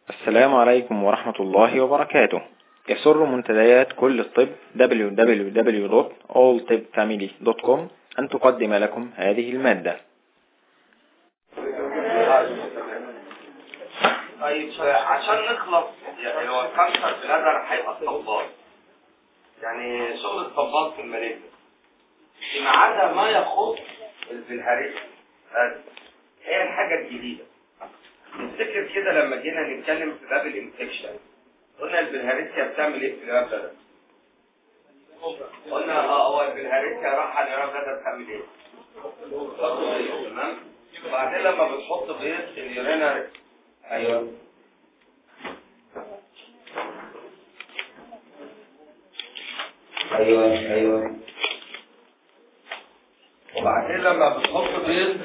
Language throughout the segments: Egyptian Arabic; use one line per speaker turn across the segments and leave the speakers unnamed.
السلام عليكم ورحمة الله وبركاته يسر منتديات كل الطب www.alltibfamily.com أن تقدم لكم هذه المادة
طيب عشان نخلص يعني هو الكانسر في الأزهر هيبقى الطباط يعني شغل الطباط في الماليزيا فيما عدا ما يخص الفلهارية هي الحاجة الجديدة نفتكر كده لما جينا نتكلم في باب الانفكشن قلنا البلهارسيا بتعمل ايه في الراب ده قلنا اه هو البلهارسيا راح على الراب ده بتعمل ايه تمام وبعدين لما بتحط بيض اليورينر ايوه ايوه ايوه وبعدين لما بتحط بيض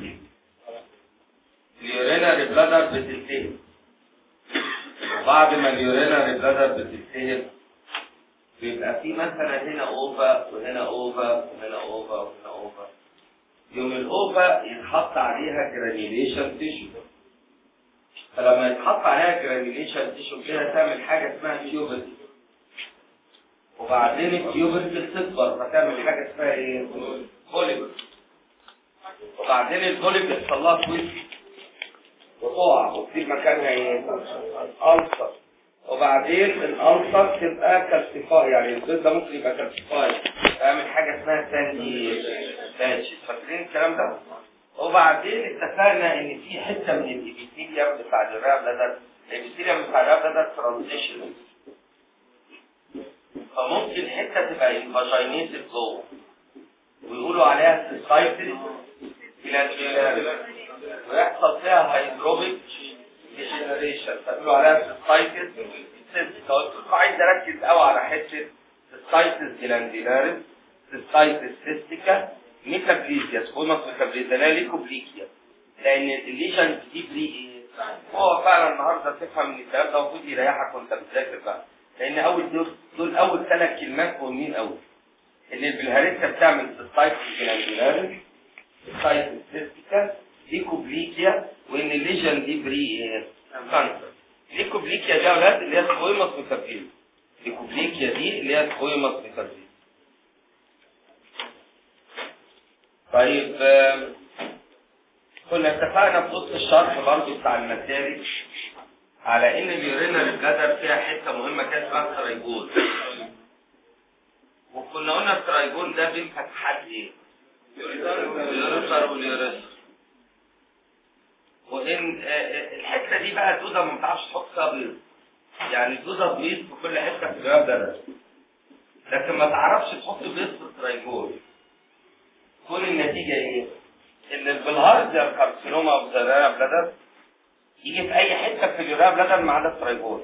اليورينري بلادر بتنتهي وبعد ما اليورينري بلادر بتنتهي بيبقى في مثلا هنا اوفا وهنا اوفا وهنا اوفا وهنا اوفا يوم الاوفا يتحط عليها جرانيوليشن تيشو فلما يتحط عليها جرانيوليشن تيشو كده تعمل حاجه اسمها تيوبرتي وبعدين التيوبرتي تكبر فتعمل حاجه اسمها ايه؟ بوليبر وبعدين البوليب يحصل لها تويست وتقع وتسيب مكانها ايه؟ ألسر وبعدين الألسر تبقى كالسيفاي يعني البيض ده ممكن يبقى كالسيفاي تعمل حاجة اسمها ساندي سانشي فاكرين الكلام ده؟ وبعدين اتفقنا ان في حتة من الابيثيليوم بتاع الراب ده الابيثيليوم بتاع الراب ده ترانزيشن فممكن حتة تبقى انفاجينيتد جوه ويقولوا عليها سيسايتل الى ويحصل فيها هيدروبيك ديجنريشن فيقولوا عليها سيسايتل سيستيكا قلت لكم عايز اركز قوي على حته سيسايتس جلانديناريس سيسايتس سيستيكا ميتابليزيا سكوماس ميتابليزيا لا ليكوبليكيا لان الليجن دي بري ايه هو فعلا النهارده تفهم ان الكلام ده المفروض يريحك وانت بتذاكر بقى لان اول دول دول اول ثلاث كلمات مهمين قوي ان البلهارسيا بتعمل سيستايتس جلانديناريس سيستايتس سيستيكا ليكوبليكيا وان الليجن دي بري كانسر ليكوبليكيا دي يا اولاد اللي هي سكويموس ميتابليزيا ليكوبليكيا دي اللي هي سكويموس ميتابليزيا طيب كنا اتفقنا في وسط الشرح برضه بتاع المسالك على ان اليورينال بلادر فيها حته مهمه كده اسمها الترايجون وكنا قلنا الترايجون ده بين فتحات ايه؟ اليوريثر واليوريثر وان الحته دي بقى الدوده ما بتعرفش تحط فيها بيض يعني الدوده بيض في كل حته في الجواب ده لكن ما تعرفش تحط بيض في الترايجون تكون النتيجه ايه؟ ان البلهارزيا كارسينوما اوف ذا بلادر يجي في اي حته في اليوريا بلادر ما عدا الترايجون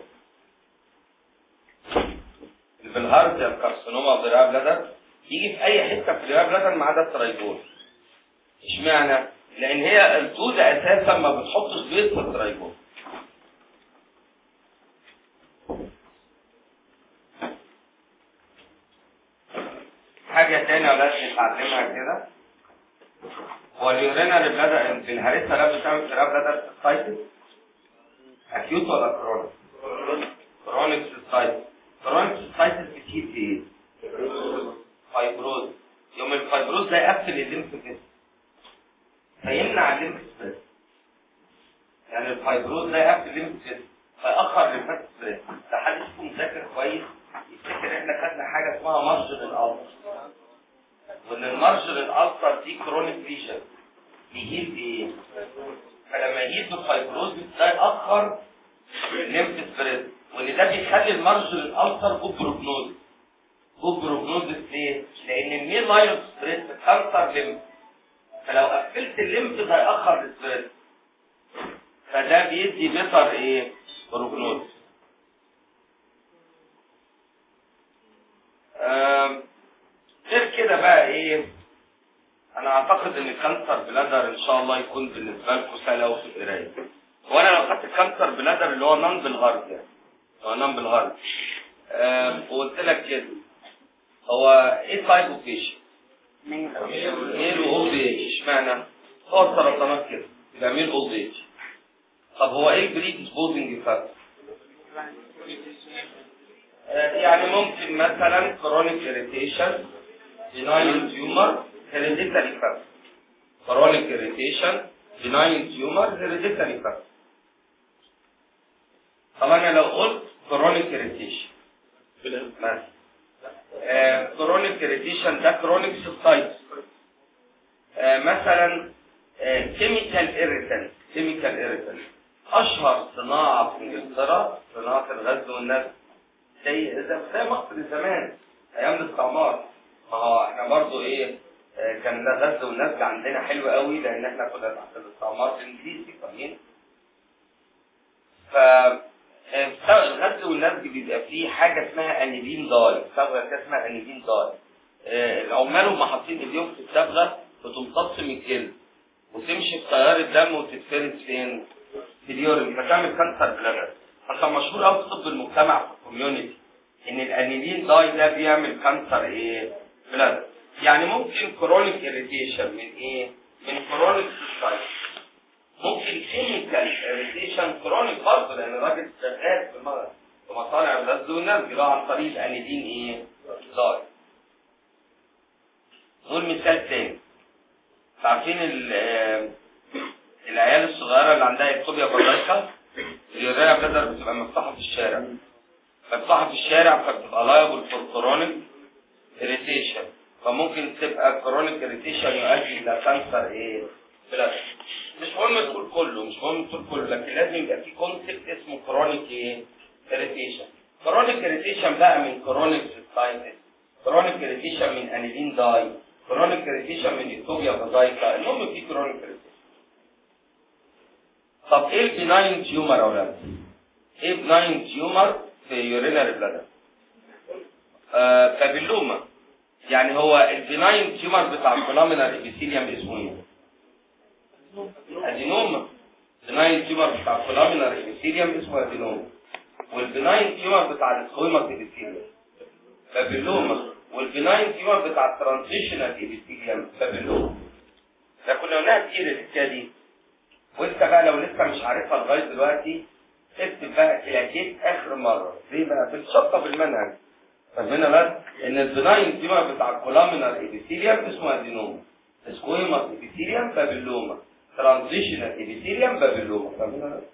البلهارزيا كارسينوما اوف ذا بلادر يجي في اي حته في اليوريا بلادر ما عدا الترايجون اشمعنى؟ لان هي الدوده اساسا ما بتحطش بيض في الترايجون حاجة تانية لازم نتعلمها كده هو اليورينال بلادر في الهرسة لا بتعمل في بلادر سايتس اكيوت ولا كرونيك؟ كرونيك سايتس كرونيك سايتس كتير في ايه؟ فايبروز يوم الفايبروز ده يقفل الليمف جسم فيمنع الليمف ستريس يعني الفايبروز ده يقفل الليمف جسم فيأخر الليمفات ستريس ده حد يكون مذاكر كويس يفتكر احنا خدنا حاجه اسمها مارجن الالتر وان المارجن الالتر دي كرونيك ليجن بيجيب ايه؟ فلما يجيب الفايبروز ده يأخر الليمف ستريس وان ده بيخلي المارجن الالتر جود بروجنوز جود بروجنوز ليه؟ لان المين لاين ستريس كانسر ليمف فلو قفلت الليمف ده يأخر الستريس فده بيدي بيتر ايه؟ بروجنوز غير كده بقى ايه انا اعتقد ان الكانسر بلادر ان شاء الله يكون بالنسبه لكم سهل قوي في القرايه وانا لو خدت الكانسر بلادر اللي هو نان بالغرب يعني هو نان بالغرب وقلت لك كده هو ايه تايب اوف بيشن؟ ميل واولد ايج اشمعنى؟ هو السرطانات كده يبقى ميل اولد ايج طب هو ايه البريدسبوزنج فاكتور يعني ممكن مثلا كرونيك irritation benign tumor hereditary factor chronic irritation benign tumor hereditary factor طب انا لو قلت chronic irritation مثلا كرونيك irritation ده كرونيك cystitis مثلا كيميكال irritant كيميكال irritant اشهر صناعه في انجلترا صناعه الغزل والنسج زي زي مصر زمان ايام الاستعمار ما هو احنا برضو ايه آه، كان ده غزل والنسج عندنا حلو قوي لان احنا كنا تحت الاستعمار الانجليزي فاهمين ف آه، الغزل والنسج بيبقى فيه حاجه اسمها انيلين داي صبغه كده اسمها انيلين داي آه، العمال هم حاطين ايديهم في الصبغه بتمتص من الجلد وتمشي في تيار الدم وتتفرد فين؟ في اليورين فتعمل كانسر بلادر فكان مشهور قوي في طب المجتمع في الكوميونتي ان الانيلين داي ده بيعمل كانسر ايه؟ بلادر يعني ممكن كرونيك اريتيشن من ايه؟ من كرونيك سيستايت ممكن كيميكال اريتيشن كرونيك برضه لان الراجل شغال في م- في مصانع الغزل والنسج اللي هو عن طريق الانيلين ايه؟ داي نقول مثال تاني عارفين ال- آه، العيال الصغيره اللي عندها اكتوبيا بلايكا اليوريا بلادر بتبقى مفتوحه في الشارع مفتوحه في الشارع فبتبقى لايبل فور كرونيك اريتيشن فممكن تبقى كرونيك اريتيشن يؤدي الى كانسر ايه بلادر مش مهم تقول كله مش مهم تقول كله لكن لازم يبقى في كونسبت اسمه كرونيك ايه اريتيشن كرونيك اريتيشن بقى من كرونيك سيستايتس كرونيك اريتيشن من انيلين داي كرونيك اريتيشن من اكتوبيا بازايكا المهم في كرونيك اريتيشن طب ايه البناين تيومر يا اولاد ايه بناين تيومر في يورينري بلادر آه بابيلوما يعني هو البناين تيومر بتاع الكولامينال ابيثيليوم اسمه ايه ادينوما البناين تيومر بتاع الكولامينال ابيثيليوم اسمه ادينوما والبناين تيومر بتاع السكويموس ابيثيليوم بابيلوما والبناين تيومر بتاع الترانزيشنال ابيثيليوم بابيلوما ده كنا قلناها كتير الحكايه دي وانت بقى لو لسه مش عارفها لغايه دلوقتي اكتب بقى كلاكيت اخر مره ليه بقى بتشطب المنهج فهمنا بس ان البناين تيومر بتاع الكولامينال ابيثيليوم اسمه ادينوما سكويموس ابيثيليوم بابيلوما ترانزيشنال ابيثيليوم بابيلوما فاهمين بس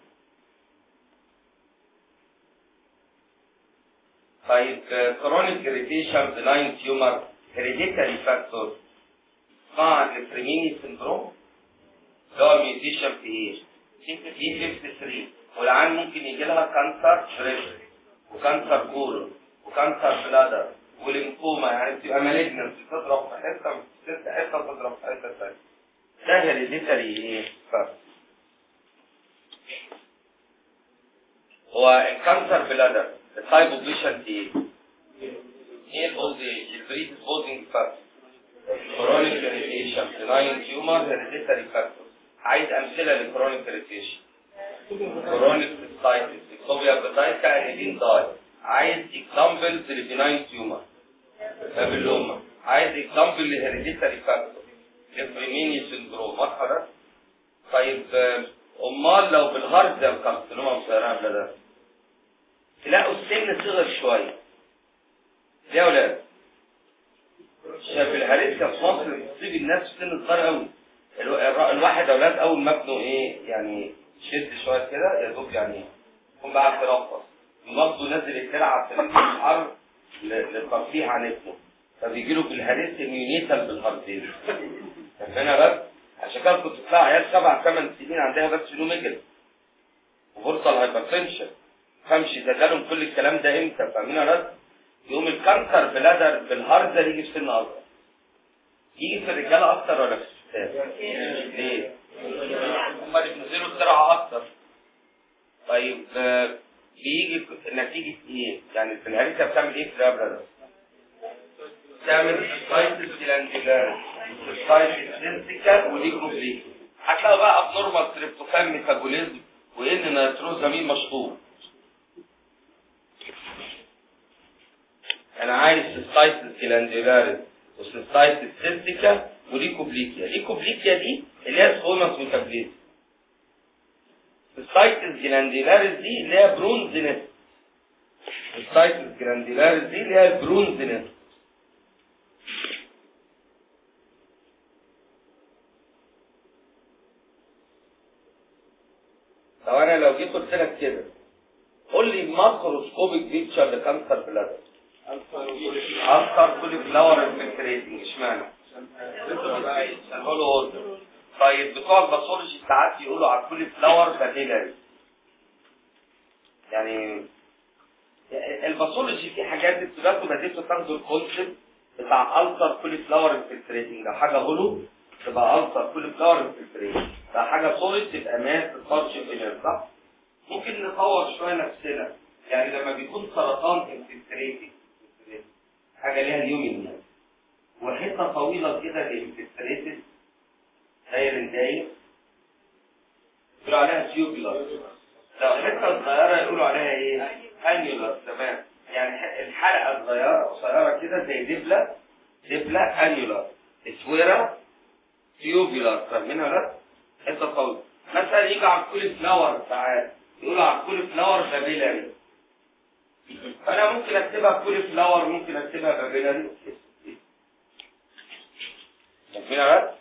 طيب كرونيك اريتيشن بناين تيومر هيريديتاري فاكتور مع الفريميني سندروم اللي هو ميوتيشن في ايه؟ في 53 والعيان ممكن يجي لها كانسر بريشر وكانسر كولون وكانسر بلادر وليمفوما يعني بتبقى مالجنس تضرب في حته في حته تضرب في حته ثانيه ده هيريديتاري ايه؟ فاكتور هو الكانسر بلادر التايب اوف بيشنت ايه؟ ايه الاولد ايج البريدسبوزنج فاكتور كرونيك اريتيشن بناين تيومر هيريديتاري فاكتور عايز امثله للكرونيك اريتيشن كرونيك سيستايتس اكتوبيا بتايكا انيلين داي عايز اكزامبلز لبناين تيومر بابيلوما عايز اكزامبل لهيريديتاري فاكتور لفريميني سندروم واضحه ده؟ طيب آه، امال لو بالهارد كارسينوما مصيرها بلادر تلاقوا السن صغر شويه ليه يا ولاد؟ شاف الهرسكه في مصر بتصيب الناس في سن صغير قوي الو- الر- الواحد اولاد اول ما ابنه ايه يعني شد شويه كده يا دوب يعني يكون بقى ترفس برضه نازل تلعب في الحر ل- للترفيه عن ابنه فبيجي له بالهرس ميونيتال بالهاردين فانا بس عشان كده كنت تطلع عيال سبع ثمان سنين عندها بس نوميجل وفرصه الهايبرتنشن فمشي ده جالهم كل الكلام ده امتى فاهمين يا ناس؟ يقوم الكانسر بلادر بالهارد ده يجي في سن اصغر يجي في الرجاله اكتر ولا في الستات؟ ليه؟ هم اللي بينزلوا الزرعه اكتر طيب آه، بيجي ك- نتيجه ايه؟ يعني في الهرسه بتعمل ايه في الابره بتعمل سايتس جلاندولار سايتس سنسيكال وليكوبليك هتلاقوا بقى ابنورمال تريبتوفان ميتابوليزم وان نيتروزامين مشطوب انا عايز سيستايتس جلاندولاريس وسيستايتس سيستيكا وليكوبليكيا ليكوبليكيا دي اللي هي سكوماس ميتابوليزم السايتس جلانديلاريس دي اللي هي برونز نست السايتس جلانديلاريس دي اللي هي برونز نست لو انا لو جيت قلت لك كده قول لي ماكروسكوبيك فيتشر لكانسر بلادر اكتر كل فلاور انفلتريتنج اشمعنى؟ هولو اوردر طيب بتوع الباثولوجي ساعات يقولوا على كل فلاور فانيلاري يعني الباثولوجي في حاجات بتبقى بديتوا تاخدوا الكونسيبت بتاع التر كل فلاور انفلتريتنج لو حاجه هولو تبقى التر كل فلاور انفلتريتنج لو حاجه سوليد تبقى مات تاتش فينر صح؟ ممكن نطور شويه نفسنا يعني لما بيكون سرطان انفلتريتنج حاجه ليها اليومين يعني وحته طويله كده للانفلتريتد داير داير يقولوا عليها تيوبولار لو حته صغيره يقولوا عليها ايه؟ انيولار تمام يعني الحلقه الصغيره قصيره كده زي دبله دبله انيولار اسوره تيوبولار فاهمينها ولا؟ حته طويله مثلا يجي على كل فلاور ساعات يقولوا على كل فلاور بابيلاري فانا ممكن اكتبها كل فلاور ممكن اكتبها بابيلاري فاهمينها بس؟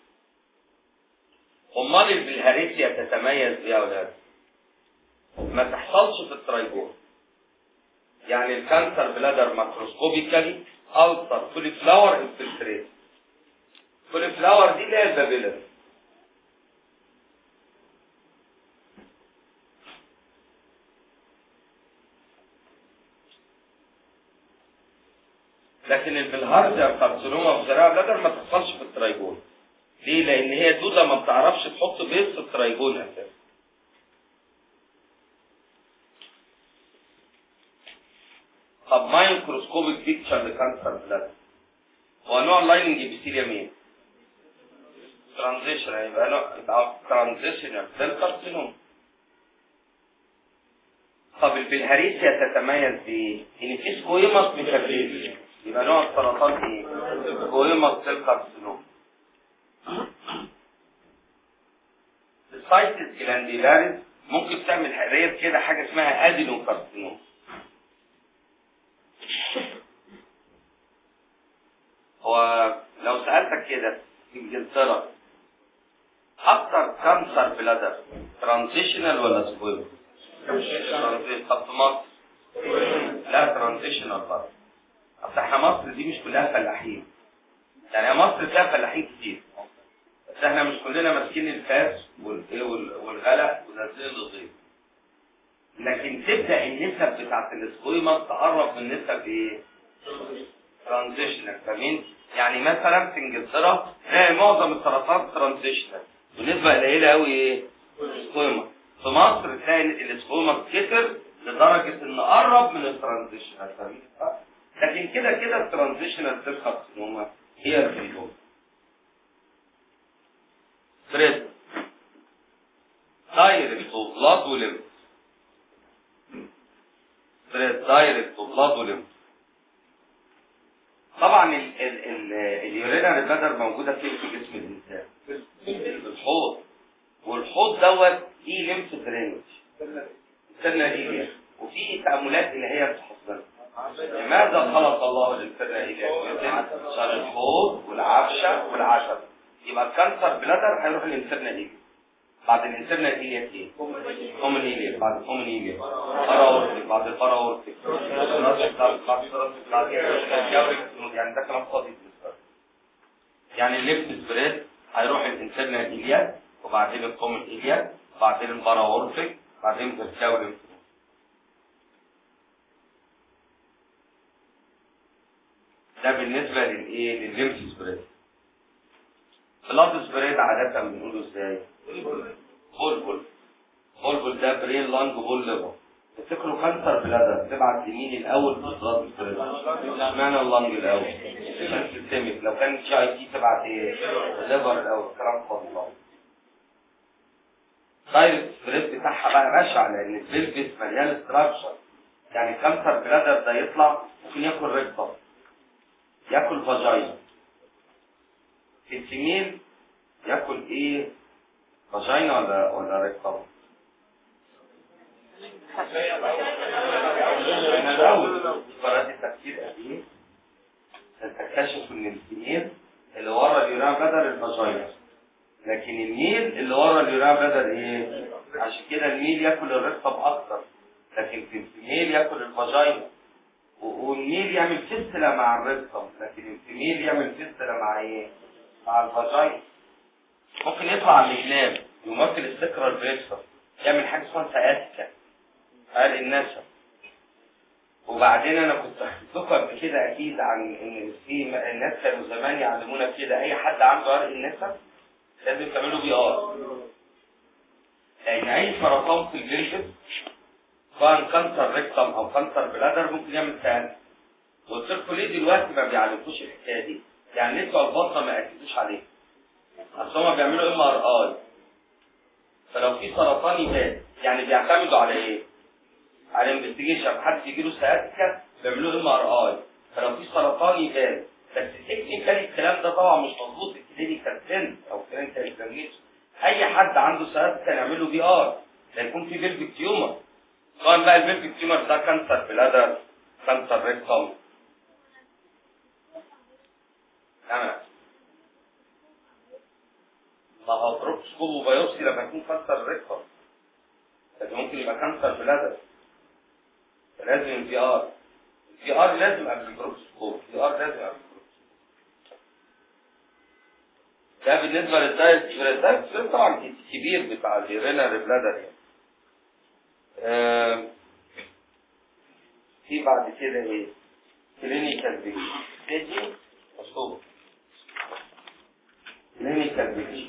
امال البلهارسيا تتميز بيها ولا ما تحصلش في الترايبون يعني الكانسر بلادر ماكروسكوبيكالي التر كل فلاور انفلتريت كل فلاور دي اللي هي البابيلاري لكن البلهارزيا كارسينوما في زراعة بلادر ما تحصلش في الترايبون ليه؟ لأن هي دودة ما بتعرفش تحط بيض في الترايبون أساسا طب مايكروسكوبيك بيكتشر لكانسر بلادر هو نوع اللايننج ابيثيليا مين؟ ترانزيشن يبقى نوع يبقى ترانزيشنال ده الكارسينوما طب البلهارسيا تتميز بايه؟ ان في سكويمس ميتابليزم يبقى نوع السرطان ايه؟ سكويمس سيل كارسينوما السايتس جلانديلاريس ممكن تعمل حرية كده حاجة اسمها ادينو كارسينوما هو لو سألتك كده في انجلترا اكتر كانسر بلادر ترانزيشنال ولا سكويمس؟ طب في مصر لا ترانزيشنال برضه اصل احنا مصر دي مش كلها فلاحين يعني مصر فيها فلاحين كتير بس احنا مش كلنا ماسكين الفاس والغلا ونازلين الغيط لكن تبدا النسب بتاعت السكويما تقرب من نسب ايه؟ ترانزيشنال فاهمين؟ يعني مثلا في انجلترا تلاقي معظم السرطان ترانزيشنال ونسبه قليله قوي ايه؟ سكويما في مصر تلاقي السكوما كتر لدرجة ان قرب من الترانزيشنال فاهمين لكن كده كده الترانزيشنال سيل كارسينوما هي الفيلوم ثريد دايركت اوف بلاد وليمف ثريد دايركت اوف بلاد وليمف طبعا ال ال ال اليورينال بلادر موجوده فين في جسم الانسان؟ في الحوض والحوض دوت ليه لمس درينج سنة إيليا وفي تأملات إلهية بتحصلها لماذا خلق الله للسنة إيليا؟ عشان الحوض والعفشة والعشب يبقى الكانسر بلادر هيروح للسنة إيليا بعد الانسرنا إيليا ايه؟ كومن إيليا بعد كومن إيليا باراورتك بعد الباراورتك بعد بعد يعني ده كلام فاضي يعني الليفت سبريد هيروح الانسرنا إيليا وبعدين الكومن إيليا بعدين الباراورتك بعدين تركاوي ده بالنسبة للايه للليمف سبريد بلاد سبريد عادة بنقوله ازاي بولبول بولبول ده برين لانج بول ليفر تفتكروا كانسر بلادر تبعت يمين الاول في البلاد سبريد اشمعنى اللانج الاول عشان سيستميك لو كان جي اي تي تبعت ايه الليفر الاول كلام فاضي دايركت سبريد بتاعها بقى بشع لان البلفس مليان ستراكشر يعني كانسر بلادر ده يطلع ممكن ياكل ريكتم ياكل فاجاينا الفيميل ياكل ايه فاجاينا ولا ولا ريكتم احنا الاول قرارات التفكير قديم تكتشف ان السنين اللي ورا اليوران بدل الفاجينا لكن الميل اللي ورا اليوران بدل ايه عشان كده الميل ياكل الرقم اكتر لكن في الفيميل ياكل الفاجينا و- والميل يعمل فستلة مع الرقم لكن الفيميل يعمل فستلة مع ايه مع الفاجينا ممكن يطلع على الجناب يمثل السكرة البيكسر يعمل حاجة اسمها سياسكا قال النسب وبعدين انا كنت حكيت لكم قبل كده اكيد عن ان في م- الناس كانوا زمان يعلمونا كده اي حد عنده عرق النسب لازم تعملوا بي ار لان اي سرطان في الجلد سواء كانسر ريكتم او كانسر بلادر ممكن يعمل سهل قلت لكم ليه دلوقتي ما بيعلموش الحكايه دي؟ يعني ليه بتوع البطنه ما اكدوش عليه؟ اصل هما بيعملوا ام ار اي فلو في سرطان يبان يعني بيعتمدوا على ايه؟ على انفستيجيشن حد يجي له سياتيكا بيعملوا ام ار اي فلو في سرطان يبان بس تكنيكالي الكلام ده طبعا مش مظبوط الكلينيكال سنس او الكلينيكال اكزامينشن اي حد عنده سياتيكا نعمل له بي ار لا يكون في بيلفيك تيومر سواء بقى البيلفيك تيومر ده كانسر بلادر كانسر ريكتوم تمام ما هو بروكسكوب وبيوبسي لما يكون كانسر ريكتوم لكن ممكن يبقى كانسر بلادر فلازم الفي ار الفي ار لازم قبل البروكسكوب الفي ار لازم قبل البروكسكوب ده بالنسبه للدايت الدايت طبعا كبير بتاع الرينال بلادر يعني آم، في بعد كده ايه كلينيكال فيجن تيجي مصوب كلينيكال فيجن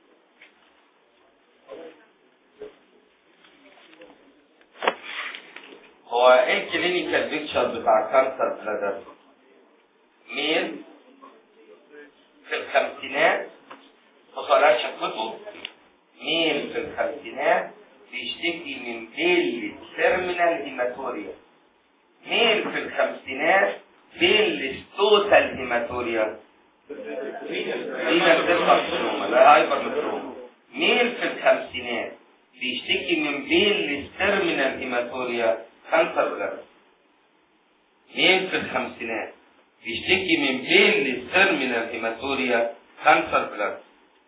هو ايه الكلينيكال بيكتشر بتاع كانسر بلادر مين في الخمسينات وصلها شكوته مين في الخمسينات بيشتكي من بيل تيرمينال هيماتوريا مين في الخمسينات بيل توتال هيماتوريا رينال كارسينوما لا هايبر متروما مين في الخمسينات بيشتكي من بيل تيرمينال هيماتوريا كانسر بلاد مين في الخمسينات بيشتكي من بيل تيرمينال هيماتوريا كانسر بلاد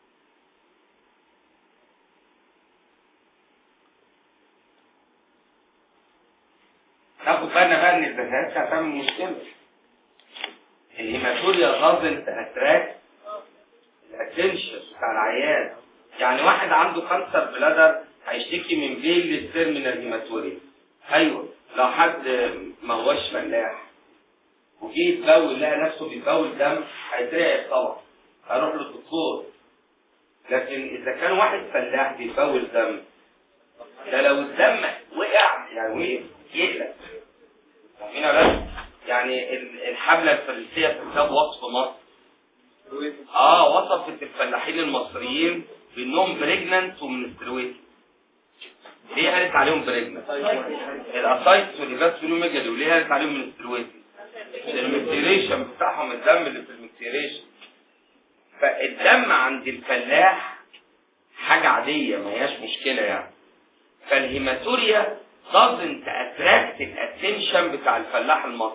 ناخد بالنا بقى ان البهات هتعمل مشكله الهيماتوريا غازل اتراك الاتنشن بتاع العيان يعني واحد عنده كانسر بلادر هيشتكي من بيل تيرمينال هيماتوريا ايوه لو حد ما هوش فلاح وجي يتبول لقى نفسه بيتبول دم هيترعب طبعا هيروح للدكتور لكن اذا كان واحد فلاح بيتبول دم ده لو الدم وقع يعني وقف يقلق فاهمين ولا لا؟ يعني ال- الحمله الفرنسيه في كتاب وصف مصر اه وصفت الفلاحين المصريين بانهم بريجننت ومنسترويت ليه قالت عليهم بريجننت؟ الاسايتس والهيباتولوميجالي وليه قالت عليهم منسترويت؟ المكتيريشن بتاعهم الدم اللي في المكتيريشن فالدم عند الفلاح حاجة عادية ما هياش مشكلة يعني فالهيماتوريا doesn't attract الاتنشن بتاع الفلاح المصري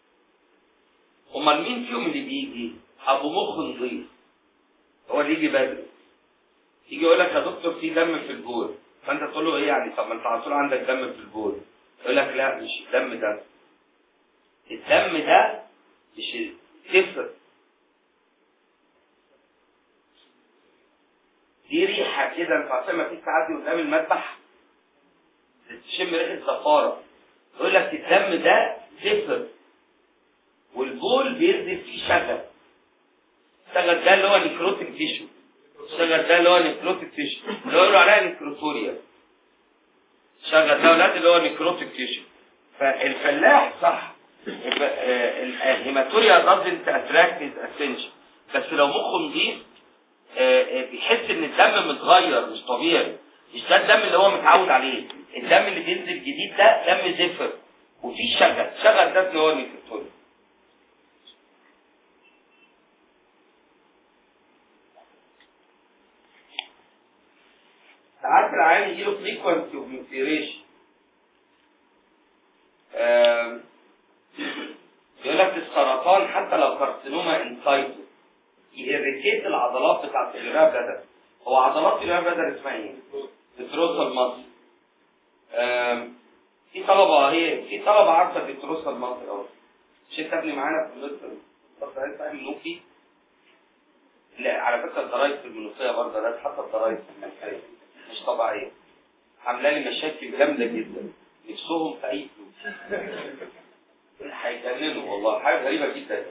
امال مين فيهم اللي بيجي ابو مخ نظيف هو اللي يجي بدري يجي يقول لك يا دكتور في دم في البول فانت تقول له ايه يعني طب ما انت على طول عندك دم في البول يقول لك لا مش الدم ده الدم ده مش صفر دي ريحه كده انت عارفين ما فيش تعدي قدام المذبح تشم ريحه زفاره يقول لك الدم ده صفر والبول بينزل فيه شغل الشغل ده اللي هو نيكروتيك تيشو الشغل ده اللي هو نيكروتيك تيشو اللي هو يقولوا عليها نيكروتوريا الشغل ده ولاد اللي هو نيكروتيك تيشو فالفلاح صح الهيماتوريا doesn't attract his attention بس لو مخه نضيف آه، آه، بيحس ان الدم متغير مش طبيعي مش ده الدم اللي هو متعود عليه الدم اللي بينزل جديد ده دم زفر وفي شغل شغل ده اللي هو نيكروتوريا ساعات العيان يجي له فريكونسي اوف ميوتيريشن كارسينوما انسايتو يريتيت العضلات بتاعت اليوريا بلادر هو عضلات اليوريا بلادر اسمها ايه؟ التروسال ماسل في طلبه هي في طلبه عارفه التروسال ماسل اهو مش انت ابني معانا في مصر طب عايز تعمل منوفي لا على فكره الضرايب في المنوفيه برضه ده حتى الضرايب في المنوفيه مش طبيعيه عامله لي مشاكل جامده جدا نفسهم في اي فلوس هيجننوا والله حاجه غريبه جدا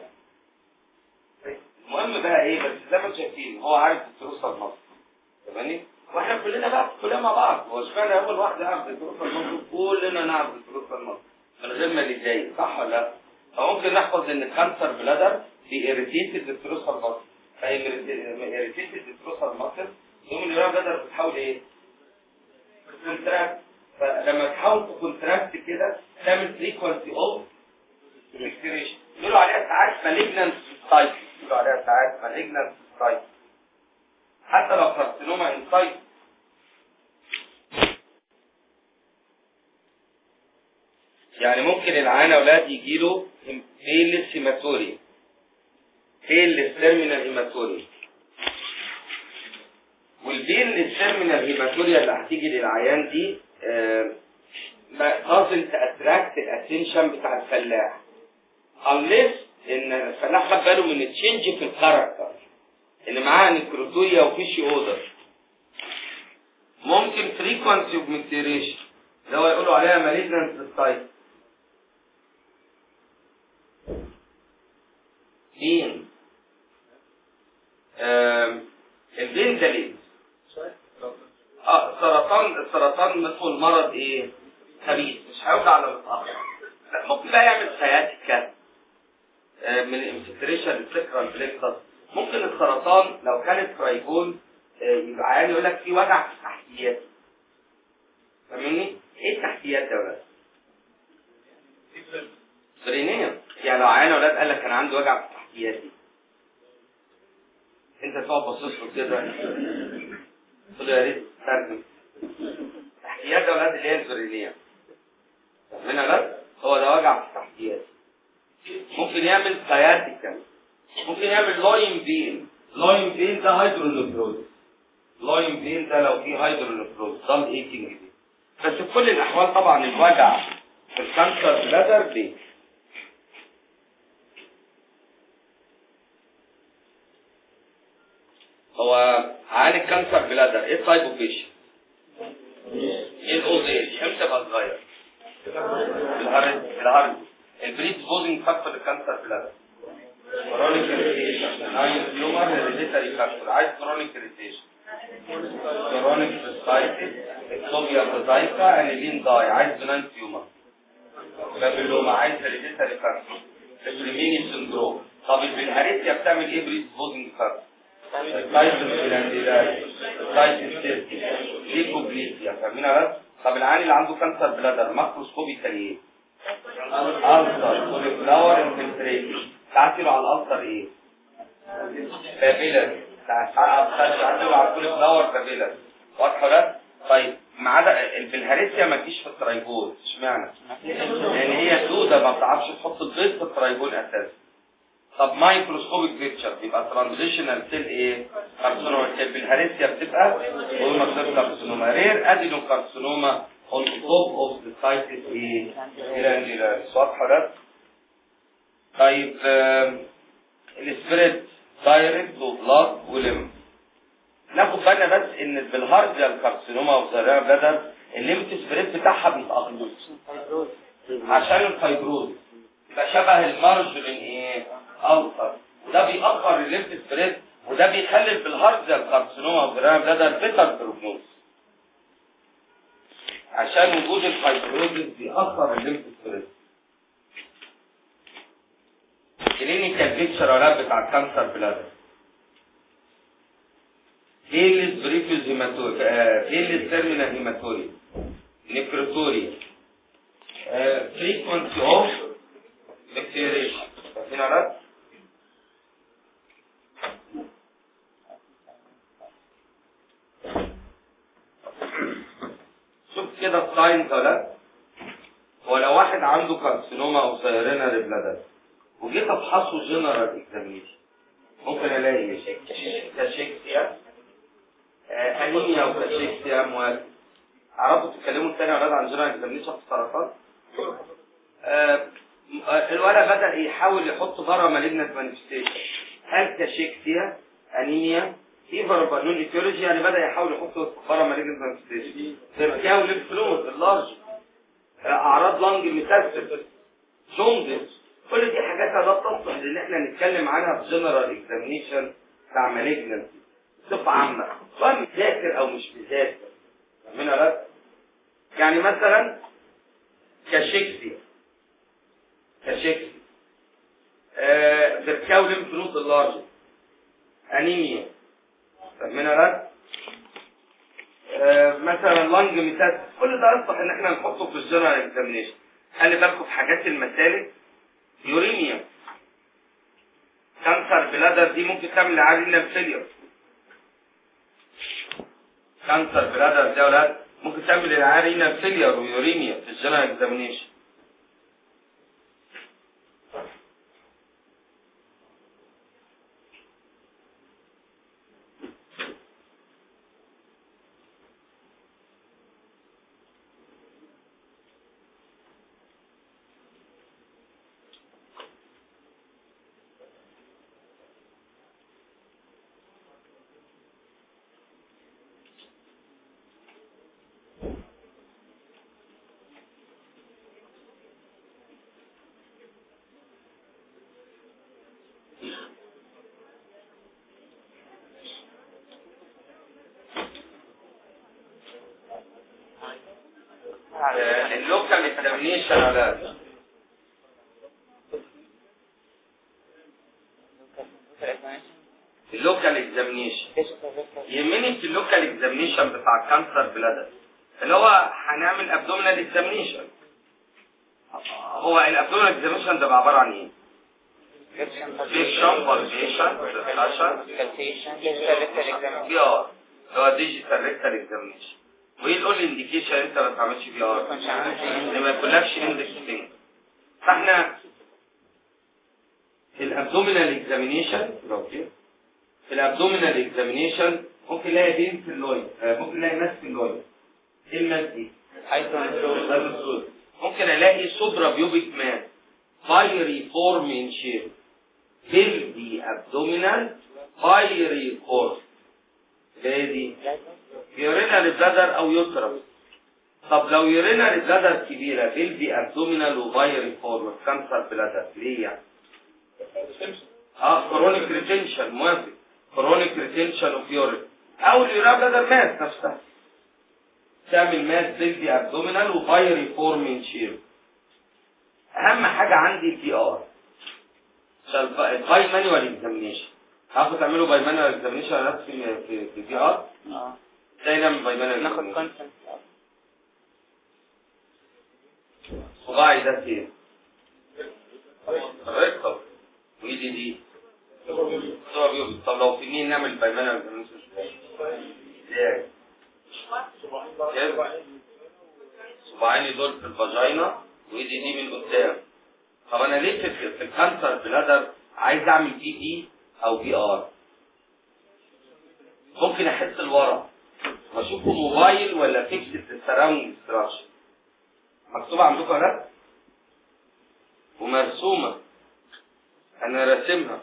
المهم بقى ايه بس زي ما انتم شايفين هو عارف الدروس المصري تمام واحنا كلنا بقى كلنا مع بعض هو اشمعنى اول واحد يعرف الدروس المصري كلنا نعرف الدروس المصري من غير ما نتضايق صح ولا لا؟ فممكن نحفظ ان كانسر بلادر في اريتيتد الدروس المصري فهي اريتيتد الدروس المصري يوم اليوريا بلادر بتحاول ايه؟ كونتراكت فلما تحاول تكونتراكت كده تعمل فريكونسي اوف اكسبيريشن يقولوا عليها ساعات مالجنانت سايت يقولوا عليها ساعات مالجنانت سايت حتى لو كارسينوما انسايت يعني ممكن العيان اولاد يجي له فيلس هيماتوري فيلس تيرمينال هيماتوري والفيلس تيرمينال هيماتوريا اللي هتيجي للعيان دي آه ما doesn't attract الاتنشن بتاع الفلاح unless ان الفلاح خد باله من التشينج في الكاركتر اللي معاه نكروتويا وفيشي اودر ممكن فريكونسي اوف ميتيريشن اللي هو يقولوا عليها مالجنانت ستايل مين البين دليل اه سرطان السرطان مثل المرض ايه خبيث مش هيوجع على متاخر لا ممكن بقى يعمل سياتيكا آه من انفلتريشن الفكرة البليكتس ممكن السرطان لو كانت ترايبون آه يبقى عيان يقول لك في وجع في التحتيات فاهمني؟ ايه التحتيات ده ولاد؟ سرينيا يعني لو عيان ولاد قال لك انا عندي وجع في التحتيات دي انت تقعد باصص له كده تقول له يا ريت ترجم تحتيات ده ولاد اللي هي السرينيا فاهمين ولاد؟ هو ده وجع في التحتيات ممكن يعمل سياتيكا ممكن يعمل لاين فين لاين فين ده هيدرونيفروز لاين فين ده لو فيه هيدرونيفروز ده الايتنج دي بس في كل الاحوال طبعا الوجع في الكانسر بلادر دي هو عالج كانسر بلادر ايه التايب اوف بيشن؟ ايه الاولد ايج امتى بقى صغير؟ الهرد الهرد البريد بوزنج فاكتور الكانسر بلادر كرونيك اريتيشن عايز تيومر هيريديتاري فاكتور عايز كرونيك اريتيشن كرونيك سايتس اكتوبيا بزايكا انيلين داي عايز بنان تيومر بابيلوما عايز هيريديتاري فاكتور البريميني سندروم طب البنهاريتيا بتعمل ايه بريد بوزنج فاكتور سايتس بلانديلاي سايتس تيرتي ليكوبليسيا فاهمين بس طب العيان اللي عنده كانسر بلادر ماكروسكوبي كان ايه ألسر كوليفلاور انفلتريشن تعتلوا على الألسر ايه؟ بابيلر تعتلوا على الكوليفلاور بابيلر واضحة ده؟ طيب ما عدا البلهارسيا ما تجيش في الترايبول اشمعنى؟ لأن هي سودة ما بتعرفش تحط البيض في الترايبول أساسا طب مايكروسكوبيك بيكتشر بيبقى ترانزيشنال سيل ايه؟ كارسينوما البلهارسيا بتبقى بولما سيل كارسينوما رير ادينو كارسينوما on top of the site ايه glandular واضحه ده طيب السبريد دايركت وبلاد وليم ناخد بالنا بس ان بالهارد الكارسينوما وزرع بلادر الليمف سبريد بتاعها بيتاخر عشان الفايبروز يبقى شبه المارجرين ايه الفر وده بيأخر الليمف سبريد وده بيخلي بالهارد الكارسينوما وزرع بلادر بيتر بروجنوز عشان وجود الفايبروزس بيأثر الليمف ستريس كلينيكال بيكتشر ولا بتاع الكانسر بلادر فيلس بريفيوز هيماتوري فيلس تيرمينال هيماتوري نيكروتوري فريكونسي اوف بكتيريشن فاهمين ولا شوف كده الساينز ولا هو لو واحد عنده كارسينوما او سيرينال بلادر وجيت افحصه جنرال اكزامينيشن ممكن الاقي كاشيكسيا آه، انيميا وكاشيكسيا مواد عرفتوا تتكلموا تاني يا اولاد عن جنرال اكزامينيشن في السرطان آه، آه، الولد بدا يحاول يحط بره مالجنت مانيفستيشن هل كاشيكسيا انيميا فيفر بالون ايتيولوجي يعني بدا يحاول يحط بره مالجنت مانيفستيشن تركيا والانفلونز اللارج آه، اعراض لانج ميتاستس جوندس كل دي حاجات لا تصلح ان احنا نتكلم عنها في جنرال اكزامينيشن بتاع مالجنت بصفه عامه سواء مذاكر او مش مذاكر فاهمين ولا لا؟ يعني مثلا كشيكسيا كشيكسيا آه بركاو ليمف نود اللارج انيميا فاهمين ولا لا؟ آه مثلا لانج ميتاس كل ده يصلح ان احنا نحطه في الجنرال اكزامينيشن خلي بالكم في حاجات المسالك يوريميا كانسر بلادر دي ممكن تعمل عارينا فيلير كانسر بلادر دي يا اولاد ممكن تعمل العارينا فيلير ويوريميا في الجنرال اكزامينيشن اللوكال اكزامينيشن على اللوكال اكزامينيشن يهمني في اللوكال اكزامينيشن بتاع الكانسر بلادر اللي هو هنعمل ابدومينال اكزامينيشن هو الابدومينال اكزامينيشن ده عباره عن ايه؟ فيكشن بالفيشن ريفلاشن بي ار اللي هو ديجيتال ريكتال اكزامينيشن وايه الاول انديكيشن انت ما تعملش بي ار ان ما يكونلكش اندكس فين فاحنا في الابدومينال اكزامينيشن في الابدومينال اكزامينيشن ممكن نلاقي بين في اللويد ممكن نلاقي ماس في اللويد ايه الماس دي؟ ممكن الاقي سوبرا بيوبيك مان بايري فورم ان شيب بيلدي ابدومينال بايري فورم ايه دي؟ يورينال بلادر او يوترس طب لو يورينال بلادر كبيره بيلدي ابدومينال وبايري فورم كانسر بلادر ليه يعني؟ اه كرونيك ريتنشن موافق كرونيك ريتنشن اوف يورين او اليوريا بلادر ماس نفسها تعمل ماس بيلدي ابدومينال وبايري فورم ان شيب اهم حاجه عندي البي ار باي مانوال اكزامينيشن هاخد تعملوا باي مانوال اكزامينيشن نفس في في في البي ار
اه
ازاي نعمل باي مانوال
ناخد
examination؟
كونسنت
صباعي ده فين؟ الرقبة وايدي دي صباع بيوبي طب لو في مين نعمل باي مانوال اكزامينيشن ازاي؟ كده صباعيني دول في الفاجينا وايدي دي من قدام طب انا ليه في في الكانسر بلادر عايز اعمل بي دي او بي ار ممكن احس الورا واشوفه موبايل ولا فيكسد في السراوند ستراكشر مكتوبه عندكم ولا لا ومرسومه انا راسمها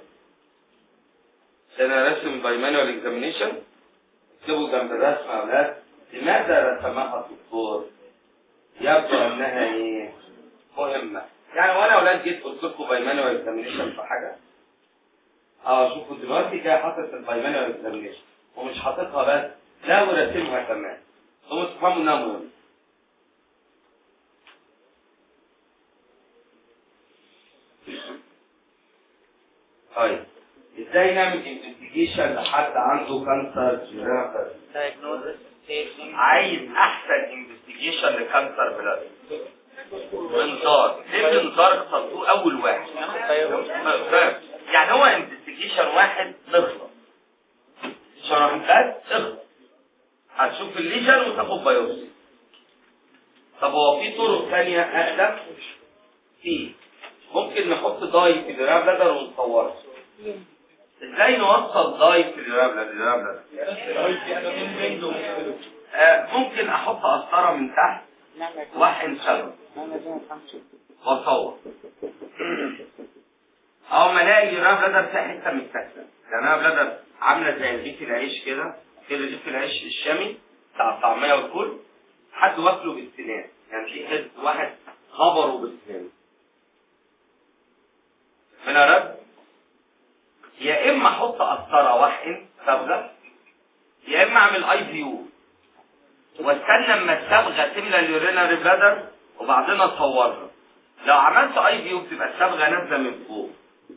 انا راسم باي مانوال اكزامينيشن اكتبوا جنب الرسمه يا اولاد لماذا رسمها الدكتور يبدو انها ايه مهمه يعني وانا اولاد جيت قلت لكم باي مانوال اكزامينيشن في حاجه اه شوفوا دلوقتي جاي حاطط الباي مانوال اكزامينيشن ومش حاططها بس لا وراسمها كمان ثم تفهموا انها مهمه طيب ازاي نعمل انفستيجيشن لحد عنده كانسر جينيرال
diagnosis staging
عايز احسن انفستيجيشن لكانسر بلاد منظار ليه المنظار اخترتوه اول واحد
ناخد biopsy.
فاهم؟ يعني هو انفستيجيشن واحد نخلص شرحتات اخلص هتشوف الليجن وتاخد بايوبسي طب هو في طرق ثانيه اقدم في ممكن نحط داي في اليوريا بلادر ونصورها ازاي نوصل داي في اليوريا بلادر آه ممكن احط قسطره من تحت واحد سبب واصور اول ما الاقي اليوريا بلادر فيها حته متكسره يعني بلادر عامله زي رغيف العيش كده كده رغيف العيش الشامي بتاع الطعميه والفول حد واكله بالسنان يعني في حد واحد خبره بالسنان من رد يا اما احط قسطره واحقن صبغه يا اما اعمل اي فيو واستنى اما الصبغه تملى اليورينري بلادر وبعدين اصورها لو عملت اي فيو بتبقى الصبغه نازله من فوق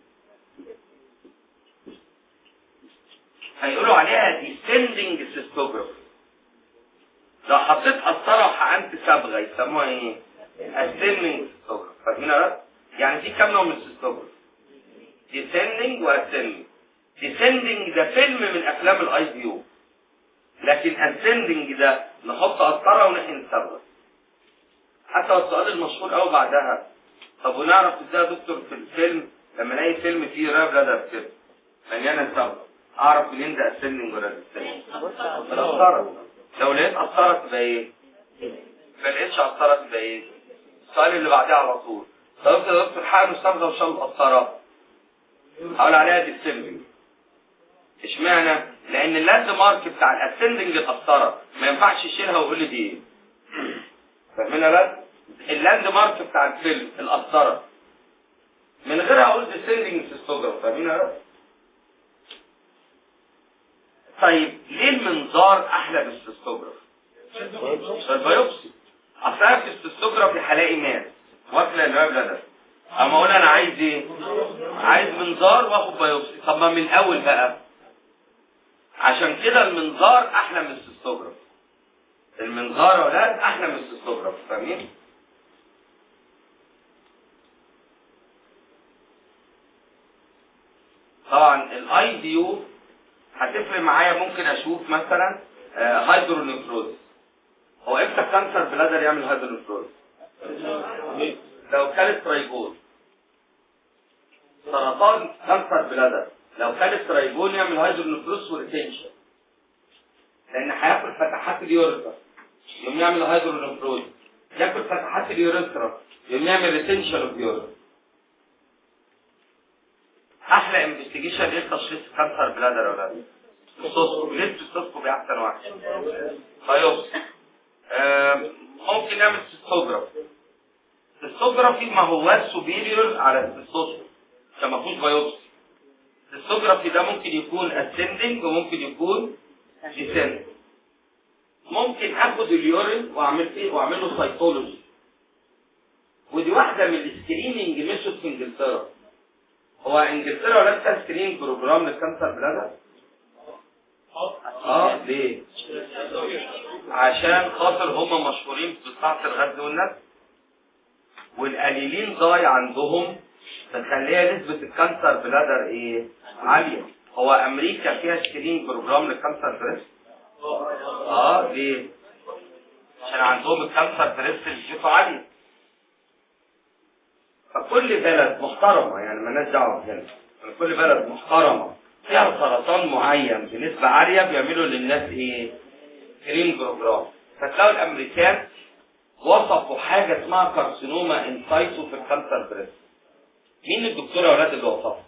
هيقولوا عليها descending cystography لو حطيت قسطره وحقنت صبغه يسموها ايه؟ ascending cystography فاهمين يا رب؟ يعني في كام نوع من السيستوجرافي؟ descending وascending descending ده فيلم من افلام الاي فيو لكن ascending ده نحط قسطره ونحقن صبغه حتى السؤال المشهور قوي بعدها طب ونعرف ازاي يا دكتور في الفيلم لما الاقي فيلم فيه راب لدى كده مليانه صبغه اعرف منين ده ascending ولا descending القسطره لو لقيت قسطره تبقى ايه؟ ما لقيتش قسطره تبقى ايه؟ السؤال اللي بعديه على طول طب انت يا دكتور حقن الصبغه وشال القسطره هقول عليها descending اشمعنى؟ لان اللاند مارك بتاع الاسندنج القسطره ما ينفعش يشيلها ويقول لي دي ايه؟ فاهمين يا بس؟ اللاند مارك بتاع الفيلم القسطره من غير اقول descending سيستوجرام فاهمين يا بس؟ طيب ليه المنظار احلى بالسيستوجراف؟ البيوبسي اصل انا في السيستوجرافي هلاقي ماس واكله الراب ده اما اقول انا عايز ايه؟ عايز منظار واخد بيوبسي طب ما من الاول بقى عشان كده المنظار احلى من السيستوجراف المنظار يا ولاد احلى من السيستوجراف فاهمين؟ طبعا الاي فيو هتفرق معايا ممكن اشوف مثلا هايدرونيفروز هو امتى كانسر بلادر يعمل هايدرونيفروز لو كانت ترايبون سرطان كانسر بلادر لو كانت ترايبون يعمل هايدرونيفروز وريتنشن لان هياكل فتحات اليوريثرا يوم يعمل هايدرونيفروز ياكل فتحات اليوريثرا يوم يعمل ريتنشن اوف يوريثرا احلى انفستيجيشن ايه تشخيص كانسر بلادر ولا لا السوسكوب ليه السوسكوب احسن واحد بايوبسي ممكن نعمل سيستوجراف السيستوجرافي ما هو سوبيريور على السيستوسكوب عشان ما فيهوش بايوبسي السيستوجرافي ده ممكن يكون اسندنج وممكن يكون ديسندنج ممكن اخد اليورين واعمل ايه واعمل له سايتولوجي ودي واحده من السكريننج ميثود في انجلترا هو انجلترا ولا فيها سكرين بروجرام للكانسر بلادر؟ اه ليه؟ عشان خاطر هم مشهورين بصناعة الغزل والنسل والقليلين ضاي عندهم بتخليها نسبة الكانسر بلادر ايه؟ عالية هو امريكا فيها سكرين بروجرام للكانسر بريست؟ اه ليه؟ عشان عندهم الكانسر بريست نسبته عالية فكل بلد محترمة يعني مالناش دعوة بهنا كل بلد محترمة فيها سرطان معين بنسبة عالية بيعملوا للناس ايه؟ سكرين بروجرام فتلاقوا الامريكان وصفوا حاجة اسمها كارسينوما انسايتو في الكانسر بريست مين الدكتور يا ولاد اللي وصفها؟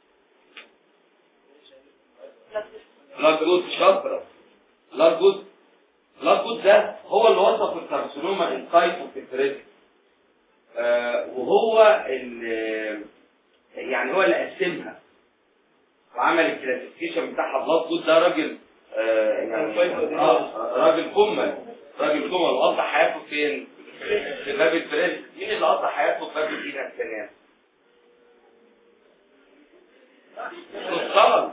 لاجود شاطرة لاجود لاجود ده هو اللي وصف الكارسينوما انسايتو في البريست آه وهو اللي يعني هو اللي قسمها وعمل الكلاسيفيكيشن بتاعها بلاد جود ده راجل آه يعني آه راجل كمل راجل كمل وقضى حياته فين؟ في باب البريد مين اللي قضى حياته في باب الايد الثانية؟ جوستال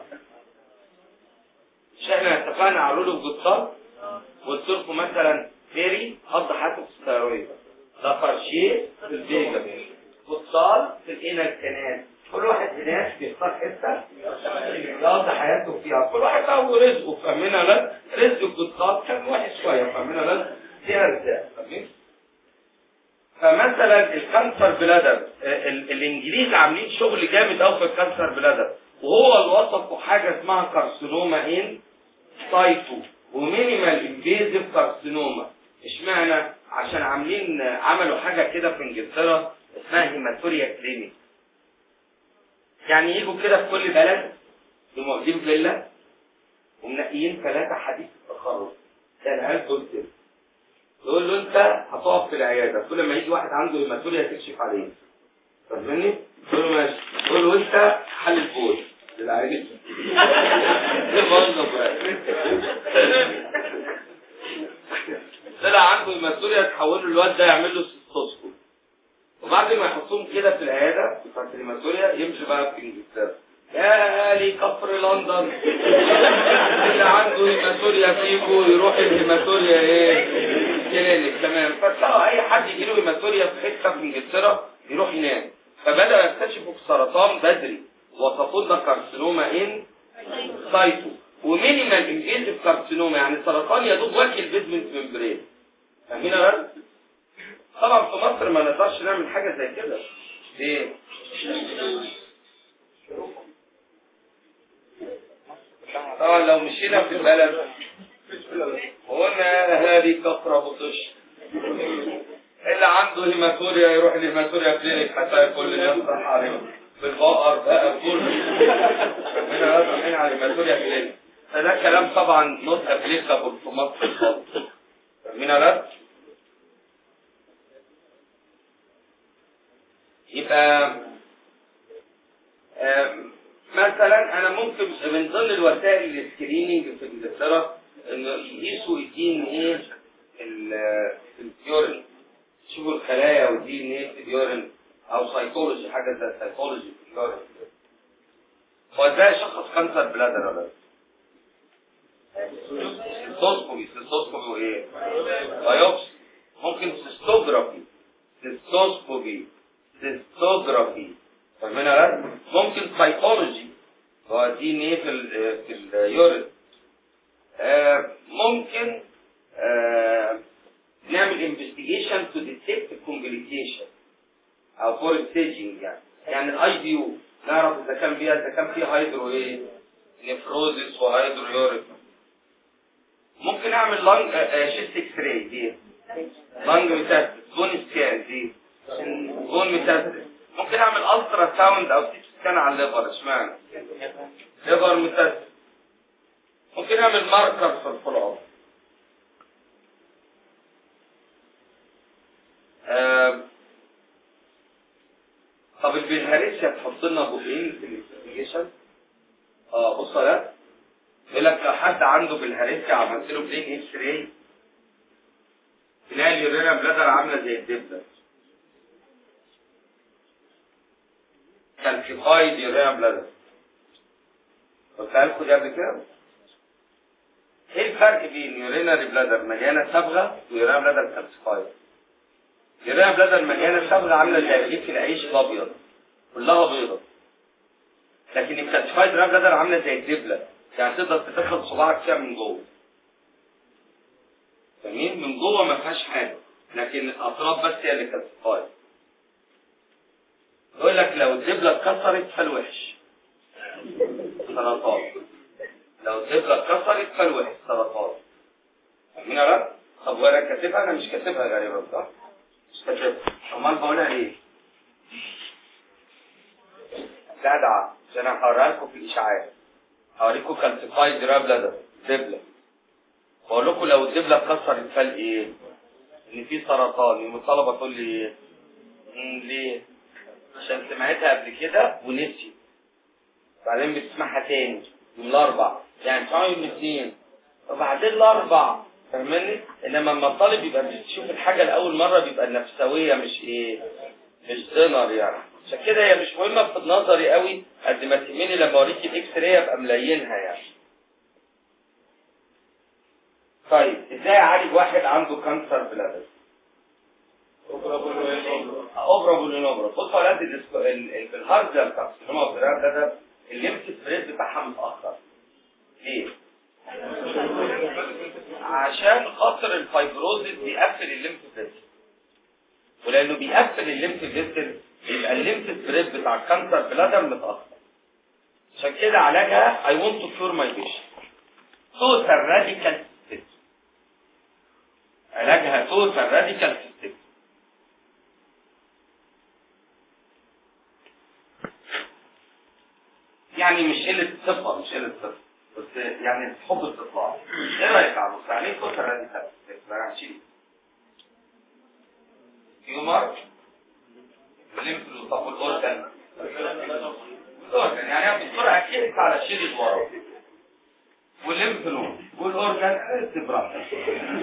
مش احنا اتفقنا على رول اوف جوستال قلت لكم مثلا ميري قضى حياته في الستيرويد ده فرشيه في الفيجا جوستال في الانال كانال كل واحد هناك بيختار حته يقضي حياته فيها كل واحد بقى ورزقه فاهمينها لا رزق الجداد كان وحش شويه فاهمينها لا فيها رزق فاهمين فمثلا الكانسر بلادر آه، ال- الانجليز عاملين شغل جامد قوي في الكانسر بلادر وهو اللي وصفوا حاجه اسمها كارسينوما ان سايتو ومينيمال انفيزيف كارسينوما اشمعنى عشان عاملين عملوا حاجه كده في انجلترا اسمها هيماتوريا كلينيك يعني يجوا كده في كل بلد يقوموا واخدين فيلا ومنقيين ثلاثه حديث التخرج ده العيال دول كده يقول له انت هتقف في العياده كل ما يجي واحد عنده هيماتوريا تكشف عليه فاهمني؟ يقول له ماشي يقول له انت حل البول للعيان ايه موظف طلع عنده هيماتوريا تحوله الواد ده يعمل له سيستوسكوب وبعد ما يحطوهم كده في العياده بتاعت الهيماتوريا يمشي بقى في انجلترا يا لي كفر لندن اللي عنده هيماتوريا فيكو يروح الهيماتوريا ايه كلينيك تمام فتلاقوا اي حد يجي له هيماتوريا في حته في انجلترا يروح ينام فبداوا يكتشفوا السرطان بدري وصفوا لنا كارسينوما ان سايتو ومينيمال انفيزيف كارسينوما يعني سرطان يا دوب واكل بيزمنت ممبرين فاهمين يا رجل؟ طبعا في مصر ما نقدرش نعمل حاجه زي كده ليه؟ طبعا لو مشينا في البلد وقلنا هذه كفره بطش اللي عنده هيماتوريا يروح الهيماتوريا كلينيك حتى يكون ينصح عليه بالبقر بقى كله ربنا راضي على الهيماتوريا كلينيك فده كلام طبعا نوت ابليكابل في مصر خالص فاهمين يا ولاد؟ يبقى آم، مثلا انا ممكن من ضمن الوسائل السكريننج في انجلترا انه يقيسوا الدي ان ايه في اليورين شوفوا الخلايا والدي ان ايه في اليورين او سايكولوجي حاجه زي السايكولوجي في اليورين هو ازاي يشخص كانسر بلادر ولا سيستوسكوبي سيستوسكوبي وايه؟ بايوبسي ممكن سيستوجرافي سيستوسكوبي سيستوجرافي فاهمين يا ولاد؟ ممكن سايكولوجي هو دي ان ايه في ال في اليورين آه ممكن آه نعمل انفستيجيشن تو ديتكت كومبليكيشن او فور ستيجنج يعني يعني الاي بي يو نعرف اذا كان فيها اذا كان فيها هايدرو ايه نفروزس وهايدرو يوريك ممكن اعمل لانج شيست اكس راي دي لانج ميتاستس بون سكان دي بون ميتاستس ممكن اعمل الترا ساوند او سيت سكان على الليفر اشمعنى ليفر ميتاستس ممكن اعمل ماركر في الفولو آه طب البلهارسيا تحط لنا بقين في الانفستيجيشن اه بص ده يقول لك لو حد عنده بالهارسيا عملت له بلين اكس راي تلاقي اليورينا بلادر عامله زي الدبله كالسيفايد يورينا بلادر قلتها لكم دي قبل كده ايه الفرق بين يوريناري بلادر مليانه صبغه ويورينا بلادر كالسيفايد يورينا بلادر مليانه صبغه عامله زي رغيف العيش الابيض كلها بيضه لكن الكالسيفايد يورينا بلادر عامله زي الدبله يعني تقدر تدخل صباعك فيها من جوه فاهمين من جوه ما فيهاش حاجه لكن الاطراف بس هي اللي كالسيفايد يقول لك لو الدبله اتكسرت فالوحش سرطان لو الدبله اتكسرت فالوحش سرطان فاهمين يا رب؟ طب وانا كاتبها انا مش كاتبها غالبا صح؟ مش كاتبها امال بقولها ليه؟ جدع عشان هوريها لكم في الاشاعات هوريكم كالسيفايد رابلة دبلة بقول لكم لو الدبلة اتكسرت فال ايه؟ ان في سرطان يوم الطلبة تقول لي ايه؟ مم، ليه؟ عشان سمعتها قبل كده ونسي بعدين بتسمعها تاني يوم الاربع يعني بتسمعها يوم الاثنين وبعدين الاربع فاهماني؟ انما لما الطالب يبقى بيشوف الحاجة لأول مرة بيبقى النفسوية مش ايه؟ مش دينر يعني عشان كده هي مش مهمة في نظري قوي قد ما تهمني لما اوريك الاكس راي ابقى ملينها يعني طيب ازاي اعالج واحد عنده كانسر بلادر اوبرا بولينوبرا بصوا على قد الديسك- ال- ال- في الهارد ده بتاع السينما بلادر الليمف سبريد بتاعها متاخر ليه؟ عشان خاطر الفايبروزيس بيقفل الليمف سبريد ولانه بيقفل الليمف فيسل يبقى الليمف ستريب بتاع الكانسر بلادر متاثر عشان كده علاجها I want to cure my patient total radical system علاجها total radical system يعني مش قلة ثقة مش قلة ثقة بس يعني حب استطلاع ايه رأيك يا عروس يعني ايه total radical system يعني شيء هيومر الليمف طب والاورجن الاورجن يعني انا بسرعه كده على الشريط ورا والليمف نود والاورجن اكتب براحتك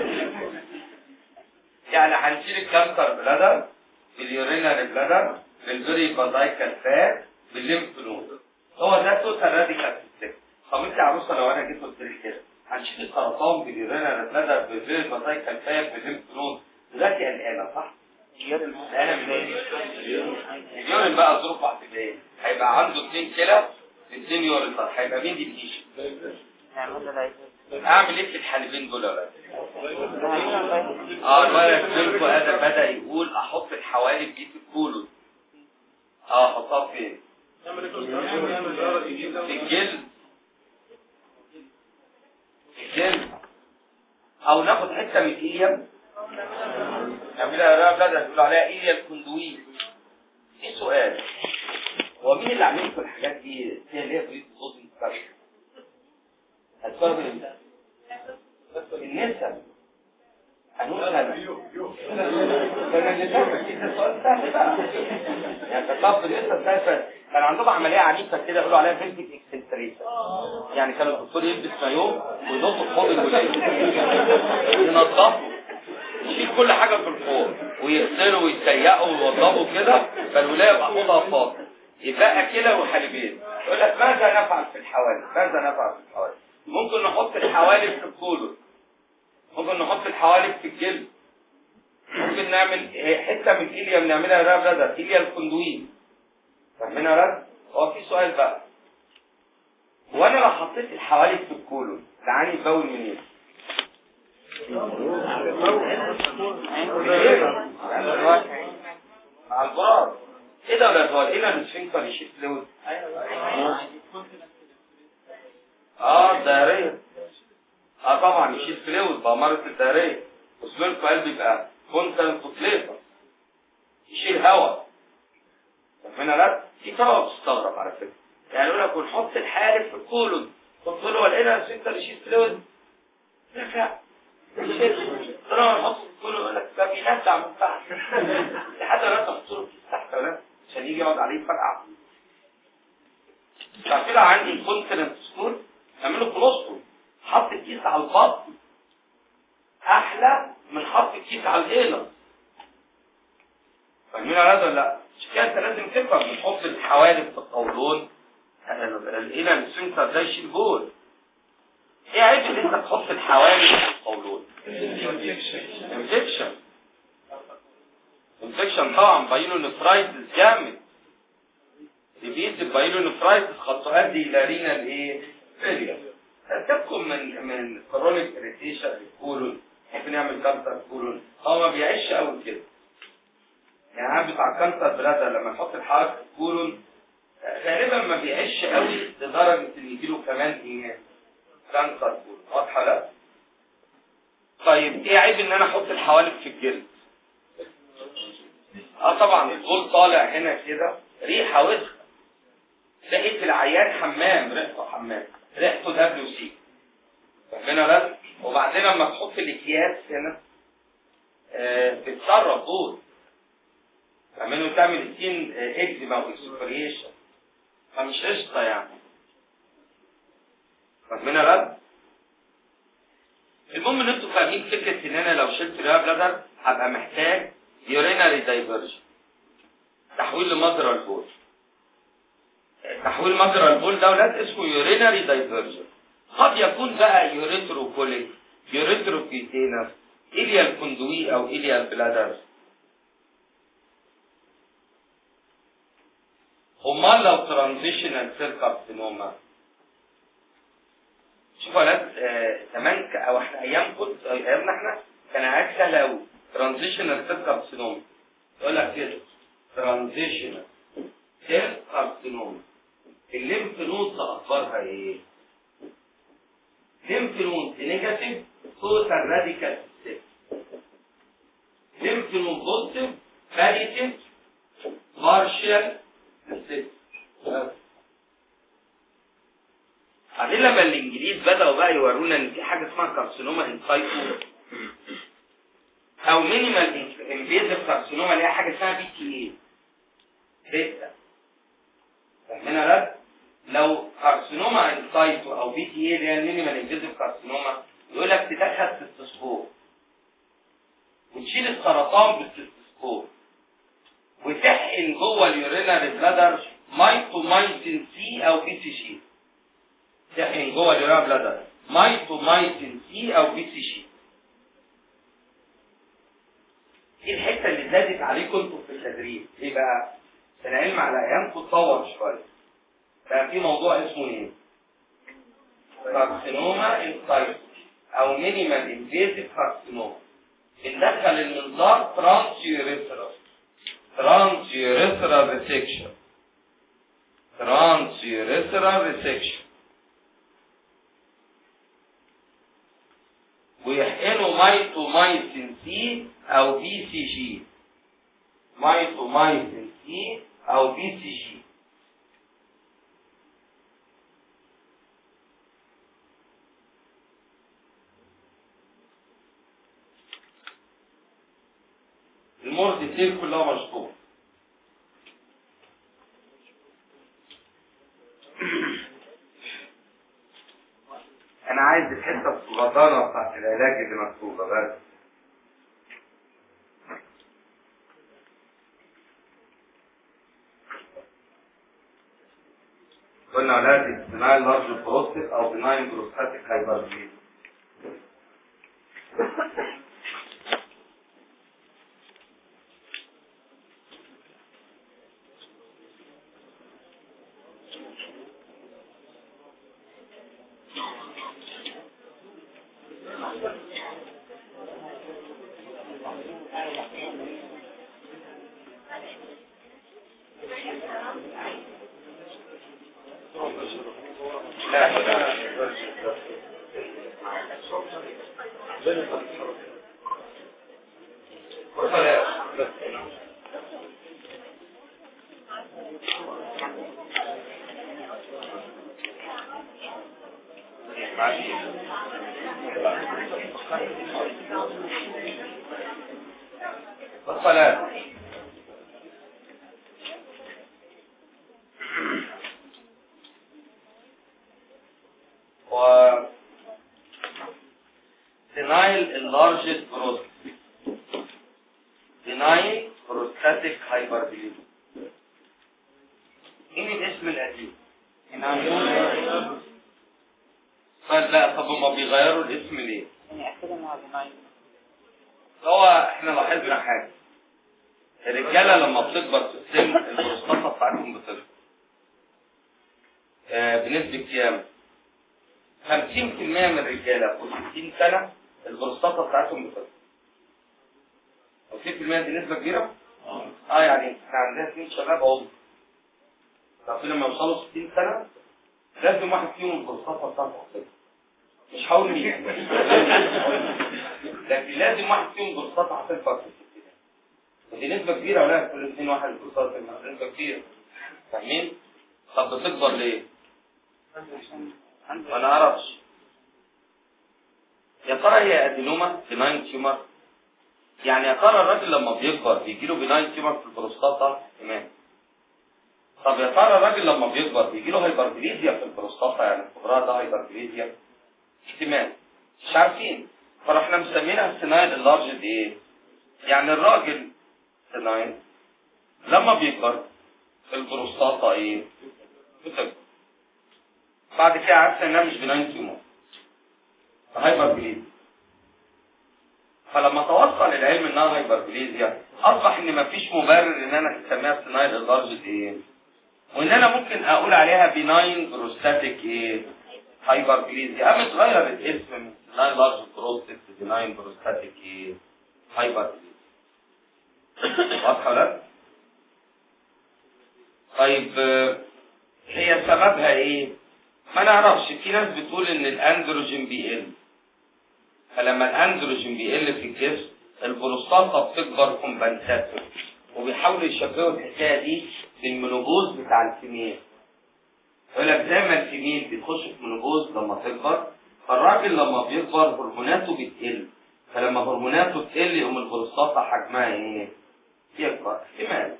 يعني هنشيل الكانسر بلادر باليورينال بلادر بالفيري فازايكال فات بالليمف نود هو ده توتال راديكال سيستم طب انت يا عروسه لو انا جيت قلت لك كده هنشيل السرطان باليورينال بلادر بالفيري فازايكال فات بالليمف نود دلوقتي قلقانه صح؟ انا من ايه؟ اليورين بقى ظروف واحد ايه؟ هيبقى عنده اثنين كلى اثنين يورين طب هيبقى مين دي بتيجي؟ اعمل ايه في الحالبين دول يا ولاد؟ اه الولد فيلكو هذا بدا يقول احط الحوالب دي في الكولون اه احطها فين؟ في الجلد في الجلد او ناخد حته من الايام نعملها بدأ تقول عليها ايه الكندويل في سؤال هو مين اللي عامل لكم الحاجات دي هي اللي هي في صوت المستشفى السبب امتى النسب هنقول سنة سنة النسب ده سؤال سهل بقى يعني كطب النسب سهل كان عندهم عملية عنيفة كده يقولوا عليها فيزيك اكسنتريشن يعني كان الدكتور يلبس مايوه وينط في حوض الولاية ينظفه يشيل كل حاجة في الفور ويغسلوا ويسيقوا ويوضبوا كده فالولاية يبقى حوضها فاضي يبقى كلى وحالبين يقول لك ماذا نفعل في الحوالب ماذا نفعل في الحوالب ممكن نحط الحوالب في الكولون ممكن نحط الحوالب في الجلد ممكن نعمل حتة من الكلية بنعملها راب رادر كلية الكندوين فاهمين يا رد؟ هو في سؤال بقى هو انا لو حطيت الحوالب في الكولون تعاني تبول منين؟ على البار ايه ده ولا هو هنا السفنكتر يشيل فلويد اه الدهرية اه طبعا يشيل فلويد بأمارة الدهرية وسميركو قلب يبقى كونتنت فليفر يشيل هواء فاهمين لا في طبعا بتستغرب على فكرة يعني يقول لك ونحط الحالب في الكولون قلت له ولقينا السفنكتر يشيل فلويد لا طالما نحط كله يقول لك ده بينزع من تحت لحد ما تحط له تحت ولا عشان يجي يقعد عليه فرقع فكده عندي كونتنت سكول اعمله كولوستوم حط الكيس على البطن احلى من حط الكيس على الايلر فاهمين هذا ولا لا؟ عشان كده انت لازم تفهم بنحط الحوالب في القولون الايلر السنتر ده يشيل بول ايه عيب ان انت تحط الحوالي في القولون انفكشن انفكشن طبعا بايلو نفرايتس جامد ديبيت البايلو نفرايتس قد تؤدي الى رينال ايه فيلير تبكم من من كرونيك اريتيشن للكولون ممكن يعمل كانسر كولون هو ما بيعيش قوي كده يعني عارف بتاع كانسر بلادر لما نحط الحركه في الكولون غالبا ما بيعيش قوي لدرجه ان يجيله كمان ايه كانسر كولون واضحه لا طيب ايه عيب ان انا احط الحوالب في الجلد اه طبعا البول طالع هنا كده ريحه وسخه لقيت العيان حمام ريحته حمام ريحته دبليو سي فاهمين ولا وبعدين لما تحط الاكياس هنا آه بتسرب دول فاهمين وتعمل سين اكزيما واكسبريشن فمش قشطه يعني فاهمين ولا المهم ان انتوا فاهمين فكره ان انا لو شلت ريا بلادر هبقى محتاج يوريناري دايفرجن تحويل لمجرى البول تحويل مجرى البول ده ولاد اسمه يوريناري دايفرجن قد يكون بقى يوريتروكوليك يوريتروكيتينس إليا الكندوي أو إليا البلادر أمال لو ترانزيشنال سيل كارسينوما شوفوا يا ولاد آه، زمان ك- او احنا ايام كنت ايامنا احنا كان عادي سهل قوي ترانزيشنال سيل كارسينوما يقول لك كده ترانزيشنال سيل كارسينوما الليمف نود اخبارها ايه؟ ليمف نود نيجاتيف توتال راديكال سيل ليمف نود بوزيتيف فاليتيف بارشال سيل بعدين لما الانجليز بداوا بقى يورونا ان في حاجه اسمها كارسينوما انسايتو او مينيمال انفيزيف كارسينوما اللي هي حاجه اسمها بي تي اي بيتا فاهمين يا لو كارسينوما انسايتو او بي تي اي اللي هي المينيمال انفيزيف كارسينوما يقول لك تدخل ستسكوب وتشيل السرطان بالستسكوب وتحقن جوه اليورينال بلادر مايتومايسين سي او بي سي جي تحقن جوه اليورينال بلادر مايتومايسين سي او بي سي جي دي الحته اللي زادت عليكم انتوا في التدريب ايه بقى؟ العلم على ايامكم اتطور شويه بقى في موضوع اسمه ايه؟ كارسينوما انسايت او مينيمال انفيزيف كارسينوما بندخل المنظار ترانس يوريثرال ترانس يوريثرال ريسكشن ترانس يوريثرال ريسكشن ويحقنوا مايتومايسين سي او بي سي جي مايتومايسين سي او بي سي جي المور ديتيل كلها مشطوب انا عايز الحته الصغيره بتاعت العلاج اللي مكتوبه بس قلنا علاج بناين لارج بروستيت او بناين بروستاتيك هايبرجين والصلاة و denial enlarged growth denial prostatic hyperplasia ايه الاسم القديم طيب لا طب هما بيغيروا الاسم ليه هو احنا لاحظنا حاجه الرجاله لما بتكبر في السن البروستاتا بتاعتهم بتكبر آه بنسبه كام 50% من الرجاله فوق 60 سنه البروستاتا بتاعتهم بتكبر 50% دي نسبه كبيره اه يعني احنا عندنا اثنين شباب عمر طب لما يوصلوا 60 سنه لازم واحد فيهم البروستاتا بتاعته تكبر مش هقول مين لكن لازم واحد فيهم بروستاتا هتكبر في الستينات ودي نسبة كبيرة ولا كل اثنين واحد بروستاتا تكبر نسبة كبيرة فاهمين؟ طب بتكبر ليه؟ ما نعرفش يا ترى هي ادينوما بناين تيومر يعني يا ترى الراجل لما بيكبر بيجي له بناين تيومر في البروستاتا تمام طب يا ترى الراجل لما بيكبر بيجي له هايبربليزيا في البروستاتا يعني الكبرى ده هايبربليزيا احتمال مش عارفين فرحنا مسمينها السنايل اللارج ايه يعني الراجل سنايل لما بيكبر البروستاتا ايه بتكبر بعد كده عرفنا انها مش بناين تيومر هايبربليزيا فلما توصل العلم انها هايبربليزيا اصبح ان مفيش مبرر ان انا اسميها سنايل اللارج ايه وان انا ممكن اقول عليها بناين بروستاتيك ايه هايبربليزيا قامت غيرت اسم من سناين لارج بروستات بناين بروستاتيك ايه هايبربليزيا واضحه ولا لا؟ طيب آه، هي سببها ايه ما نعرفش في ناس بتقول ان الاندروجين بيقل فلما الاندروجين بيقل في الجسم البروستاتا بتكبر كومبنساتور وبيحاولوا يشبهوا الحكايه دي بالمنوبوز بتاع الفيميل يقول لك زي ما الفيميل بتخش في منوبوز لما تكبر فالراجل لما بيكبر هرموناته بتقل فلما هرموناته تقل يقوم البروستاتا حجمها ايه؟ يكبر احتمال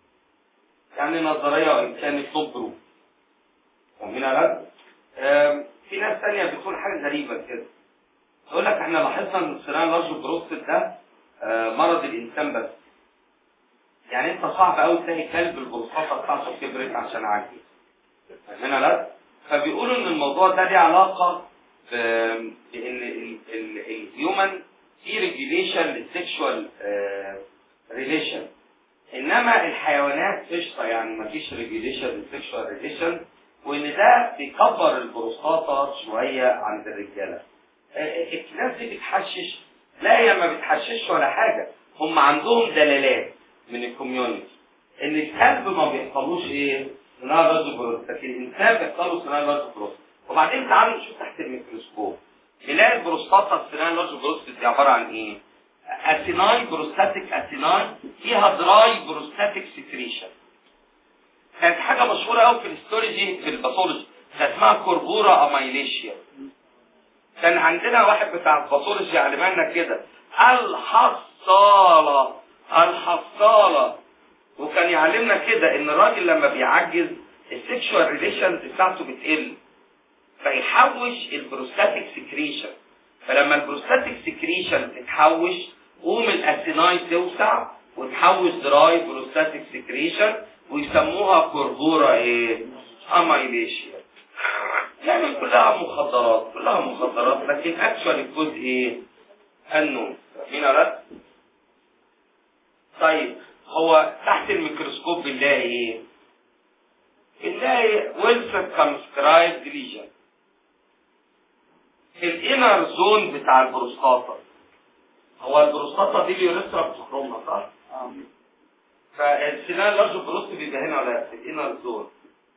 يعني نظريه وان كانت تبرو فاهمين يا ولاد؟ آم، في ناس تانية بتقول حاجة غريبة كده تقول لك احنا لاحظنا ان السيران لارج بروستات ده آه، مرض الانسان بس يعني انت صعب قوي تلاقي كلب البروستاتا بتاعته كبرت عشان عاجز فاهمين يا ولاد؟ فبيقولوا ان الموضوع ده ليه علاقة ب- بان الهيومن في ريجيليشن للسكشوال ريليشن انما الحيوانات قشطه يعني ما فيش ريجيليشن للسكشوال ريليشن وان ده بيكبر البروستاتا شويه عند الرجاله آه، الناس دي بتحشش لا هي ما بتحشش ولا حاجه هم عندهم دلالات من الكوميونتي ان الكلب ما بيحصلوش ايه صناعه لارج بروست لكن الانسان بيحصل له صناعه لارج بروست وبعدين تعالوا نشوف تحت الميكروسكوب نلاقي البروستاتا الصناعه لارج بروست دي عباره عن ايه اسيناي بروستاتيك اسيناي فيها دراي بروستاتيك سكريشن كانت حاجه مشهوره قوي في الهيستولوجي في الباثولوجي كان اسمها كوربورا امايليشيا كان عندنا واحد بتاع الباثولوجي علمنا كده الحصاله الحصاله وكان يعلمنا كده ان الراجل لما بيعجز السكشوال ريليشنز بتاعته بتقل فيحوش البروستاتيك سكريشن فلما البروستاتيك سكريشن تتحوش قوم الاسيناي توسع وتحوش دراي بروستاتيك سكريشن ويسموها كوربورا ايه امايليشيا يعني كلها مخدرات كلها مخدرات لكن اكشوال الجزء ايه النوم مين رد طيب هو تحت الميكروسكوب بنلاقي ايه بنلاقي ويلسون كامسكرايب ليجن الانر زون بتاع البروستاتا هو البروستاتا دي اليوريثرا بتخرمها صح؟ فالسنان لارج بروست بيبقى هنا ولا في الانر زون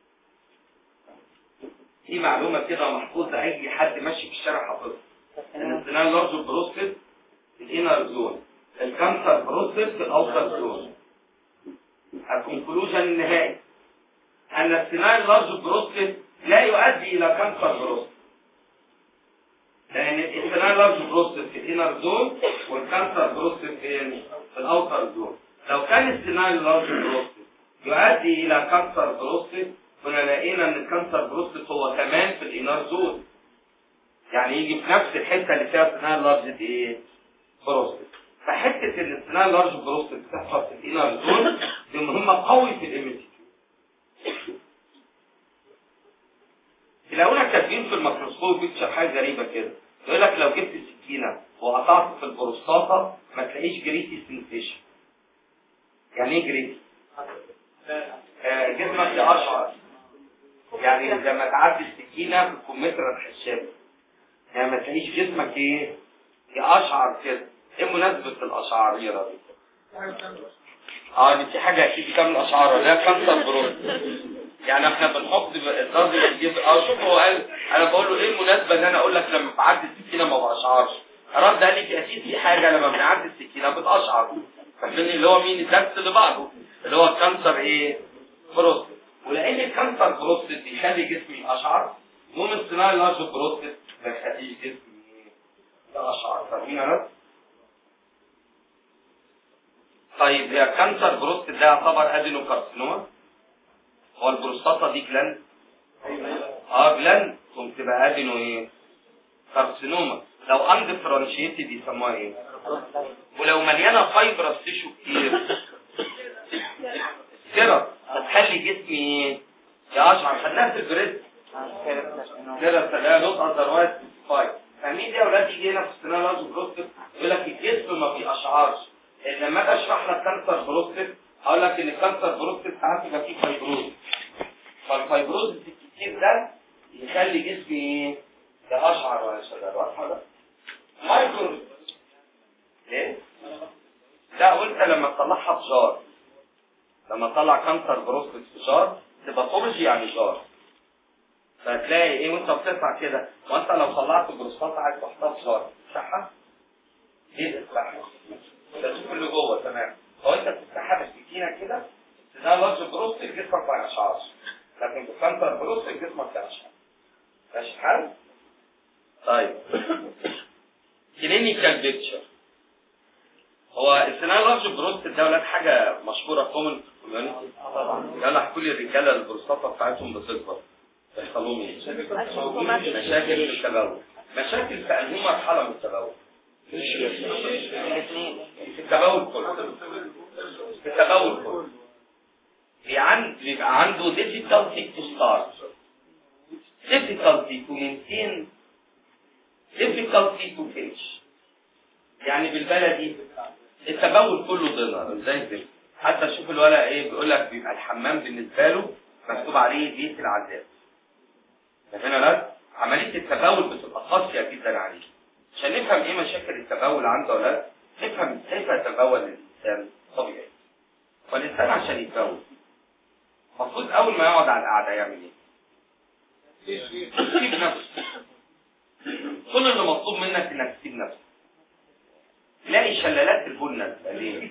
دي معلومه كده محفوظه اي حد ماشي في الشارع حافظها ان السنان لارج بروستد في الانر زون الكانسر بروستد في الاوتر زون الكونكلوجن النهائي ان السنان لارج بروستد لا يؤدي الى كانسر بروستد لان السنان لارج بروستد في الانر زون والكانسر بروستد فين في الاوتر زون لو كان السنان لارج بروستد يؤدي الى كانسر بروستد كنا لقينا ان الكانسر بروستد هو كمان في الانار زون يعني يجي في نفس الحته اللي فيها سنان لارج ايه بروستد فحته ان السنان لارج بروستد بتحصل في الانار زون دي مهمه قوي في الايميجنج تلاقونا كاتبين في الميكروسكوب بيكتشر حاجه غريبه كده يقول لك لو جبت سكينه وقطعت في البروستاتا ما تلاقيش جريتي سنسيشن يعني ايه جريتي؟ آه جسمك يقشعر يعني لما تعدي السكينه في الكمثرى الخشابه يعني ما تلاقيش جسمك ايه؟ يقشعر كده ايه مناسبه الاشعريره دي؟ اه دي في حاجه اكيد كام الاشعار لا كانسر بروست يعني احنا بنحط الراجل يجيب اه شوف هو قال انا بقول له ايه المناسبه ان انا اقول لك لما بعدي السكينه ما بقشعرش الراجل قال لي اكيد في حاجه لما بنعدي السكينه بتقشعر فاهمين اللي هو مين الدرس اللي بعده اللي هو الكانسر ايه بروست ولان الكانسر بروست بيخلي جسمي اشعر المهم الصناعي لارج بروست ما يخليش جسمي اشعر فاهمين يا ناس؟ طيب هي كانسر بروست ده يعتبر ادينو كارسينوما هو البروستاتا دي جلاند اه جلاند قمت تبقى ادينو ايه كارسينوما لو اندفرنشيتد يسموها ايه ولو مليانه فايبرس تيشو كتير كده هتخلي جسمي ايه يقشعر خدناها في البريد كده تلاقيها نوت اذروايز فايب فاهمين دي يا اولاد يجي هنا في السنان لازم بروستات يقول لك الجسم ما بيقشعرش لما اجي اشرح لك كانسر بروستات اقول لك ان الكانسر بروستات ساعات بيبقى فيه فايبروز فالفايبروز الكتير ده يخلي جسمي ايه يقشعر ولا شغال واضحه ده مايكرو ايه لا وانت لما تطلعها في جار لما تطلع كانسر بروستات في جار تبقى طرجي يعني جار فهتلاقي ايه وانت بتطلع كده وانت لو طلعت بروستات عايز تحطها في جار تفتحها ايه تفتحها ده تشوف اللي جوه تمام هو انت بتفتحها بالسكينه كده ده لارج بروست جسمك ما يشعرش لكن في كانسر بروست جسمك يشعر ماشي الحال؟ طيب كلينيكال بيكتشر هو السيناريو لارج بروست ده ولاد حاجه مشهوره كومن كوميونتي طبعا يلا احكوا لي الرجاله البروستاتا بتاعتهم بتكبر بيحصل لهم ايه؟ مشاكل في التبول مشاكل في انهي مرحله من التبول؟
الاثنين
في التبول كله في التبول كله بيعن- بيبقى عنده difficulty to start difficulty to maintain difficulty to finish يعني بالبلدي التبول كله ضنر زي الزفت حتى شوف الولد ايه بيقول لك بيبقى الحمام بالنسبه له مكتوب عليه بيت العذاب فهنا لا عمليه التبول بتبقى قاسيه جدا عليه عشان نفهم ايه مشاكل التبول عنده ولا لا نفهم كيف يتبول الانسان طبيعي والانسان عشان يتبول المفروض اول ما يقعد على القعده يعمل ايه؟ يسيب نفسه كل اللي مطلوب منك انك تسيب نفسك تلاقي شلالات البول نازله ليه؟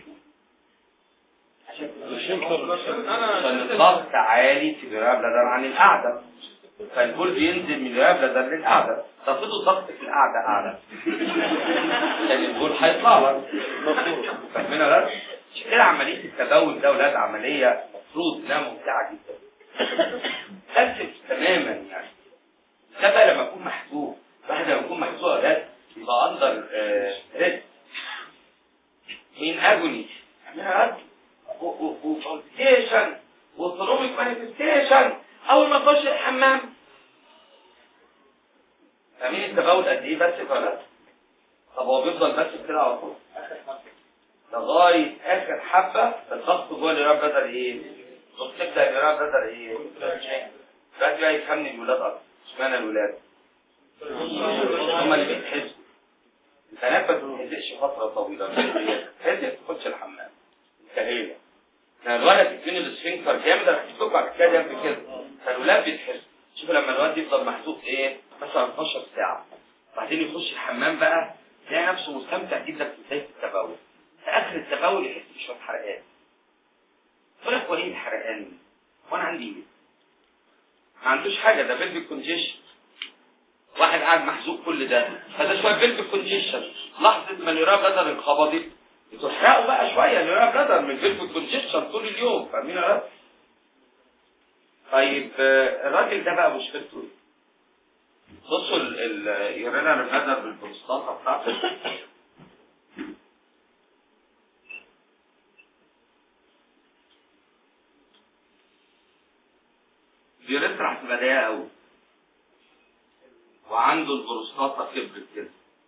عشان الضغط عالي في الرئه بلدر عن القعده فالبول بينزل من الرئه بلدر للقعده تفرضوا الضغط في القعده اعلى عشان البول هيطلع لك فاهمين ولا لا؟ عشان كده عمليه التبول ده ولاد عمليه المفروض انها ممتعه جدا تكتب تماما يعني ده بقى لما يكون محبوب الواحد لما يكون محبوب ده يبقى اندر ريد من اجوني وفالتيشن وطروميك مانيفستيشن اول ما تخش الحمام فاهمين التبول قد ايه بس ولا طب هو بيفضل بس كده على طول لغايه اخر حبه الضغط جوه الراب بدل ايه؟ تبدا الراب بدل ايه؟ دلوقتي بقى يفهمني الولاد اكتر اشمعنى الولاد؟ هم اللي بيتحسوا البنات ما بتتحسش فتره طويله تتحسس تخش الحمام انتهينا يعني الولد يكون الاسفنكتر جامد انا هحكي لكم بعد كده يعمل كده فالولاد بيتحسوا شوفوا لما الولد يفضل محذوف ايه؟ مثلا 12 ساعه بعدين يخش الحمام بقى يلاقي نفسه مستمتع جدا في بدايه التبول في اخر التبول يحس بشويه حرقان يقول لك وليه الحرقان دي؟ وانا عندي ايه؟ ما عندوش حاجه ده بيلفيك كونجيشن واحد قاعد محزوق كل ده فده شويه بيلفيك كونجيشن لحظه ما اليورا بلدر انخبطت بتحرقوا بقى شويه اليورا بلدر من بيلفيك كونجيشن طول اليوم فاهمين ولا لا؟ طيب آه، الراجل ده بقى مشكلته ايه؟ بصوا اليورينال بلدر بالبروستاتا بتاعته بيرفرح تبقى ضيقه قوي وعنده البروستاتا كبرت كده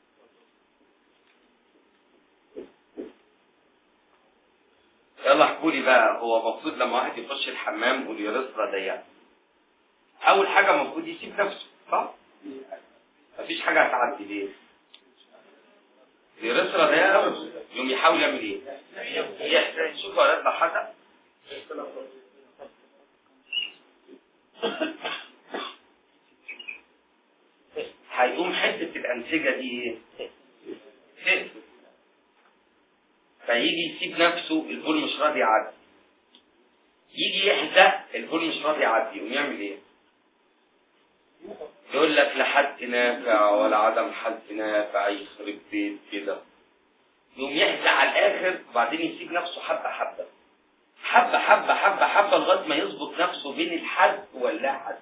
يلا احكوا لي بقى هو المفروض لما واحد يخش الحمام واليوريثرا ضيقه اول حاجه المفروض يسيب نفسه صح مفيش حاجه هتعدي ليه اليوريثرا ضيقه قوي يقوم يحاول يعمل ايه يحزن شوف ولا يطلع حاجه هيقوم حته الانسجه دي ايه تقفل فيجي يسيب نفسه البول مش راضي يعدي يجي يحزق البول مش راضي يعدي يقوم يعمل ايه يقول لك لا حد نافع ولا عدم حد نافع يخرب بيت كده يقوم يحزق على الاخر وبعدين يسيب نفسه حبه حبه حبه حبه حبه حبه لغايه ما يظبط نفسه بين الحد واللا حد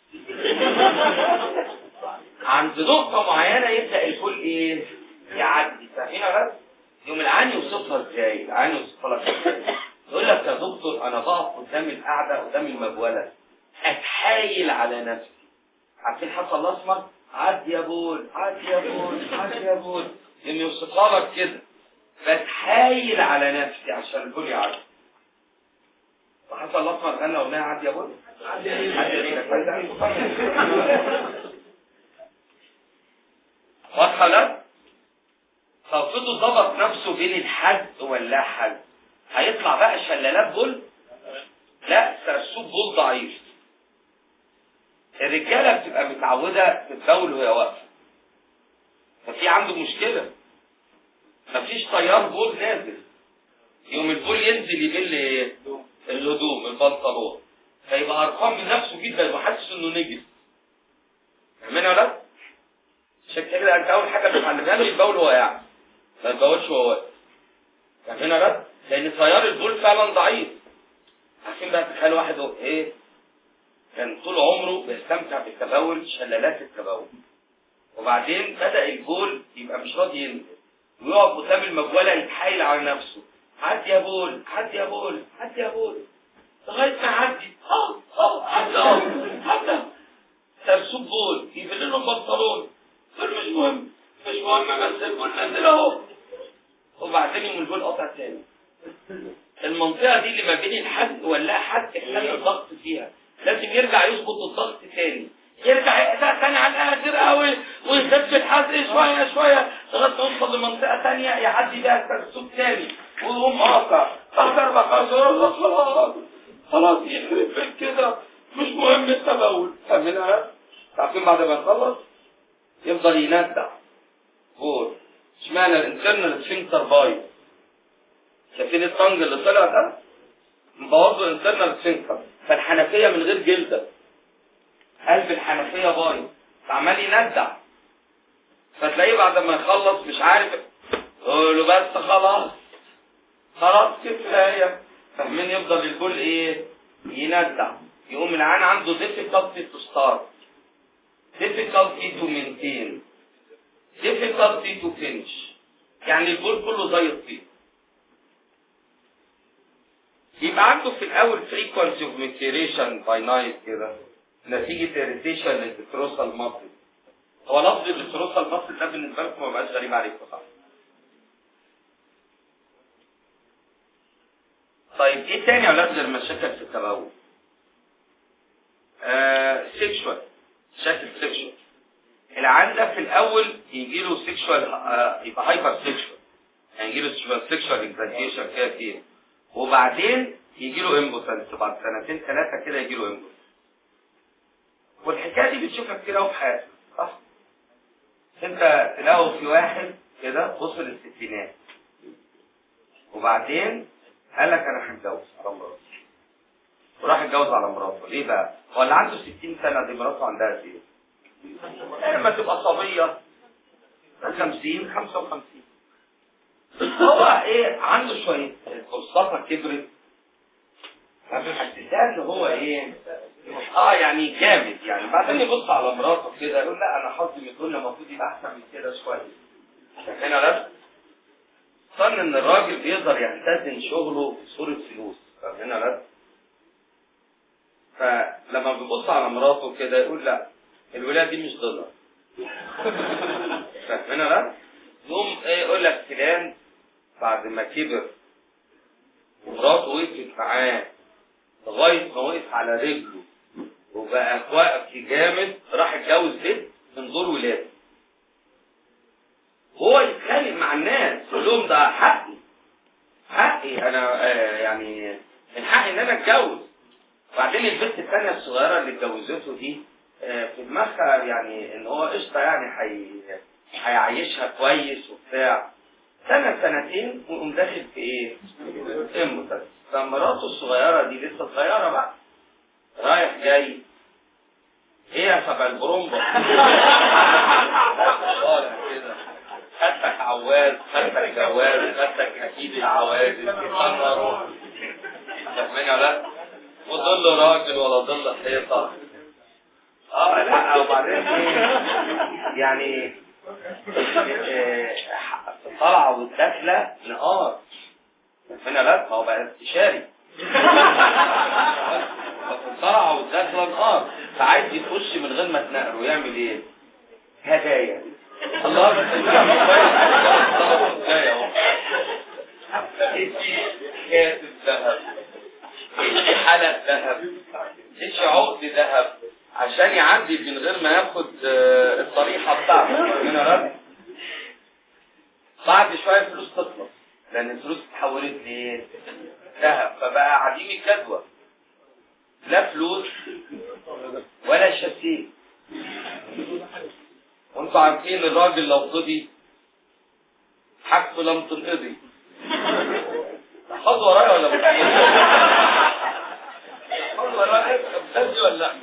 عند نقطة معينة يبدأ الكل ايه؟ يعدي فاهمين بس؟ يوم العين يوصفها ازاي؟ العين يوصفها لك ازاي؟ يقول لك يا دكتور انا بقف قدام القعدة قدام المبولة اتحايل على نفسي عارفين حصل الاسمر؟ عدي يا بول عدي يا بول عدي يا بول يوم يوصفها لك كده بتحايل على نفسي عشان البول يعدي وحصل الاسمر غنى اغنية عدي يا بول عدي يا بول واضحة لا؟ طب افرضوا ظبط نفسه بين الحد واللا حد هيطلع بقى شلالات بول لا سرسوب بول ضعيف الرجاله بتبقى متعوده تتبول وهي واقفه ففي عنده مشكله مفيش تيار بول نازل يوم البول ينزل يبل ايه؟ الهدوم البنطلون فيبقى هرقان من نفسه جدا يبقى حاسس انه نجس فاهمين ولا لا؟ عشان كده انت اول حاجه بتتعلمها له يتبول وهو قاعد ما يتبولش وهو واقف فاهمين ولا لا؟ لان تيار البول فعلا ضعيف عارفين بقى تخيل واحد هو ايه كان طول عمره بيستمتع بالتبول شلالات التبول وبعدين بدا البول يبقى مش راضي ينزل ويقف قدام المجوله يتحايل على نفسه عدي يا بول عدي يا بول عدي يا بول لغايه ما عدي اه اه عدى اه عدى سرسوب بول يبل له البنطلون قال مش مهم مش مهم بس البول نزل اهو وبعدين يوم البول قطع تاني المنطقه دي اللي ما بين الحد ولا حد خلى الضغط فيها لازم يرجع يظبط الضغط تاني يرجع يقطع تاني على الاخر قوي ويخف الحد شويه شويه لغايه ما يوصل لمنطقه تانيه يعدي بيها السرسوب تاني ويقوم قاطع بعد اربع خلاص خلاص خلاص يخرب بيت كده مش مهم التبول فاهمينها؟ عارفين بعد ما يخلص يفضل يندع فور اشمعنى الانترنال سفنكتر بايظ شايفين الطنج اللي طلع ده مبوظ الانترنال سفنكتر فالحنفيه من غير جلده قلب الحنفيه بايظ عمال يندع فتلاقيه بعد ما يخلص مش عارف يقول له بس خلاص خلاص كفايه فاهمين يفضل البول ايه يندع يقوم العين عنده difficulty to start difficulty to maintain difficulty to finish يعني البول كله زي الطين يبقى عنده في الاول frequency of maturation by night كده نتيجة irritation للتروسال مصل هو لفظ التروسال مصل ده بالنسبة لكم ما بقاش غريب عليكم صح؟ طيب ايه تاني يا اولاد غير مشاكل في التبول؟ آه سيكشوال مشاكل سيكشوال العيان ده في الاول يجي له سيكشوال آه يبقى هايبر سيكشوال يعني يجي له سيكشوال اكزايتيشن كده كتير وبعدين يجي له امبوتنس بعد سنتين ثلاثه كده يجي له امبوتنس والحكايه دي بتشوفها كتير قوي في حياتك صح؟ انت تلاقوا في واحد كده وصل الستينات وبعدين قال لك انا هتجوز على مراتي وراح اتجوز على مراته ليه بقى؟ هو اللي عنده 60 سنه دي مراته عندها قد ايه؟ لما تبقى صبيه 50 55 هو ايه عنده شويه فرصتها كبرت فبيحسسها ان هو ايه اه يعني جامد يعني بعدين يبص على مراته كده يقول لا انا حظي من الدنيا المفروض يبقى احسن من كده شويه هنا لا ظن ان الراجل بيقدر يختزن شغله بصوره فلوس هنا لا فلما بيبص على مراته كده يقول لا الولاده دي مش دولار فاهمين لا يقوم ايه يقول لك فلان بعد ما كبر ومراته وقفت معاه لغايه ما وقف على رجله وبقى واقف جامد راح اتجوز بنت من دور ولاده هو يتخانق مع الناس يقول لهم ده حقي حقي انا آه يعني من حقي ان انا اتجوز وبعدين البنت الثانيه الصغيره اللي اتجوزته دي آه في دماغها يعني ان هو قشطه يعني حي... هيعيشها كويس وبتاع سنه سنتين ويقوم داخل في ايه؟ امتى فمراته الصغيره دي لسه صغيره بقى رايح جاي ايه يا سبع البرومبا كده خدتك عواز خدتك جواز خدتك اكيد العواز يتكرروا فاهمين ولا وظل راجل ولا ظل حيطه اه لا وبعدين ايه يعني الطلعه والدخله نقار هنا لا ما هو بقى استشاري الطلعه والدخله نقار فعايز يخش من غير ما تنقره يعمل ايه؟ هدايا الله هدايا اهو ادي كاس الذهب ادي حلق ذهب ادي عقد ذهب عشان يعدي من غير ما ياخد الطريحه بتاعته هنا رد بعد شويه الفلوس تخلص لان الفلوس اتحولت لايه؟ ذهب فبقى عديم الجدوى لا فلوس ولا شاسيه وانتوا عارفين الراجل لو قضي حاجته لم تنقضي خد ورايا ولا مش خد ورايا بتدي ولا لا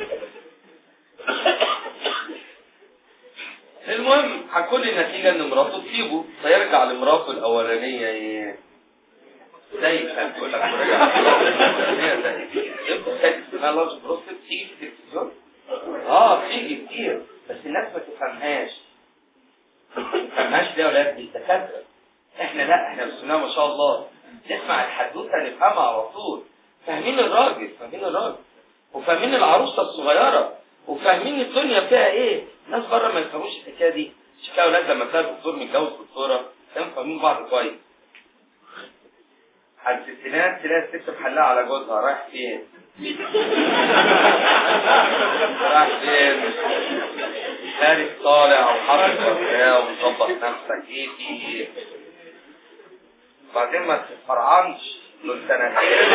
المهم هتكون النتيجة ان مراته تسيبه فيرجع لمراته الاولانية ايه زي ما بتقول لك رجع هي زي اسمها لارج بروستات تيجي في التلفزيون اه بتيجي كتير بس الناس ما تفهمهاش ما تفهمهاش ليه يا ولاد دي دكاتره احنا لا احنا بسم الله ما شاء الله نسمع الحدوته نفهمها على طول فاهمين الراجل فاهمين الراجل وفاهمين العروسه الصغيره وفاهمين الدنيا فيها ايه الناس بره ما يفهموش الحكايه دي عشان كده اولاد لما تلاقي دكتور متجوز دكتوره كانوا فاهمين بعض كويس على الستينات تلاقي الست محلها على جوزها رايح فين؟ رايح فين؟ خارج طالع وحاطط ورداه ومظبط نفسك ايه في ايه؟ بعدين ما تتفرعنش دول سنتين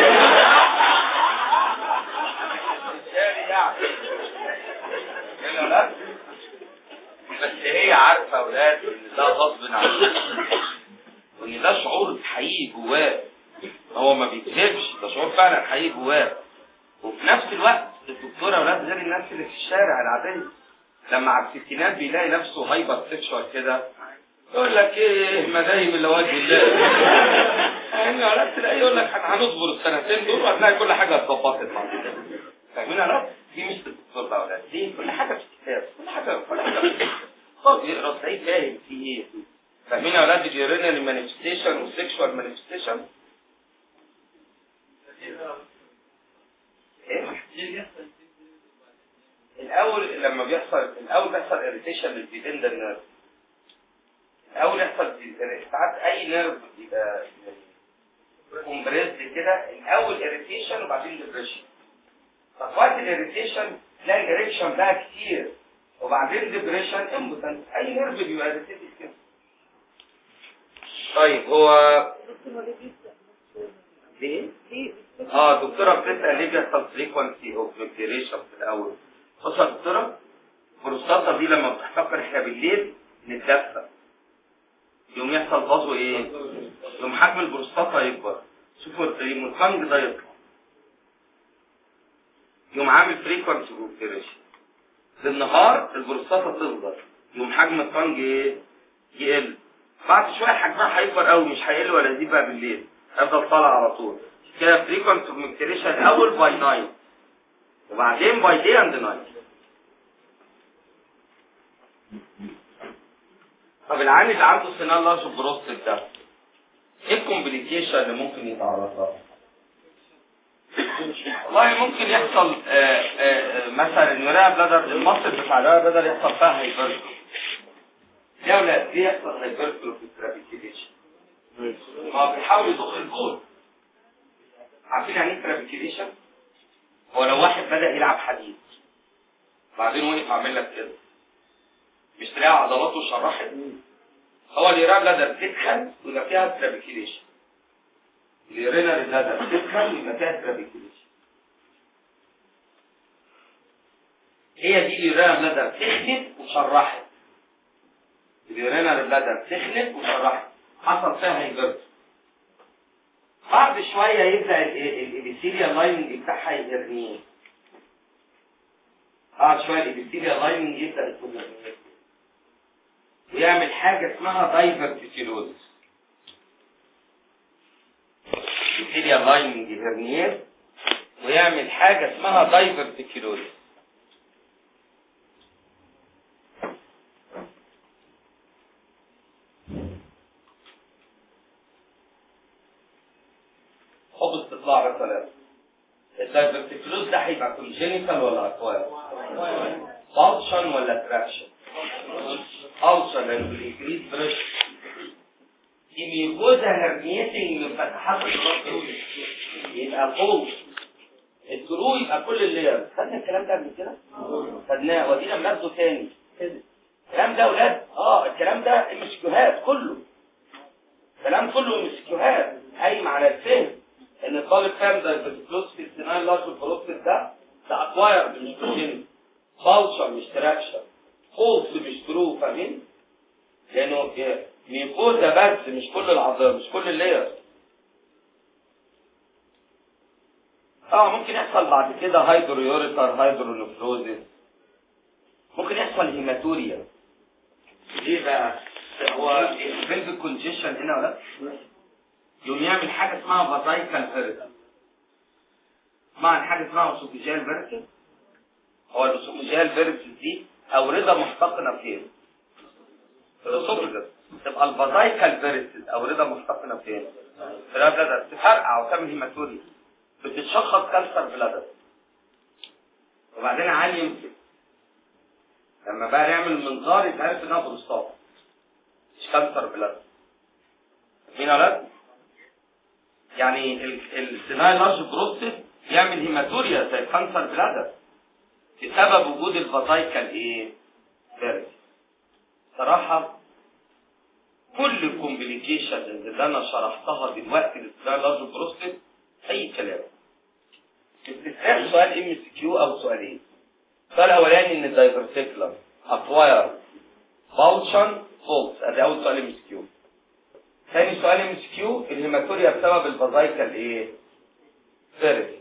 بالتالي يعني كده لا بس هي عارفه اولاد ان ده غصب عنها وان ده شعور حقيقي جواه هو ما بيكذبش ده شعور فعلا حقيقي جواه وفي نفس الوقت الدكتوره اولاد غير الناس اللي في الشارع العاديه لما على الستينات بيلاقي نفسه هايبر سيكشوال كده يقول لك ايه مدايم الا وجه الله يعني عرفت تلاقيه يقول لك احنا هنصبر السنتين دول وهتلاقي كل حاجه اتظبطت بعد كده فاهمين يا رب؟ دي مش الدكتور بقى ولا دي كل حاجه في الكتاب كل حاجه كل حاجه في الكتاب طب يقرا تلاقيه فاهم في ايه فاهمين يا اولاد اليورينال مانيفستيشن والسكشوال مانيفستيشن ايه الاول لما بيحصل الاول بيحصل اريتيشن للديبندنت نيرف الاول يحصل ساعات اي نيرف بيبقى كومبريسد كده الاول اريتيشن وبعدين ديبريشن ففي وقت الاريتيشن تلاقي اريكشن بقى كتير وبعدين ديبريشن امبوتنت اي نيرف بيبقى اريتيتد كده طيب هو ليه؟ اه دكتوره بتسال ليه بيحصل فريكونسي اوف فيكتيريشن في الاول بص يا دكتوره البروستاتا دي لما بتحتقر احنا بالليل نتدفى يوم يحصل بازو ايه؟ يوم حجم البروستاتا يكبر شوفوا يوم الفنج ده يطلع يوم عامل فريكونسي اوف فيكتيريشن بالنهار البروستاتا تصغر يوم حجم الفنج ايه؟ يقل بعد شويه حجمها هيكبر قوي مش هيقل ولا يزيد بقى بالليل هيفضل طالع على طول كده فريكونسي اوف فيكتيريشن الاول باي نايت وبعدين باي دي اند نايت طب العيان اللي عنده سنان لارج بروستات ده ايه الكومبليكيشن اللي ممكن يتعرض لها؟ والله ممكن يحصل آآ آآ مثلا الولايه بلادر المصل بتاع الولايه بلادر يحصل فيها هايبرتو يا ولاد ليه يحصل هايبرتو في الترابيكيليشن؟ ما بيحاول يضخ البول عارفين يعني ايه ترابيكيليشن؟ هو لو واحد بدأ يلعب حديد بعدين وقف عامل لك كده مش تلاقي عضلاته شرحت هو اليوراب بلادر تدخل ويبقى فيها ترابيكيليشن اليورينال بلادر تدخل ويبقى فيها ترابيكيليشن هي دي اليورينال بلادر تخنت وشرحت اليورينال بلادر تخنت وشرحت حصل فيها هيجرت بعد شوية يبدأ الابيثيليال لايننج بتاعها يرميه بعد شوية الابيثيليال لايننج يبدأ يكون ويعمل حاجة اسمها دايفرتيكيلوزس الابيثيليال لايننج يرميه ويعمل حاجة اسمها دايفرتيكيلوزس حب استطلاع مثلا الدايفرتيكلوز ده هيبقى كونجينيتال ولا اكواير؟ فانكشن ولا تراكشن؟ فانكشن لانه بالانجليز بريش يميكوزا هرنيتنج من فتحات الرأس يبقى فوق الجرو يبقى كل اللير خدنا الكلام ده قبل كده؟ خدناه ودينا بناخده تاني الكلام ده ولاد اه الكلام ده مسكوهات كله الكلام كله مسكوهات قايم على الفهم ان الطالب فاهم ده الفلوس في السنان لارج البروسيس ده ده اكواير مش كونجنت فالشر مش تراكشر فولس مش ترو فاهمين؟ لانه ميكوزا بس مش كل العظام مش كل اللايرز اه ممكن يحصل بعد كده هايدرويوريتر هايدرونفروزيس ممكن يحصل هيماتوريا ليه بقى؟ هو الفيلف كونجيشن هنا ولا يقوم يعمل حاجه اسمها فازايكال فيرتس معنى حاجه اسمها اسوفيجيال فيرتس هو الاسوفيجيال فيرتس دي اوردة محتقنه فين؟ في الاسوفيجس تبقى الفازايكال فيرتس اوردة محتقنه فين؟ في البلادر تفرقع وتعمل هيماتوريا بتتشخص كانسر بلادر وبعدين عالي يمسك لما بقى نعمل منظار يتعرف انها بروستات مش كانسر بلادر مين يا ولاد؟ يعني السيناي لارج بروستيت يعمل هيماتوريا زي كانسر بلادر بسبب وجود الفازايكال ايه؟ فيرس صراحة كل الكومبليكيشن اللي انا شرحتها دلوقتي للسيناي لارج بروستيت اي كلام استثناء سؤال ام اس كيو او سؤالين السؤال الاولاني ان الدايفرسيكلم اكواير باوتشن فولس ادي اول سؤال ام اس كيو ثاني سؤال ام اس كيو الهيماتوريا بسبب الفازايكال ايه ثيرابي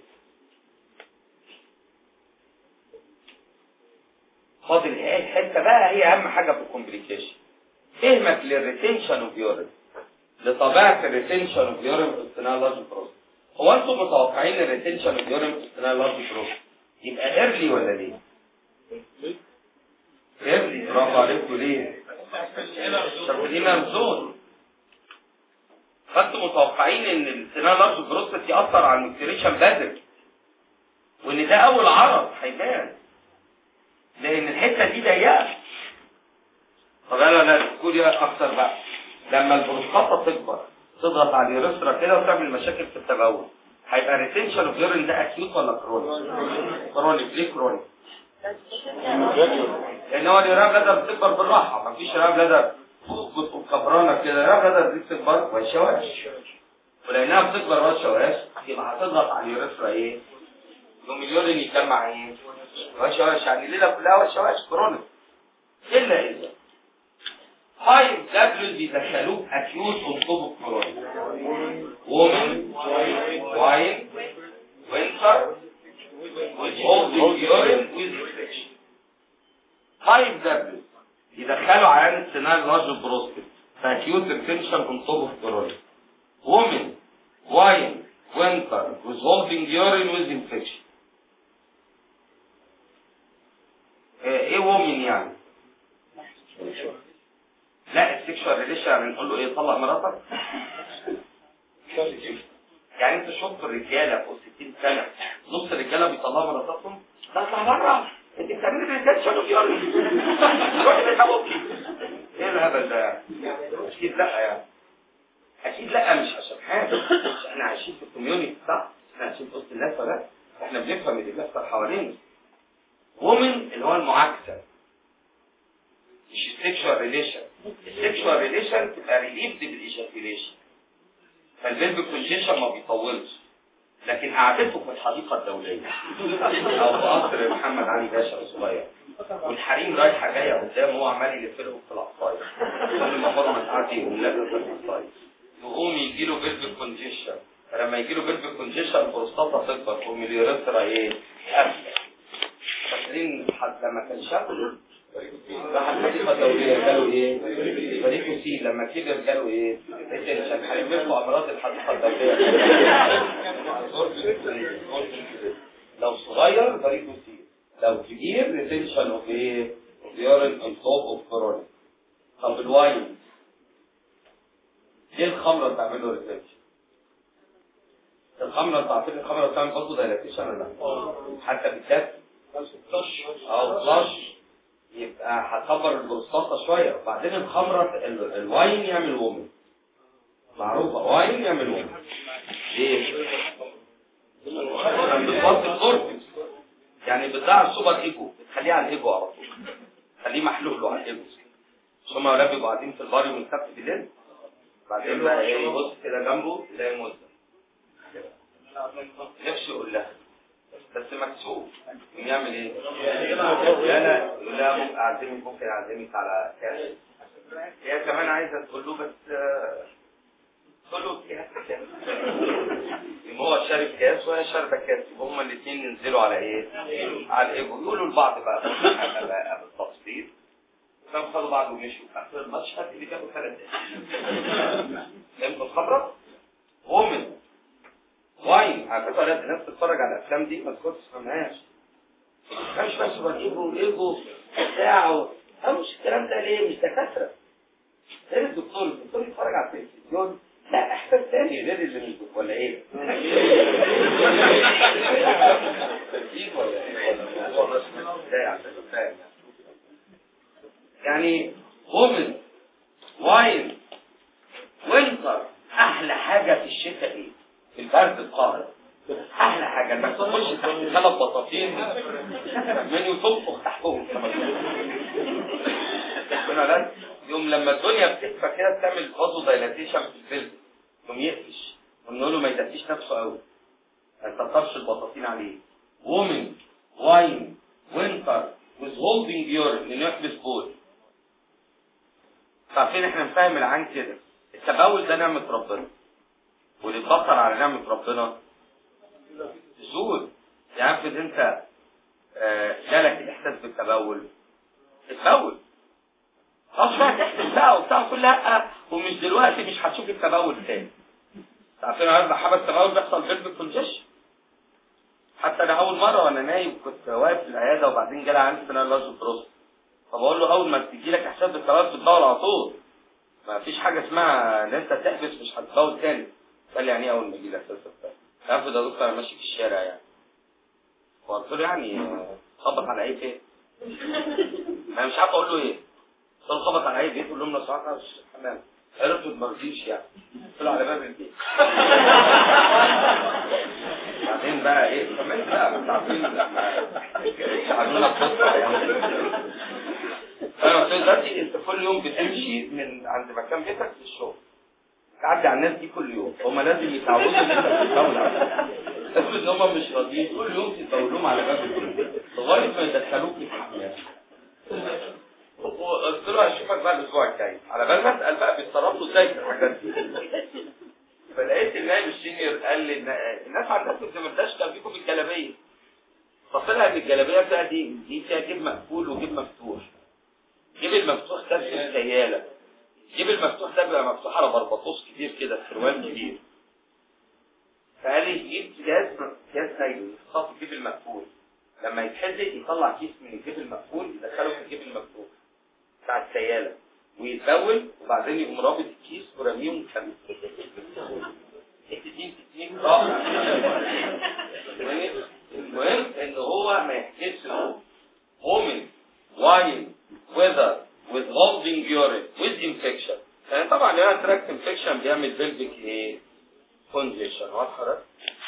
فاضل ايه الحته بقى هي اهم حاجه في الكومبليكيشن فهمك للريتنشن اوف يورين لطبيعه الريتنشن اوف يورين في السنال لارج بروسس هو انتم متوقعين الريتنشن اوف يورين في السنال لارج بروسس يبقى ايرلي ولا ليه؟ ايرلي برافو عليكم ليه؟ طب دي ممزون فانتم متوقعين ان السنان لارج بروستات ياثر على المكتريشن بدري وان ده اول عرض هيبان لان الحته دي ضيقه طب انا لا كوريا اكتر بقى لما البروستاتا تكبر تضغط على اليوريثرا كده وتعمل مشاكل في التبول هيبقى ريتنشن اوف يورين ده اكيوت ولا كرونيك؟ كرونيك ليه كرونيك؟ لان هو اليوريا بلادر بتكبر بالراحه مفيش يوريا بلادر بتبقى كبرانه كده اليوريا بلادر دي بتكبر وشواش ولانها بتكبر وشواش يبقى هتضغط على اليوريثرا ايه؟ يوم اليورين يتجمع ايه؟ وشواش يعني الليله كلها وشواش كرونيك الا اذا فايف دبليو بيدخلوه اكيوت اون توب كرونيك وومن واين وينتر holding urine with infection. 5 W يدخلوا عيان السنان لارج بروستيت فاكيوت ريتنشن اون توب اوف كورونيك women wine winter with holding urine with infection ايه women يعني؟ لا السكشوال ريليشن يعني نقول له ايه طلق مراتك؟ يعني انت شفت الرجاله فوق 60 سنه نص الرجاله بيطلعوا مراتاتهم لا اطلع بره انت بتعملي ريتنشن اوف يورين روحي بتحوطي ايه الهبل ده يعني؟ اكيد لا يعني اكيد لا مش عشان حاجه احنا عايشين في الكوميونتي صح؟ احنا عايشين في وسط الناس ولا احنا بنفهم اللي بيحصل حوالينا وومن اللي هو المعاكسه مش السكشوال ريليشن السكشوال ريليشن تبقى ريليفد بالايجاكيوليشن فالبيلب كونجيشن ما بيطولش لكن قعدته في الحديقة الدولية أو في قصر محمد علي باشا الصغير والحريم رايحة جاية قدامه هو عمال يلف لهم في العصاية كل ما فاطمة تعدي يقوم لابس العصاية يقوم يجي له بيلب كونجيشن فلما يجي له بيلب كونجيشن البروستاتا تكبر تقوم اليوريثرا ايه؟ قافلة فاكرين لما كان شاب راح الحديقة الدولية جاله ايه؟ فريق سي لما كبر جاله ايه؟ عشان هيلفوا امراض الحديقة الدولية لو صغير فريق سي لو كبير ريتنشن اوف ايه؟ اوف يورين اون توب اوف كورونا طب الواين ايه الخمرة بتعمل له ريتنشن؟ الخمرة انت عارفين الخمرة بتعمل برضه دايلاتيشن ولا لا؟ حتى بالكاس اه فلاش يبقى هتكبر البروستاتا شويه وبعدين الخمره ال- الواين يعمل وومن معروفه واين يعمل وومن ليه؟ عشان بتوطي الكورتكس يعني بتضيع السوبر ايجو بتخليه على الايجو على طول خليه محلول له على الابن مش هما اولاد بيبقوا قاعدين في البار يوم السبت بالليل بعدين بقى ايه يبص كده جنبه يلاقي مزه نفسه يقول لها بس مكسوف يقوم يعمل ايه؟ لا لا يقول لها ممكن اعزمك ممكن اعزمك على كاس هي كمان عايزه تقول له بس آه، تقول له كاس يبقى هو شارب كاس وهي شاربه كاس يبقى هما الاثنين ينزلوا على ايه؟ على الايجو يقولوا لبعض بقى بقى- بقى بالتفصيل كانوا خدوا بعض ومشوا اخر المشهد اللي جابوا ثلاث فهمت الخبره؟ وومن واين على فكره لازم الناس تتفرج على الافلام دي ما تكونش تفهمهاش مش بس بجيبه ايجو بتاعه مش الكلام ده ليه مش دكاتره غير الدكتور الدكتور يتفرج على التلفزيون لا احساس تاني غير اللي مش دكتور ولا ايه؟ ترتيب ولا ايه؟ ولا هو بس ازاي عشان فاهم يعني وومن واين وينتر احلى حاجه في الشتاء ايه؟ البرد القاهر احلى حاجه انك تخش تحت ثلاث بطاطين من وتنفخ تحتهم ربنا لا يوم لما الدنيا بتدفى كده بتعمل فازو دايلاتيشن في الفيلم يقوم يقفش يقوم نقول له ما يدفيش نفسه قوي ما تكترش البطاطين عليه وومن واين وينتر with holding urine انه يحبس بول عارفين احنا نفهم العين كده التبول ده نعمة ربنا واللي يتبطل على نعمة ربنا زول يعني افرض انت آه، جالك الاحساس بالتبول اتبول خلاص بقى تحسب بقى وبتاع كل لا ومش دلوقتي مش هتشوف التبول تاني عارفين انا حبة التبول بيحصل بيلفيك كونجيشن حتى انا اول مره وانا نايم كنت واقف في العياده وبعدين جالي عندي سنه لارج بروست فبقول له اول ما تيجي لك احساس بالتبول بتدور على طول ما فيش حاجه اسمها ان انت تحبس مش هتبول تاني قال لي يعني ايه اول ما يجي لك احساس بالتبول عارف ده دكتور انا ماشي في الشارع يعني فقلت له يعني آه، خبط على ايه فين؟ انا مش عارف اقول له ايه قلت له خبط على ايه بيت قول لهم لو سمحت أنا مش الحمام عرفت ما رضيش يعني قلت له على باب البيت بعدين بقى ايه كمان بقى مش عارفين لما شعلونا القصه يعني انا قلت له دلوقتي انت كل يوم بتمشي من عند مكان بيتك للشغل تعدي على الناس دي كل يوم هم لازم يتعودوا ان انت بتتبول عليهم. افرض ان هم مش راضيين كل يوم تتبولهم على باب البيت لغايه ما يدخلوك الحمام وقلت له هشوفك بقى الاسبوع الجاي على بال ما اسال بقى بيتصرفوا ازاي في الحاجات دي فلقيت النائب السينيور قال لي إن الناس عندها في الزمرداش كان فيكم الجلابيه فطلع ان الجلابيه بقى دي دي فيها جيب مقفول وجيب مفتوح جيب المفتوح ده في السياله الجيب المفتوح ده بيبقى مفتوح على بربطوس كبير كده سروال كبير فقال لي جيب جهاز جهاز نايلون يحطه في الجيب المقفول لما يتحزق يطلع كيس من الجيب المقفول يدخله في الجيب المفتوح بتاع السياله ويتبول وبعدين يقوم رابط الكيس ورميهم كان التدين تدين رابط المهم ان هو ما يحكيش وومن واين ويذر with holding urine with infection يعني طبعا لو تراكت انفكشن بيعمل بلفيك ايه كونجيشن واضحه ده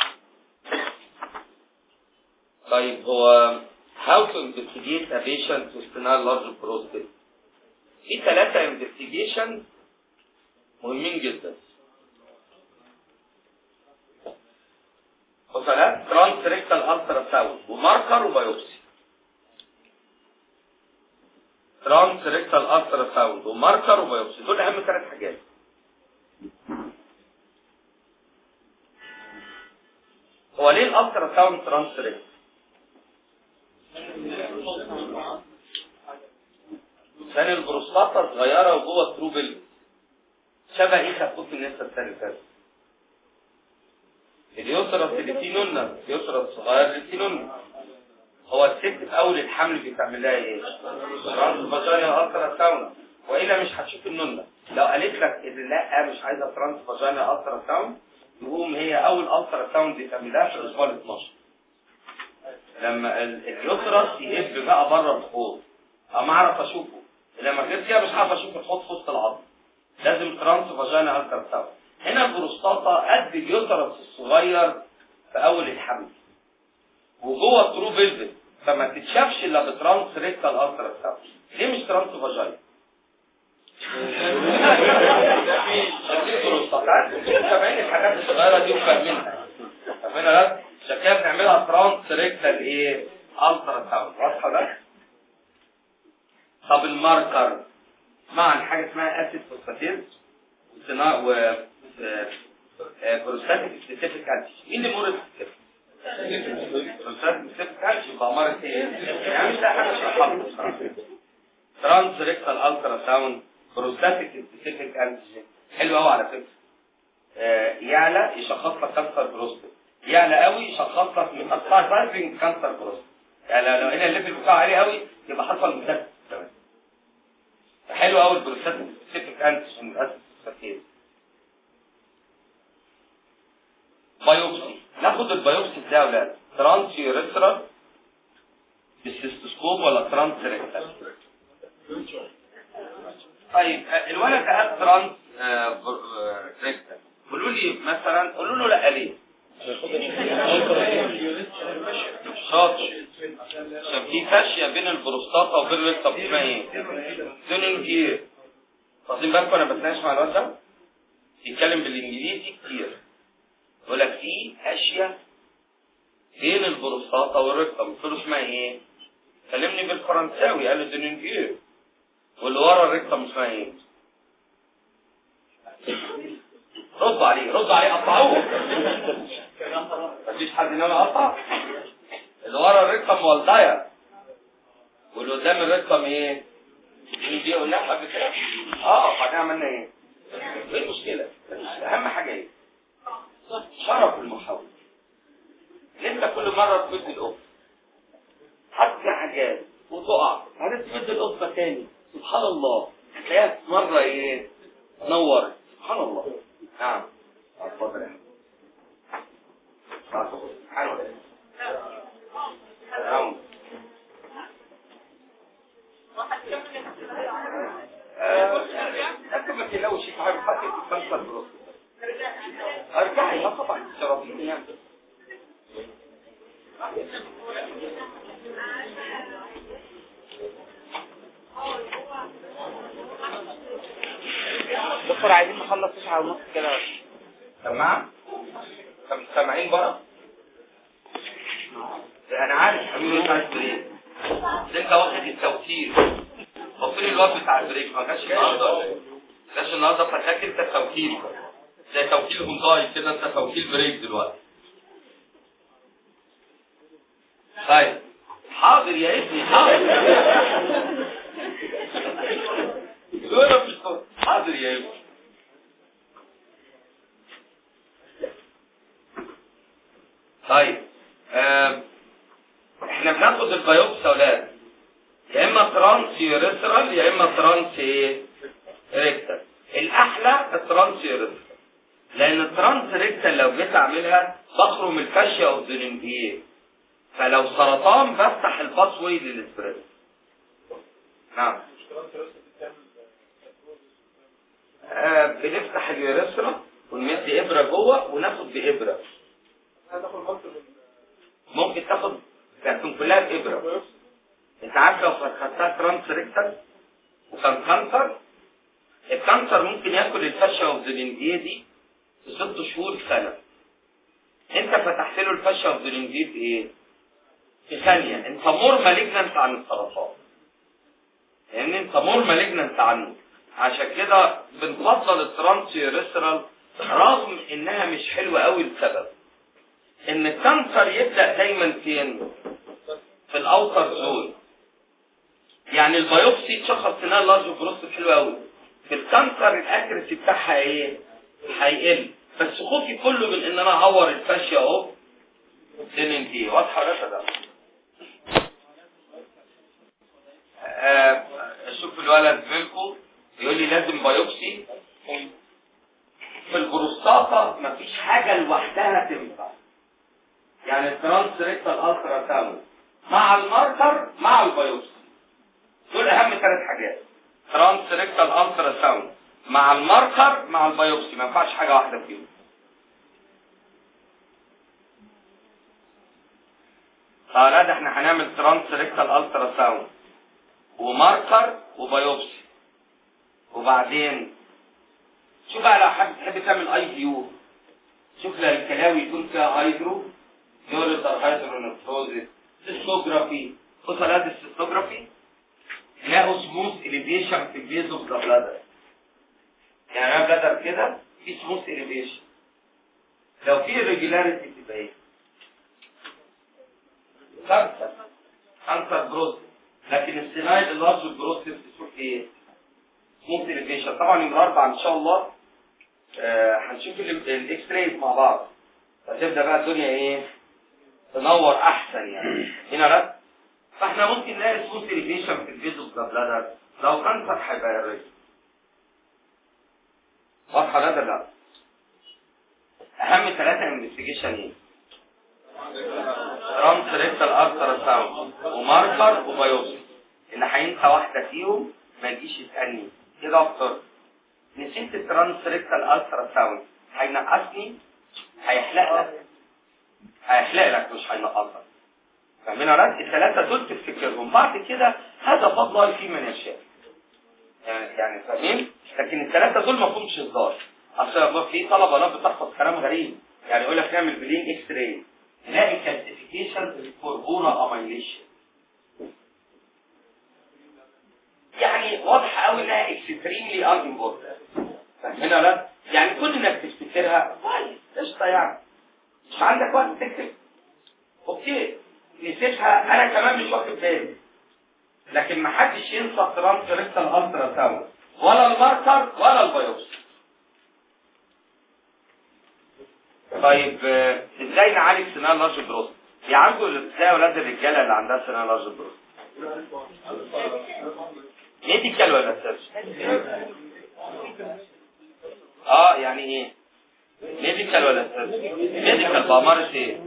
طيب هو how to investigate a patient with spinal large prostate في ثلاثة انفستيجيشن مهمين جدا وثلاث ترانس ريكتال الترا ساوند وماركر وبيوبسي ترانس ريكتال الترا ساوند وماركر وبيوبسي دول اهم ثلاث حاجات هو ليه الالترا ساوند ترانس ريكتال عشان البروستاتا صغيره وجوه التروبل شبه ايه خفوف النسا الثاني فاتت اليسرى اللي فيه نونه اليسرى الصغير اللي فيه نونه هو الست في اول الحمل بتعمل لها ايه؟ ترانس فاجينا الترا ساوند والا مش هتشوف النونه لو قالت لك ان لا مش عايزه ترانس فاجينا الترا ساوند تقوم هي اول الترا ساوند تعمل لها في الاسبوع ال 12 لما ال- اليسرى يهب بقى بره الحوض اما اعرف اشوفه لما غير كده مش عارف اشوف الحوض في وسط العظم لازم ترانس فاجينا الترا ساوند هنا البروستاتا قد اليوترس الصغير في اول الحمل وجوه الترو فيلفت فما تتشافش الا بترانس ريكتال الترا ساوند ليه مش ترانس فاجاين سامعين الحاجات الصغيره دي وفاهمينها فاهمينها لا عشان كده بنعملها ترانس ريكتال ايه الترا ساوند واضحه ده طب الماركر مع حاجه اسمها اسيد فوسفاتيز وصناع و بروستاتيك سبيسيفيك انتي مين اللي مرض بروستاتيك سبيسيفيك انتي يبقى مرض ايه يعني مش لاقي حاجه اشرحها لكم بصراحه ترانس ريكتال الترا ساوند بروستاتيك سبيسيفيك انتي حلو قوي على فكره آه، يعلى يشخص لك كانسر بروستات يعلى قوي يشخص لك من اسبايرنج كانسر بروستات يعني لو هنا الليفل بتاعه عالي قوي يبقى حصل متسف تمام حلو قوي البروستاتيك سبيسيفيك انتي من اساس بايوبسي ناخد البايوبسي ازاي يا اولاد ترانس يوريثرال بالسيستوسكوب ولا ترانس ريكتال طيب آه، الولد ده ترانس آه، بر- آه، ريكتال قولوا لي مثلا قولوا له لا ليه شاطر عشان في فاشيه بين البروستاتا وبين الريكتال اسمها ايه تونينج ايه واخدين بالكم انا بتناقش مع الواد ده بيتكلم بالانجليزي كتير يقول لك في اشياء بين البروستاتا والريكتم قلت له اسمها ايه؟ كلمني بالفرنساوي قال لي دونينجير واللي ورا الريكتم اسمها ايه؟ رد عليه رد عليه قطعوه مفيش حد ناوي يقطع اللي ورا الريكتم والدايا واللي قدام الريكتم ايه؟ دي قلناها قبل كده اه بعدين عملنا ايه؟ ايه المشكله؟ اهم حاجه ايه؟ شرف المحاولة انت كل مرة تمد القبة حتى حاجات وتقع بعدين تمد القبة تاني سبحان الله تلاقيها مرة ايه نورت سبحان الله نعم اتفضل يا حبيبي سبحان الله نعم. آه، انت ما تلاقوش حاجه حتى تفكر براسك ارجعي لا طبعا شرفيني يعني
دكتور عايزين نخلص تسعة ونص كده
سماع سم- سامعين بقى انا عارف حبيبي بتاع البريك انت واخد التوكيل هو فين الواد بتاع البريك ما جاش النهارده ولا ايه؟ جاش النهارده فاكر انت التوكيل زي توكيل هونداي كده انت توكيل بريك دلوقتي طيب حاضر يا ابني حاضر يقول لك مش طبيعي. حاضر يا ابني طيب آم، احنا بناخد البيوبسي يا اولاد يا اما ترانس يوريثرال يا اما ترانس ايه ريكتال الاحلى الترانس يوريثرال لان الترانس ريكتال لو جيت اعملها بخرم الفاشيا اوف ذا فلو سرطان بفتح الباسوي للاسبريس نعم آه بنفتح اليوريثرا ونمد ابره جوه وناخد بابره ممكن تاخد لكن كلها بابره انت عارف لو خدتها ترانس ريكتال وكان كانسر الكانسر ممكن ياكل الفشه والزلنجيه دي في ست شهور سنه انت فتحت له الفشه والزلنجيه في ايه؟ في ثانيه انت مور مالجننت عن السرطان لان انت مور مالجننت عنه عشان كده بنفضل الترانس يوريثرال رغم انها مش حلوه قوي لسبب ان الكانسر يبدا دايما فين في الاوتر زون يعني البيوبسي تشخص انها لارج بروستات حلو قوي في الكانسر الاكريسي بتاعها ايه هيقل بس خوفي كله من ان انا اعور الفاشيه اهو سنين دي واضحه ولا لا آه، اشوف الولد منكم يقول لي لازم بايوبسي في البروستاتا مفيش حاجه لوحدها تنفع يعني الترانس ريكتال الترا ساوند مع الماركر مع البيوبسي دول اهم ثلاث حاجات ترانس ريكتال الترا ساوند مع الماركر مع البيوبسي ما ينفعش حاجه واحده فيهم اه لا ده احنا هنعمل ترانس ريكتال الترا ساوند وماركر وبيوبسي وبعدين شوف بقى لو حد تحب تعمل اي فيو شوف لو الكلاوي يكون فيها هيدرو يوريتر هيدرونفروزيس سيستوجرافي فصلات السيستوجرافي تلاقوا سموث اليفيشن في البيز اوف ذا بلادر يعني انا بلادر كده في سموث اليفيشن لو في irregularity تبقى ايه؟ كانسر كانسر بروست لكن السينايد اللارج بروست بتشوف ايه؟ سموث اليفيشن طبعا يوم الاربعاء ان شاء الله آه، هنشوف ال- الاكس رايز مع بعض فتبدا بقى الدنيا ايه؟ تنور احسن يعني هنا لا فاحنا ممكن نلاقي سموث اليفيشن في البيز اوف ذا بلادر لو كانسر هيبقى الريسك واضحه ده ولا لا؟ اهم ثلاثه انفستيجيشن ايه؟ رمز ريكتال الترا ساوند وماركر وبيوبسي اللي هينسى واحده فيهم ما يجيش يسالني ايه ده اكتر نسيت الترانس ريكتال الترا ساوند هينقصني هيحلق لك هيحلق لك مش هينقصك فاهمين يا رد الثلاثه دول تفتكرهم بعد كده هذا فضل الله في من يشاء يعني يعني فاهمين لكن الثلاثه دول ما فيهمش هزار اصل في طلبه ناس بتحفظ كلام غريب يعني يقول لك نعمل بلين اكس راي نلاقي كالسيفيكيشن فور بونا اميليشن يعني واضحه قوي انها اكستريملي ان امبورتنت فاهمين ولا لا؟ يعني كل انك تفتكرها كويس قشطه يعني مش عندك وقت تكتب اوكي نسيتها انا كمان مش واخد بالي لكن ما حدش ينسى ترانس ريكتال الترا ساوند ولا الماركر ولا البيوبسي طيب آه، ازاي نعالج سنان لارج بروست بيعالجوا ازاي اولاد الرجاله اللي عندها سنان لارج بروست ميديكال ولا سيرجن اه يعني ايه ميديكال ولا سيرجن ميديكال بأمارة ايه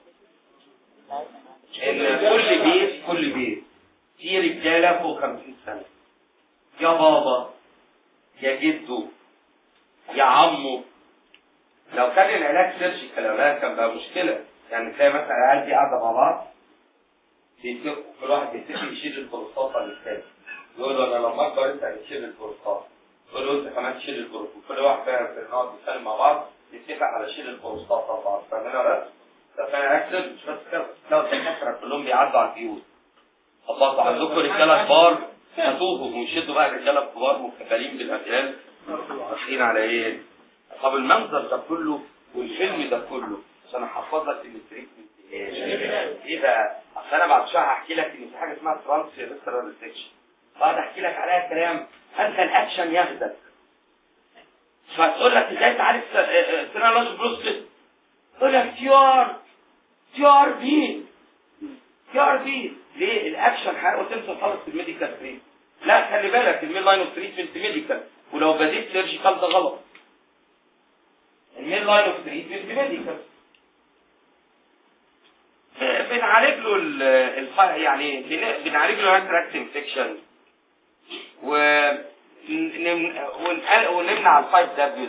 ان كل بيت كل بيت في رجاله فوق 50 سنه يا بابا يا جدو يا عمو لو كان العلاج سيرجيكال اولاد كان بقى مشكله يعني تلاقي مثلا العيال دي قاعده مع بعض بيتفقوا كل واحد بيتفق يشيل البروستاتا اللي الثاني يقول له انا لما اكبر انت هتشيل البروستاتا يقول له انت كمان تشيل البروستاتا كل واحد فاهم في نقعد نتكلم مع بعض نتفق على شيل البروستاتا مع بعض فاهمين ولا لا؟ ده فاهم اكسل مش بس كده لو الدكاتره كلهم بيعدوا على البيوت خلاص عندكم رجاله كبار هاتوهم ويشدوا بقى الرجاله الكبار مكفلين بالاجيال واخدين على ايه؟ طب المنظر ده كله والفيلم ده كله عشان احفظ لك ان التريتمنت ايه ايه بقى اصل انا بعد شويه هحكي لك ان في حاجه اسمها ترانس ريسترال سيكشن بعد احكي لك عليها كلام انت الاكشن ياخدك فتقول لك ازاي تعالج سينالوج بروستيت تقول لك تي ار تي ار بي تي ار بي ليه الاكشن حقه تنسى خالص في الميديكال تريت لا خلي بالك المين لاين اوف تريتمنت ميديكال ولو بديت سيرجيكال ده غلط المين لاين اوف تريتمنت ميديكال بنعالج له ال- الف... يعني بن- بنعالج له انتراكت انفكشن و نم- ونقل- ونمنع الفايف دبليوز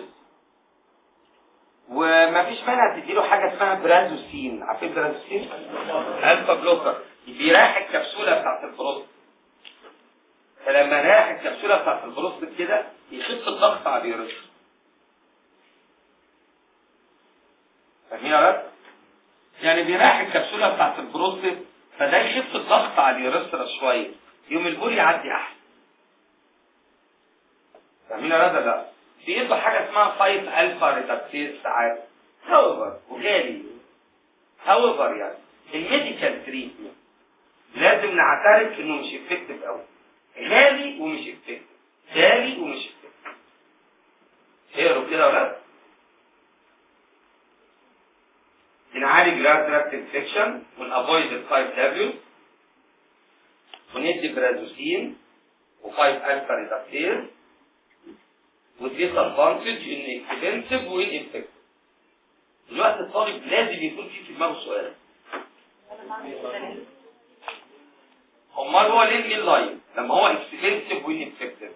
ومفيش مانع تديله حاجه اسمها برازوسين عارفين برازوسين؟ الفا بلوكر بيريح الكبسوله بتاعت البروست فلما يريح الكبسوله بتاعت البروست كده يخف الضغط على اليوريثم فاهمين يا ولاد؟ يعني بيريح الكبسوله بتاعت البروستات فده يخف الضغط على اليوريثرا شويه يوم البول يعدي احسن فاهمين يا ولاد ولا لا؟ بيدوا حاجه اسمها 5 الفا ريدكتيز ساعات هاوفر وغالي هاوفر يعني الميديكال تريتمنت لازم نعترف انه مش افكتيف قوي غالي ومش افكتيف غالي ومش افكتيف اقروا كده يا ولاد بنعالج جراند تراكت انفكشن ونافويد ال 5 دبليو وندي برازوسين و5 الفا ريدكتيز وديس ادفانتج ان اكسبنسيف وان افكتيف الوقت الطالب لازم يكون فيه في دماغه سؤال امال هو ليه المين لاين لما هو اكسبنسيف وان افكتيف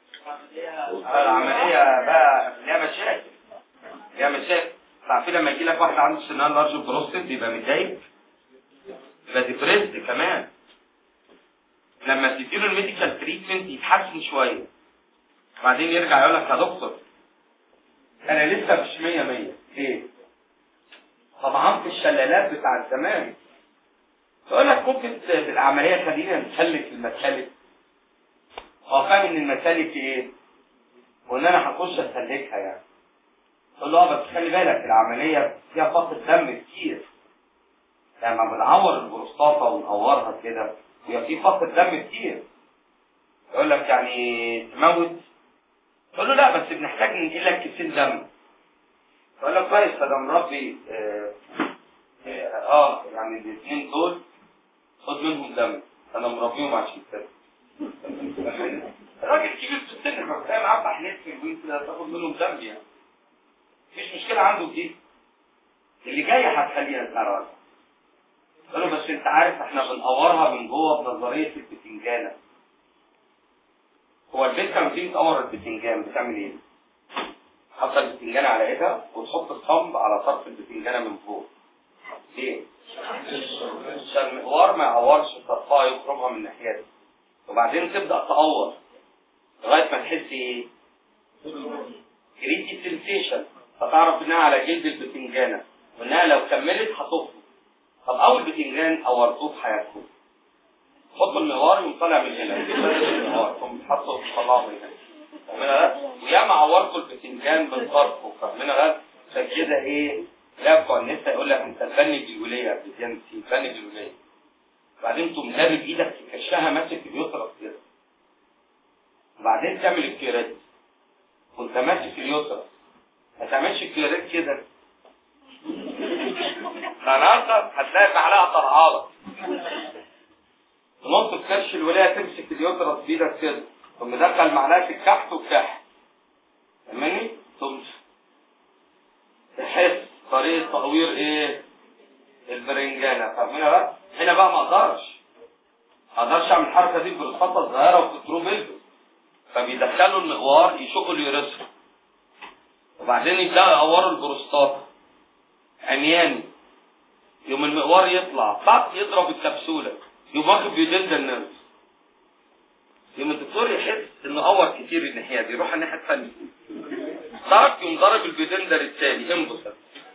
العمليه بقى ليها مشاكل ليها مشاكل عارفين لما يجي لك واحد عنده سنان لارج بروستات بيبقى متضايق ده ديبريسد كمان لما تديله الميديكال تريتمنت يتحسن شويه بعدين يرجع يقول لك يا دكتور انا لسه مش 100 100 ليه؟ طبعا في الشلالات بتاع زمان تقول لك ممكن في العمليه خلينا نسلك المسالك هو فاهم ان المسالك ايه؟ وان انا هخش اسلكها يعني تقول له اه بس خلي بالك العمليه فيها فقد دم كتير لما بنعور البروستاتا ونقورها كده بيبقى في فقد دم كتير يقول لك يعني تموت تقول له لا بس بنحتاج ننقل لك كيسين دم يقول لك كويس فده مربي آه, اه اه يعني الاثنين دول خد منهم دم انا مربيهم عشان كده الراجل كبير في السن ما بتلاقي معاه تحليل في البيت كده تاخد منهم دم يعني مفيش مشكله عنده في دي اللي جايه هتخليها تعرف قال له بس انت عارف احنا بنقورها من جوه بنظريه البتنجانه هو البيت كان بتيجي تقور البتنجان بتعمل ايه؟ حط البتنجانه على ايدها وتحط الصمب على طرف البتنجانه من فوق ليه؟ عشان المقوار ما يعورش طرفها يخرجها من ناحيتها وبعدين تبدا تقور لغايه ما تحس ايه؟ كريتي سنسيشن فتعرف انها على جلد البتنجانه وانها لو كملت هتفضل طب اول بتنجان قورتوه في حياتكم حط المقوار يقوم طالع من هنا المقوار ثم تحطه وتطلعه من هنا فاهمينها ده؟ وياما عورتوا البتنجان بالطرف فاهمينها ده؟ عشان كده ايه؟ لا بتوع النساء يقول لك انت تبني بالولايه يا بتنجان تبني بالولايه بعدين تقوم لابد ايدك في كشها ماسك اليسرى كده وبعدين تعمل الكيرات وانت ماسك اليسرى ما تعملش الكيرات كده خلاص هتلاقي معلقه طرعالة تنط في كرش الولايه تمسك اليسرى بايدك كده ثم مدخل معلقه الكحت والكحت فاهمني؟ ثم تحس طريقه تقوير ايه؟ البرنجانه فاهمينها بقى؟ هنا بقى ما اقدرش ما اقدرش اعمل الحركه دي بالخطه صغيره وكنترول بيلبس فبيدخلوا المقوار يشقوا اليوريثرا وبعدين يبداوا يقوروا البروستاتا عمياني يوم المقوار يطلع طق يضرب الكبسوله يقوم واخد بيدل النرف يوم الدكتور يحس انه قور كتير الناحيه دي يروح الناحيه الثانيه ضرب يقوم ضرب البيدندر الثاني انبسط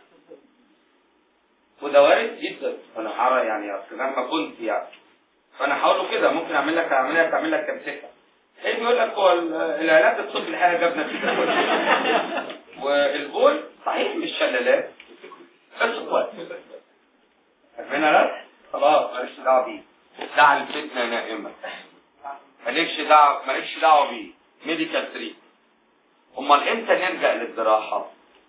وده وارد جدا انا حرى يعني اصل مهما كنت يعني فانا هقول له كده ممكن اعمل لك عمليه تعمل لك كمسكه ايه بيقول لك هو العلاج الطبي الحقيقه جاب نتيجه والبول صحيح مش شلالات بس كويس فاهمين لا خلاص مالكش دعوه بيه دع الفتنه نائمه مالكش دعوه مالكش دعوه بيه ميديكال تريت امال امتى نلجا للجراحه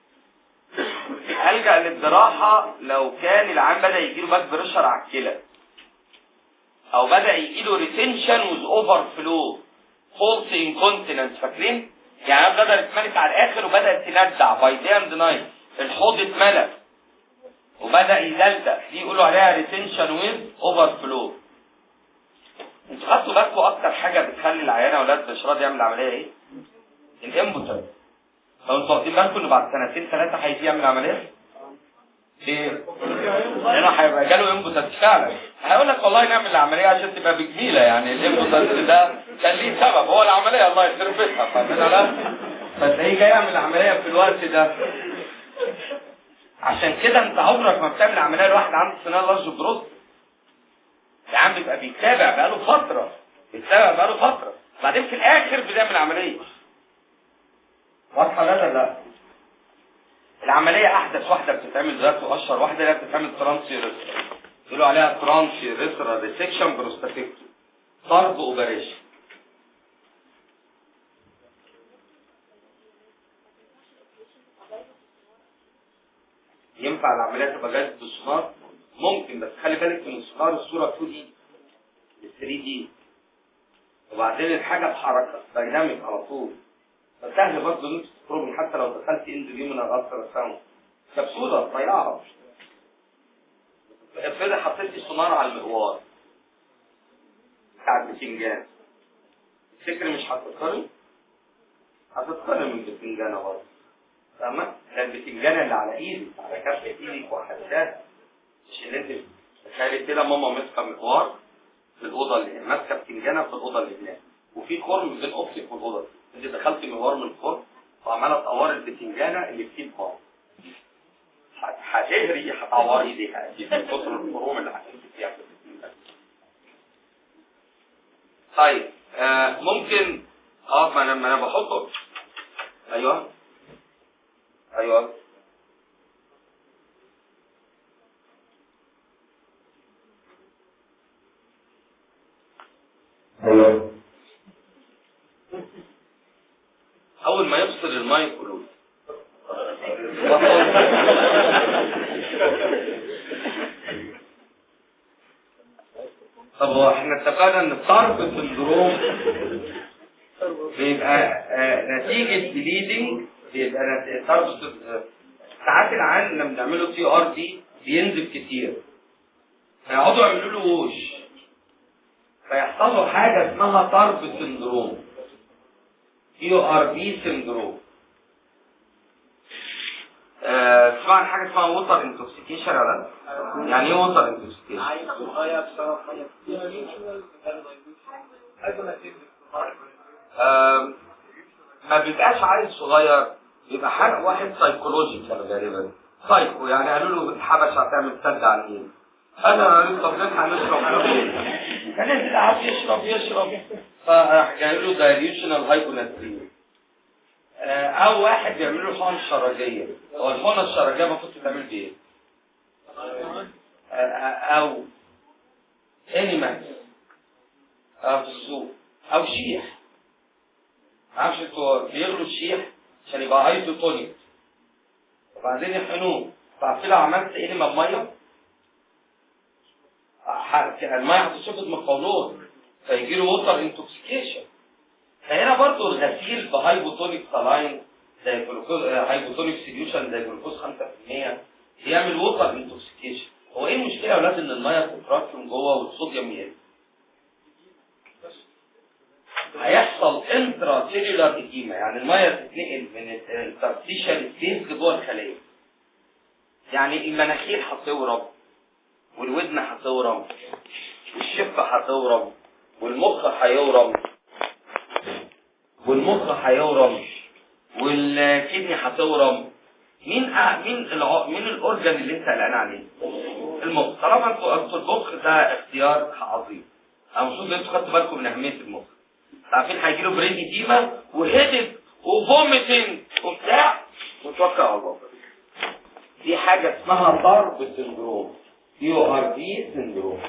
الجا للجراحه لو كان العيان بدا يجيله باك بريشر على الكلى او بدا يجيله ريتنشن وذ اوفر فلو فولس انكونتيننس فاكرين يعني بدات تتملك على الاخر وبدات تندع باي دي اند نايت الحوض اتملى وبدا يدلدق دي يقولوا عليها ريتنشن ويز اوفر فلو انتوا خدتوا بالكم اكتر حاجه بتخلي العيانه اولاد بشراد يعمل عمليه ايه؟ الامبوتر لو انتوا واخدين بالكم ان بعد سنتين ثلاثه هيجي يعمل عمليه؟ ليه؟ هنا هيبقى جاله امبوتر فعلا هيقول لك والله نعمل العمليه عشان تبقى بجميله يعني الامبوتر ده كان ليه سبب هو العمليه الله يخرب بيتها فاهمين ولا؟ فتلاقيه جاي يعمل العمليه في الوقت ده عشان كده انت عمرك ما بتعمل عمليه لواحد عنده سنان لارج بروست يا عم بيبقى بيتابع بقاله فتره بيتابع بقاله فتره بعدين في الاخر بنعمل عمليه واضحه لا لا العمليه احدث واحده بتتعمل دلوقتي واشهر واحده اللي هي بتتعمل ترانسي ريسرا يقولوا عليها ترانسي ريسرا ريسكشن بروستاتيكتومي طرد اوبريشن ينفع العمليه تبقى جاهزه بالسونار ممكن بس خلي بالك من السونار الصوره 2 دي 3 دي وبعدين الحاجه بحركه دايناميك على طول فسهل برضه نفس ترومي حتى لو دخلت اندوليومينال الترا ساوند كبسوله تضيعها افرض حطيتي سونار على المقوار بتاع البتنجان تفتكري مش هتتقري؟ هتتقري من البتنجانه برضه فاهمة؟ ده البتنجانة اللي على ايدك على كف ايدك وحساس مش اللي انت تخيل كده ماما ماسكه محور في الاوضه اللي هنا ماسكه بتنجانه في الاوضه اللي هناك وفي خرم بين اوضتك والاوضه دي انت دخلت محور من الخرم وعماله تقوري البتنجانه اللي في ايد ماما هت- هتهري هتعوري ايديها اكيد من كتر الخروم اللي هتمسك فيها في البتنجانة. طيب آه ممكن اه ما انا ما انا بحطه ايوه ايوه ايوه اول ما يفصل المايك قولوا لي. طب هو احنا اتفقنا ان الطرف السندروم بيبقى آه، نتيجة بليدنج بيبقى نت- طرف السن- آه، ساعات العيان لما بنعمله تي ار دي بينزف كتير فيقعدوا يعملوا له ووش فيحصل له حاجة اسمها طرف سندروم تي ار بي سندروم آه، تسمع عن حاجة اسمها ووتر انتوكسيكيشن ولا لا؟ يعني ايه ووتر انتوكسيكيشن؟ آم، ما بيبقاش عيل صغير بيبقى حاجة واحد سايكولوجيكال غالبا سايكو يعني قالوا له الحبشة هتعمل سد على الايه انا قالوا طب نلحق نشرب فنزل قعد يشرب يشرب فراح جاي له دايليوشنال هايبوناتريا او واحد بيعمل له حقن شرجيه هو الحقنه الشرجيه المفروض تتعمل بايه؟ آه، او انيماكس او في السوق او شيح معرفش انتوا بيغلوا الشيح عشان يبقى ايزوتونيك وبعدين يحقنوه فعارفين لو عملت انما بميه ح- الميه هتشفط من القولون فيجي له ووتر انتوكسيكيشن فهنا برضو الغسيل بهايبوتونيك سلاين زي جلوكوز هايبوتونيك سوليوشن زي جلوكوز 5% بيعمل ووتر انتوكسيكيشن هو ايه المشكله يا اولاد ان الميه بتتراكم جوه والصوديوم يقل هيحصل انترا سيلولار اديما يعني الميه تتنقل من الترتيشال سبيس لجوه الخليه يعني المناخير هتورم والودن هتورم والشفه هتورم والمخ هيورم والمخ هيورم والكدني هتورم مين أه مين الع... مين الاورجن اللي انت قلقان عليه؟ المخ طالما انتوا انتوا المخ ده اختيار عظيم انا مبسوط ان انتوا خدتوا بالكم من اهميه المخ عارفين هيجي له برين ايديما وهيدد وفوميتنج وبتاع وتوكل على الله دي حاجه اسمها ضرب سندروم يو ار دي سندروم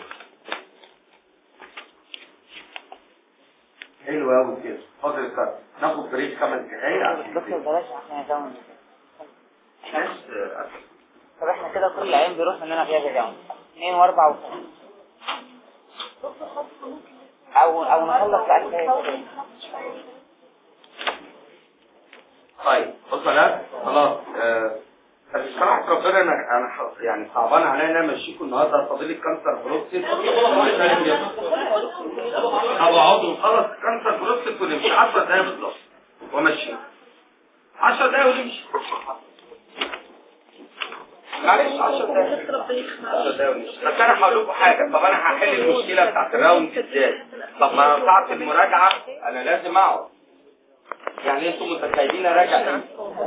حلو قوي كده فاضل الكارت ناخد بريك خمس دقايق عشان
دكتور بلاش عشان يداوم
ناس
طب احنا كده كل عين بيروح مننا فيها تداوم اثنين واربعة وخمسة او او نخلص بقى الكفاية
طيب بص لا خلاص آه، بس بصراحة ربنا انا انا ح- يعني صعبان عليا ان انا امشيكم النهارده فاضل لي كانسر بروستيت او اقعد نخلص الكانسر بروستيت ونمشي 10 دقايق بالظبط وامشي 10 دقايق ونمشي معلش 10 دقايق 10 دقايق ونمشي بس انا هقول لكم حاجه طب انا هحل المشكله بتاعت الراوند ازاي؟ طب ما ساعة المراجعه انا لازم اقعد يعني انتم متخيلين اراجع ايه؟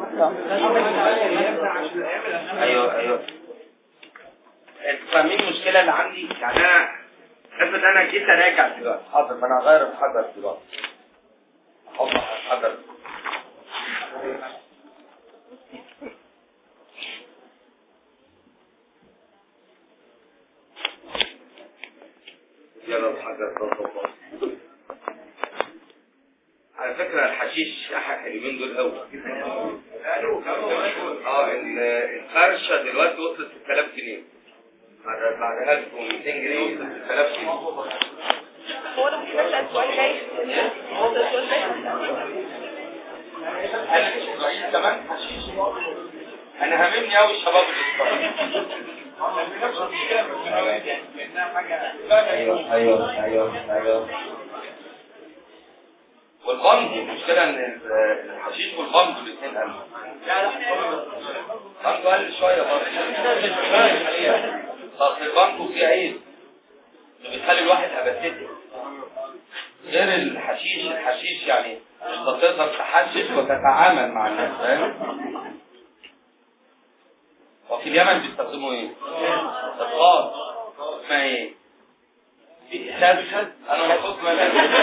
ايوه ايوه انتوا فاهمين المشكله اللي عندي يعني انا افرض انا جيت اراجع دلوقتي حاضر ما انا هغير الحجر دلوقتي احط الحجر يلا الحجر ده على فكرة الحشيش أحد اليومين دول قوي اه ال- الفرشة دلوقتي وصلت 6000 جنيه بعد بعد 1200 جنيه وصلت 6000 جنيه
هو انا ممكن اسال سؤال جاي السؤال
انا مش اسرائيل كمان حشيش انا هاممني قوي الشباب ايوه ايوه ايوه ايوه والبامب المشكله ان ال- الحشيش والبامب الاثنين قلوا البامب قل شويه برضه طب البانكو فيه عيب اللي بيخلي الواحد ابسيتي غير الحشيش الحشيش يعني انت تقدر تحشش وتتعامل مع الناس فاهم وفي اليمن بيستخدموا ايه؟ الخاص اسمها ايه؟ شاذ انا مبسوط من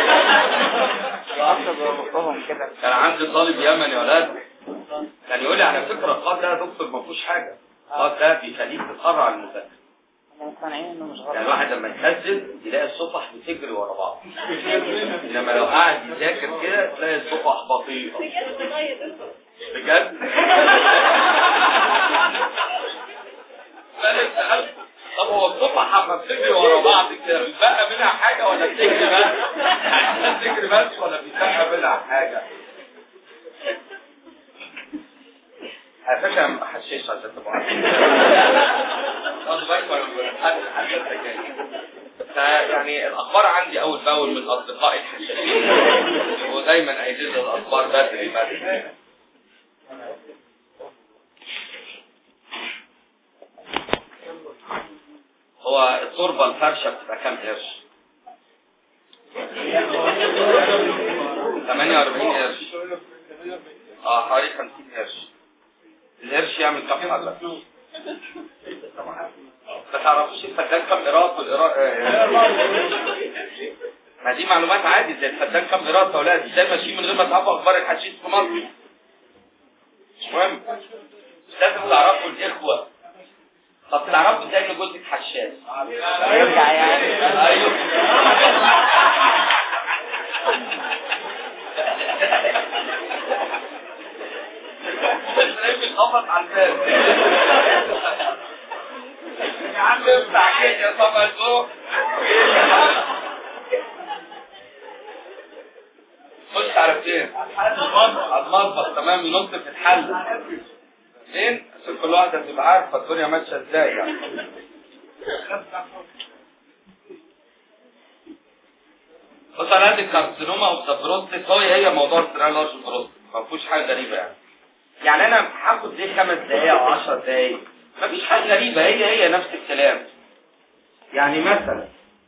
يقصد بقهم كده
كان عندي طالب يمني ولاد كان يقول لي على فكره القاضي ده يا دكتور ما فيهوش حاجه القاضي ده بيخليك تتفرع على المذاكره
هم مقتنعين انه مش
يعني
غلط
الواحد لما يتهزل يلاقي الصفح بتجري ورا بعض انما لو قاعد يذاكر كده تلاقي الصفح بطيئه
بجد تغير
بجد فأنا سألت، طب هو الصفحة لما بتجري ورا بعض كده بيتبقى منها حاجة ولا بتجري بس؟ يعني بتجري بس ولا بيتبقى منها حاجة؟ على فكرة أنا ما بحشيش عشان تبقوا عارفين. خدوا بالكم أنا بحشش حاجة الحكاية. فيعني الأخبار عندي أول بأول من أصدقائي الحشاشين ودايما قايلين لي الأخبار بدري بدري هو التربة الفرشة بتبقى كام قرش؟ 48 قرش اه حوالي 50 قرش القرش يعمل كام حلة؟ ما تعرفوش الفدان كام قيراط والقيراط ما دي معلومات عادي زي الفدان كام قيراط يا اولاد ازاي ماشيين من غير ما تعرفوا اخبار الحشيش في مصر مش مهم مش لازم تعرفوا الاخوه طب تعرفوا ازاي ان جوزك حشاش
يرجع يعني
ايوه تلاقيه بيخبط على الباب يا عم افتح كده يا طبعا الفوق خش على فين؟ على المطبخ تمام ينط في الحل فين؟ عشان كل واحدة تبقى عارفة الدنيا ماشية ازاي يعني بص انا عندي كارسينوما اوف ذا بروستيت هو هي موضوع السيرال لارج بروستيت ما فيهوش حاجه غريبه يعني يعني انا هاخد دي خمس دقايق او 10 دقايق ما فيش حاجه غريبه هي هي نفس الكلام يعني مثلا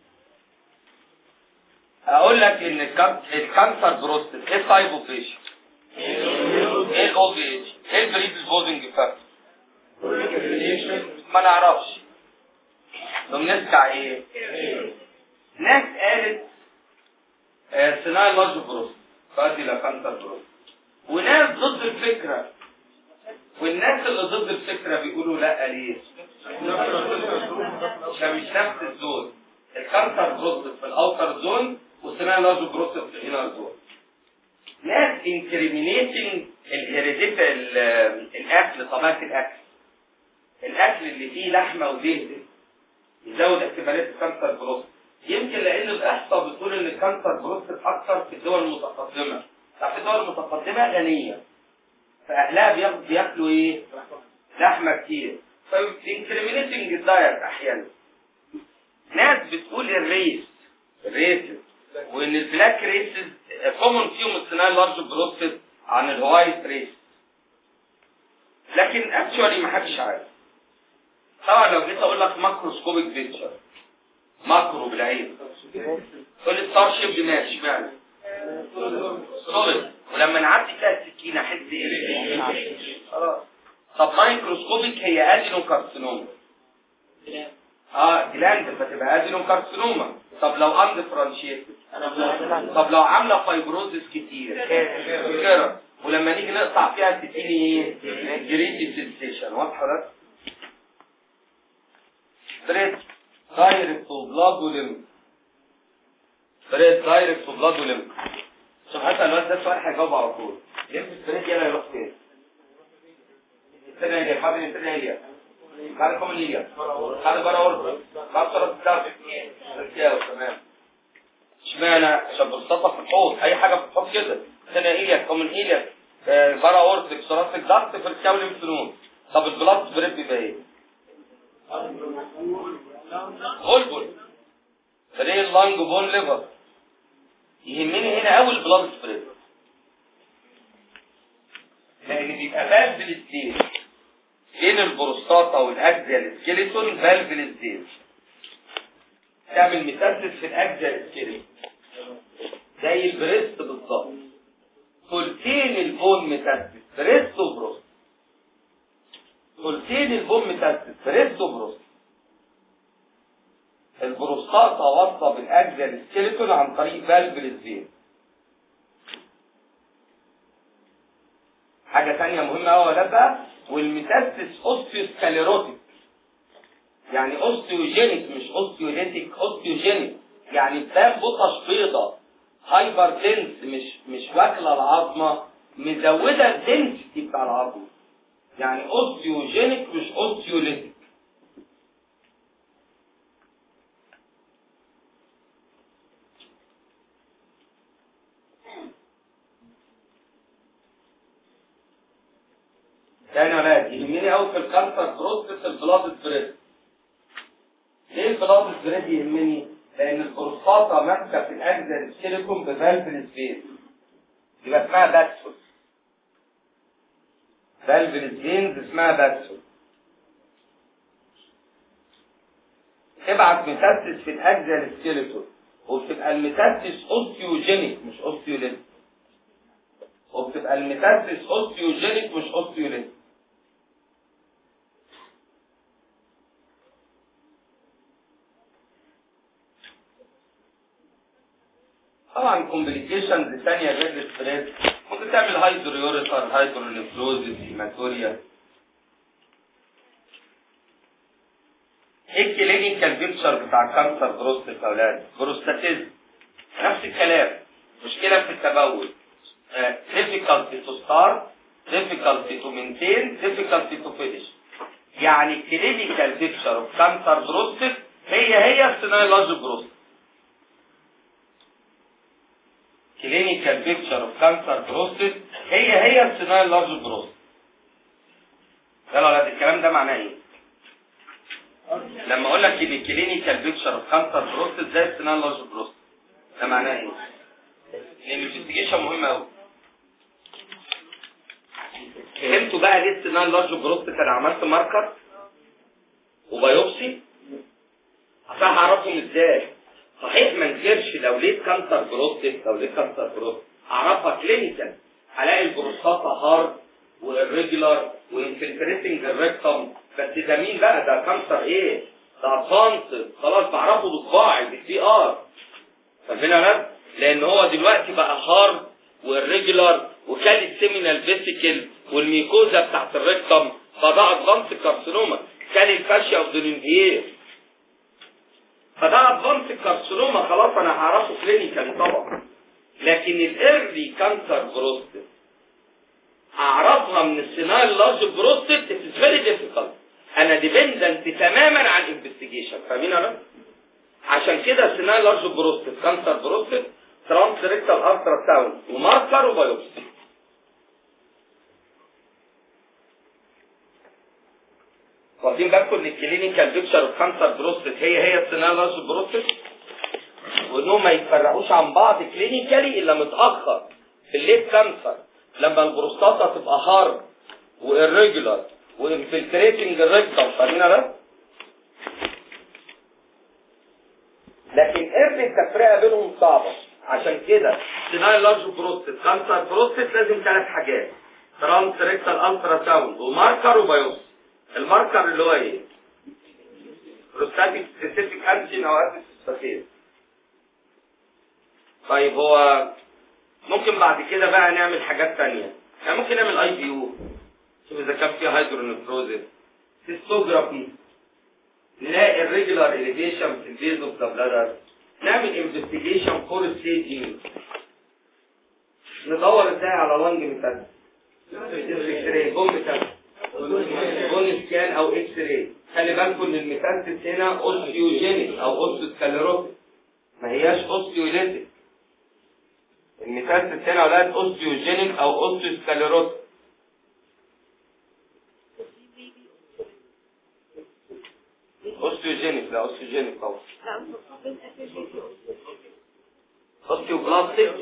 اقول لك ان الكان- الكانسر بروستيت ايه تايب اوف بيشن ايه الاولد ايج ايه البريدسبوزنج فاكتور ما نعرفش طب نرجع ايه ناس قالت آه، صناعة اللارج بروست تؤدي الى كانسر بروست وناس ضد الفكرة والناس اللي ضد الفكرة بيقولوا لا ليه عشان مش نفس الزون الكانسر بروست في الاوتر زون والصناعة اللارج بروست في الانر زون ناس انكريمينيتنج الهيريديت الاكل طبيعة الاكل الاكل اللي فيه لحمة ودهن يزود احتمالات الكانسر بروست يمكن لان الاحصاء بتقول ان الكانسر بروست اكثر في الدول المتقدمه طب في الدول المتقدمه غنيه فاهلها بياخدوا بياكلوا ايه لحمه كتير فانكريمينيتنج الدايت احيانا ناس بتقول الريس الريسز وان البلاك ريسز كومن فيهم الصناعه اللارج بروستد عن الوايت ريس لكن اكشوالي ما حدش عارف طبعا لو جيت اقول لك ماكروسكوبيك بيكتشر ماكرو بالعين تقول لي ستار شيب دي ماشي اشمعنى سوليد ولما نعدي فيها السكينه احس ايه خلاص طب مايكروسكوبيك هي ادينو كارسينوما اه جلاند فتبقى ادينو كارسينوما طب لو اند فرانشيت طب لو عامله فايبروزس كتير كده ولما نيجي نقطع فيها تديني ايه جريدي سنسيشن واضحه ده ستريت دايركت وبلاد ولم ستريت دايركت وبلاد ولم شوف حتى الواد ده سؤال هيجاوب على طول يلبس ستريت يلا يروح فين استنى هي حاضر استنى هي بعد كم هي بعد بره اورد بعد صلاه الدم رجاله تمام اشمعنى عشان بسطة في الحوض اي حاجه في الحوض كده استنى هي كومن هي بره اورد صلاه الضغط في الكاول الفنون طب البلاد سبريت بيبقى ايه غلبل فليه اللانج بون ليفر يهمني هنا قوي البلاد سبريد لان بيبقى باد بالستيج بين البروستاتا والاكزيال سكيلتون فالفل ستيج تعمل ميتاسيس في الاكزيال سكيلتون زي البريست بالظبط ثلثين البون ميتاسيس بريست وبروست ثلثين البون ميتاسيس بريست وبروست البروستاتا واصله بالاكزيال سكيلتون عن طريق فالفل ستيج حاجة تانية مهمة أوي ولا بقى والميتاستس اوستيوسكاليروتيك يعني اوستيوجينيك مش اوستيوليتيك اوستيوجينيك يعني بتبان بطش بيضة هايبر دنس مش مش واكلة العظمة مزودة الدنسيتي بتاع العظمة يعني اوستيوجينيك مش اوستيوليتيك تاني ولا يهمني قوي في الكانسر بروستات البلاد سبريد ليه البلاد سبريد يهمني؟ لان البروستاتا ماسكه في الاجزاء السيليكون بفالف سبيس يبقى اسمها باكسول فالف فينز اسمها باكسول تبعت ميتاستس في الاجزاء السكيلتون وبتبقى الميتاستس اوستيوجينيك مش اوستيوليتيك وبتبقى الميتاستس اوستيوجينيك مش اوستيوليتيك طبعا كومبليكيشنز ثانيه غير الاستريس ممكن تعمل هايدرويوريتر هايدرونيفروزيس هيماتوريا ايه الكلينيكال بيكتشر بتاع كانسر بروستات يا اولاد بروستاتيزم نفس الكلام مشكله في التبول difficulty to start difficulty to maintain difficulty to finish يعني الكلينيكال بيكتشر اوف كانسر بروستات هي هي السينايلوجي بروستات كلينيكال بيكتشر اوف كانسر بروستات هي هي السينايل لارج بروست يلا ولاد الكلام ده معناه ايه لما اقول لك ان الكلينيكال بيكتشر اوف كانسر بروستات زي السينايل لارج بروست ده معناه ايه لان الانفستيجيشن مهم قوي فهمتوا بقى ليه السينايل لارج بروست كان عملت ماركر وبيوبسي عشان هعرفهم ازاي صحيح ما انكرش لو لقيت كانسر بروستات لو لقيت كانسر بروست اعرفها كلينيكال هلاقي البروستاتا هارد والريجولار وانفلتريتنج الريكتوم بس ده مين بقى ده كانسر ايه ده ادفانس خلاص بعرفه بصباعي بالسي ار فاهمين يا ولاد لان هو دلوقتي بقى هارد والريجولار وكان السيمينال فيسيكل والميكوزا بتاعت الريكتوم فده ادفانس كارسينوما كان الفاشيا اوف ذا فده ادفانس كارسينوما خلاص انا هعرفه كلينيكالي طبعا لكن الايرلي كانسر بروستات اعرفها من السينال لارج بروستات اتس فيري ديفيكالت انا ديبندنت تماما عن الانفستيجيشن فاهمين انا عشان كده سينال لارج بروستات كانسر بروستات ترانس ريكتال الترا ساوند وماركر وبايوبسي واخدين بالكم ان الكلينيكال بيكتشر اوف كانسر بروستات هي هي السينال لارج بروستات وانهم ما يتفرقوش عن بعض كلينيكالي الا متاخر في الليت كانسر لما البروستاتا تبقى هارد وإريجولار وانفلتريتنج الريكتوم فاهمين ده؟ لكن ايه التفرقه بينهم صعبه عشان كده سينايل لارج بروستات كانسر بروستات لازم ثلاث حاجات ترانس ريكتال الترا ساوند وماركر وبيوبسي الماركر اللي هو ايه؟ بروستاتيك سبيسيفيك انتين او اسيس طيب هو ممكن بعد كده بقى نعمل حاجات تانية يعني ممكن نعمل اي بي يو شوف اذا كان فيها هيدرونيفروزيس هيستوجرافي نلاقي الريجولار اليفيشن في البيز اوف ذا بلادر نعمل انفستيجيشن فور ستيجنج ندور ازاي على لانج ميتاستاسيس اكس راي بوم ميتاستاسيس بون سكان او اكس راي خلي بالكم ان الميتاستاسيس هنا اوستيوجينيك او اوستوسكاليروتيك ما هياش اوستيوليتيك الميتاستاسيس هنا اولاد اوستيوجينيك او اوستوسكاليروتيك اوستيوجينيك لا اوستيوجينيك طبعا اوستيوبلاستيك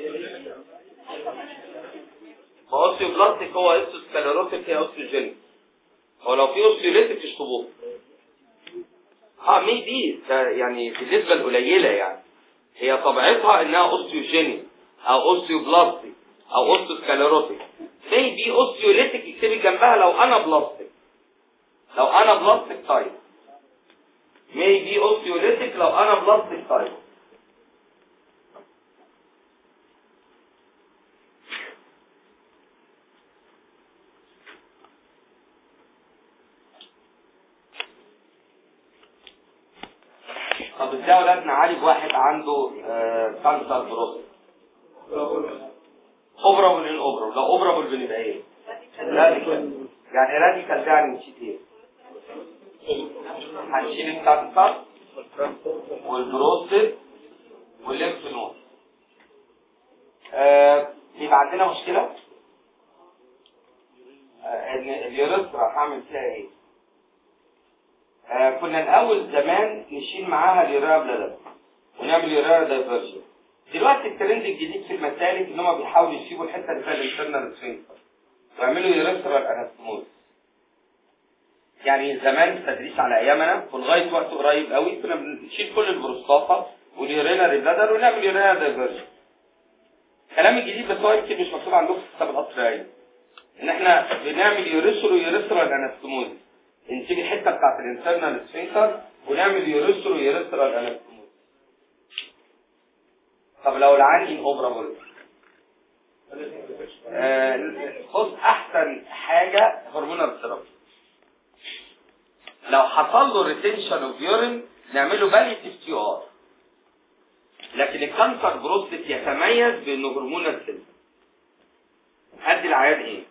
ما اوستيوبلاستيك هو اوستوسكاليروتيك هي اوستيوجينيك هو لو في اوستيوليتك اشطبوه اه مي دي ده يعني بالنسبه القليله يعني هي طبيعتها انها اوستيوجينيك او اوستيوبلاستيك او اوستوسكليروتيك مي بي اوستيوليتك اكتبي جنبها لو انا بلاستيك لو انا بلاستيك تايب مي بي اوستيوليتك لو انا بلاستيك تايب طب ازاي يا ولاد نعالج واحد عنده آه، كانسر بروستات اوبرابل ان اوبرابل لو اوبرابل بنبقى ايه راديكال يعني راديكال ده يعني نسيت ايه هنشيل الكانسر والبروستات والليمف نود آه، يبقى عندنا مشكله آه، ان اليوريثرا هعمل فيها ايه آه، كنا الاول زمان نشيل معاها اليوريا بلادر ونعمل يوريا دايفرجن دلوقتي الترند الجديد في المسالك ان هم بيحاولوا يسيبوا الحته اللي فيها الانترنال سفنكتر ويعملوا يوريثرال انستموز يعني زمان في التدريس على ايامنا ولغايه وقت قريب قوي كنا بنشيل كل البروستاتا واليورينال بلادر ونعمل يوريا دايفرجن الكلام الجديد بس هو يمكن مش مكتوب عندكم في كتاب القطر العين ان احنا بنعمل يوريثرو يوريثرال انستموز نسيب الحته بتاعت الانترنال سفنكتر ونعمل يوريثرو يوريثرال انستموز طب لو العين ان اوبرابل بص احسن حاجه هرمونال ثيرابي لو حصل له ريتنشن اوف يورين نعمل له باليتيف تي ار لكن الكانسر بروستات يتميز بانه هرمونال ثيرابي ادي العيان ايه؟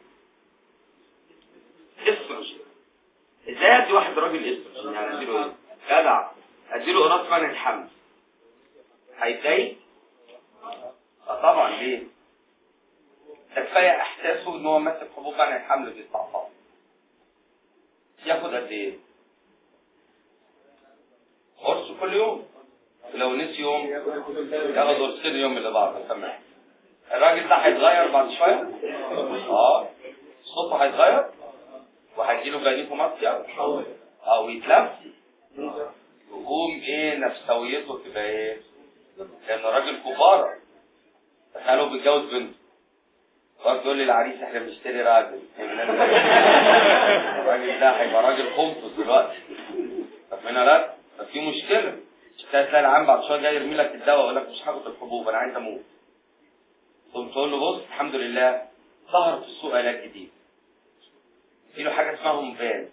استروجين ازاي ادي واحد راجل استروجين يعني اديله ايه؟ جدع اديله قراص منع الحمل هيتضايق؟ اه طبعا ليه؟ ده كفايه احساسه ان هو ماسك حبوب منع الحمل بيستعصى ياخد قد ايه؟ قرص كل يوم لو نسي يوم ياخد قرصين اليوم اللي بعده تمام الراجل ده هيتغير بعد شويه؟ اه صوته هيتغير وهيجيله جانيكوماستيا او يتلف يقوم ايه نفسويته تبقى ايه؟ لان راجل كبار تخيلوا بيتجوز بنت برضه يقول لي العريس احنا بنشتري راجل الراجل ده هيبقى راجل قنفذ دلوقتي طب هنا لا طب في مشكله مش تلاقي العام بعد شويه جاي يرمي لك الدواء يقول لك مش هاخد الحبوب انا عايز اموت تقوم تقول له بص الحمد لله ظهر في السوق علاج جديد في له حاجه اسمها هومفان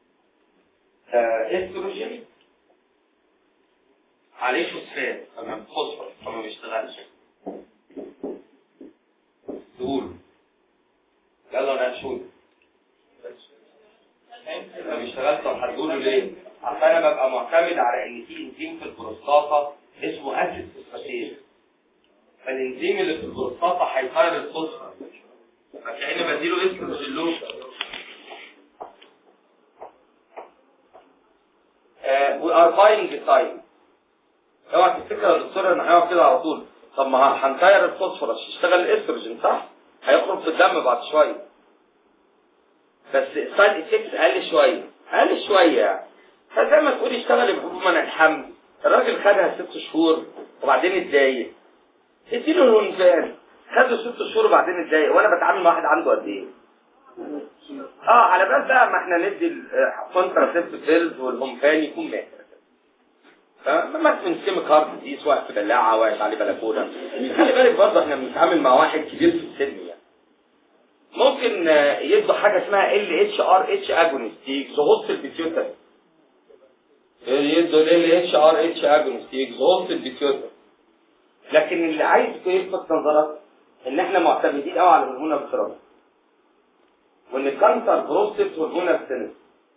استروجين عليه فوسفات تمام فوسفور فما بيشتغلش تقول يلا نقشوه ما بيشتغلش طب هتقولوا ليه؟ عشان انا ببقى معتمد على ان في انزيم في البروستاتا اسمه اسيد فوسفاتيز فالانزيم اللي في البروستاتا هيطير الفوسفور فكأني بديله اسم الجلوكا وي ار باينج تايم اوعى تفتكر يا دكتور ان هيقعد كده على طول طب ما هنطير الفوسفورس يشتغل الاستروجين صح؟ هيخرج في الدم بعد شويه بس السايد افكتس اقل شويه اقل شويه يعني فزي ما تقول يشتغل بحبوب منع الحمل الراجل خدها ست شهور وبعدين اتضايق اديله الهونفان خده ست شهور وبعدين اتضايق وانا بتعامل مع واحد عنده قد ايه؟ اه على بال بقى ما احنا ندي الكونتراسيبت بيلز والهونفان يكون مات مثلا سيمي كارد دي واقف في بلاعه واقف عليه بلكونه خلي بالك برضه احنا بنتعامل مع واحد كبير في السن يعني ممكن آه، يدوا حاجه اسمها ال اتش ار اتش اجونست يكزوست البيتيوتر يدوا ال اتش ار اتش اجونست يكزوست البيتيوتر لكن اللي عايز يلفت نظرك ان احنا معتمدين قوي على هرمون الثيرابي وان الكانسر بروستات هرمون السنس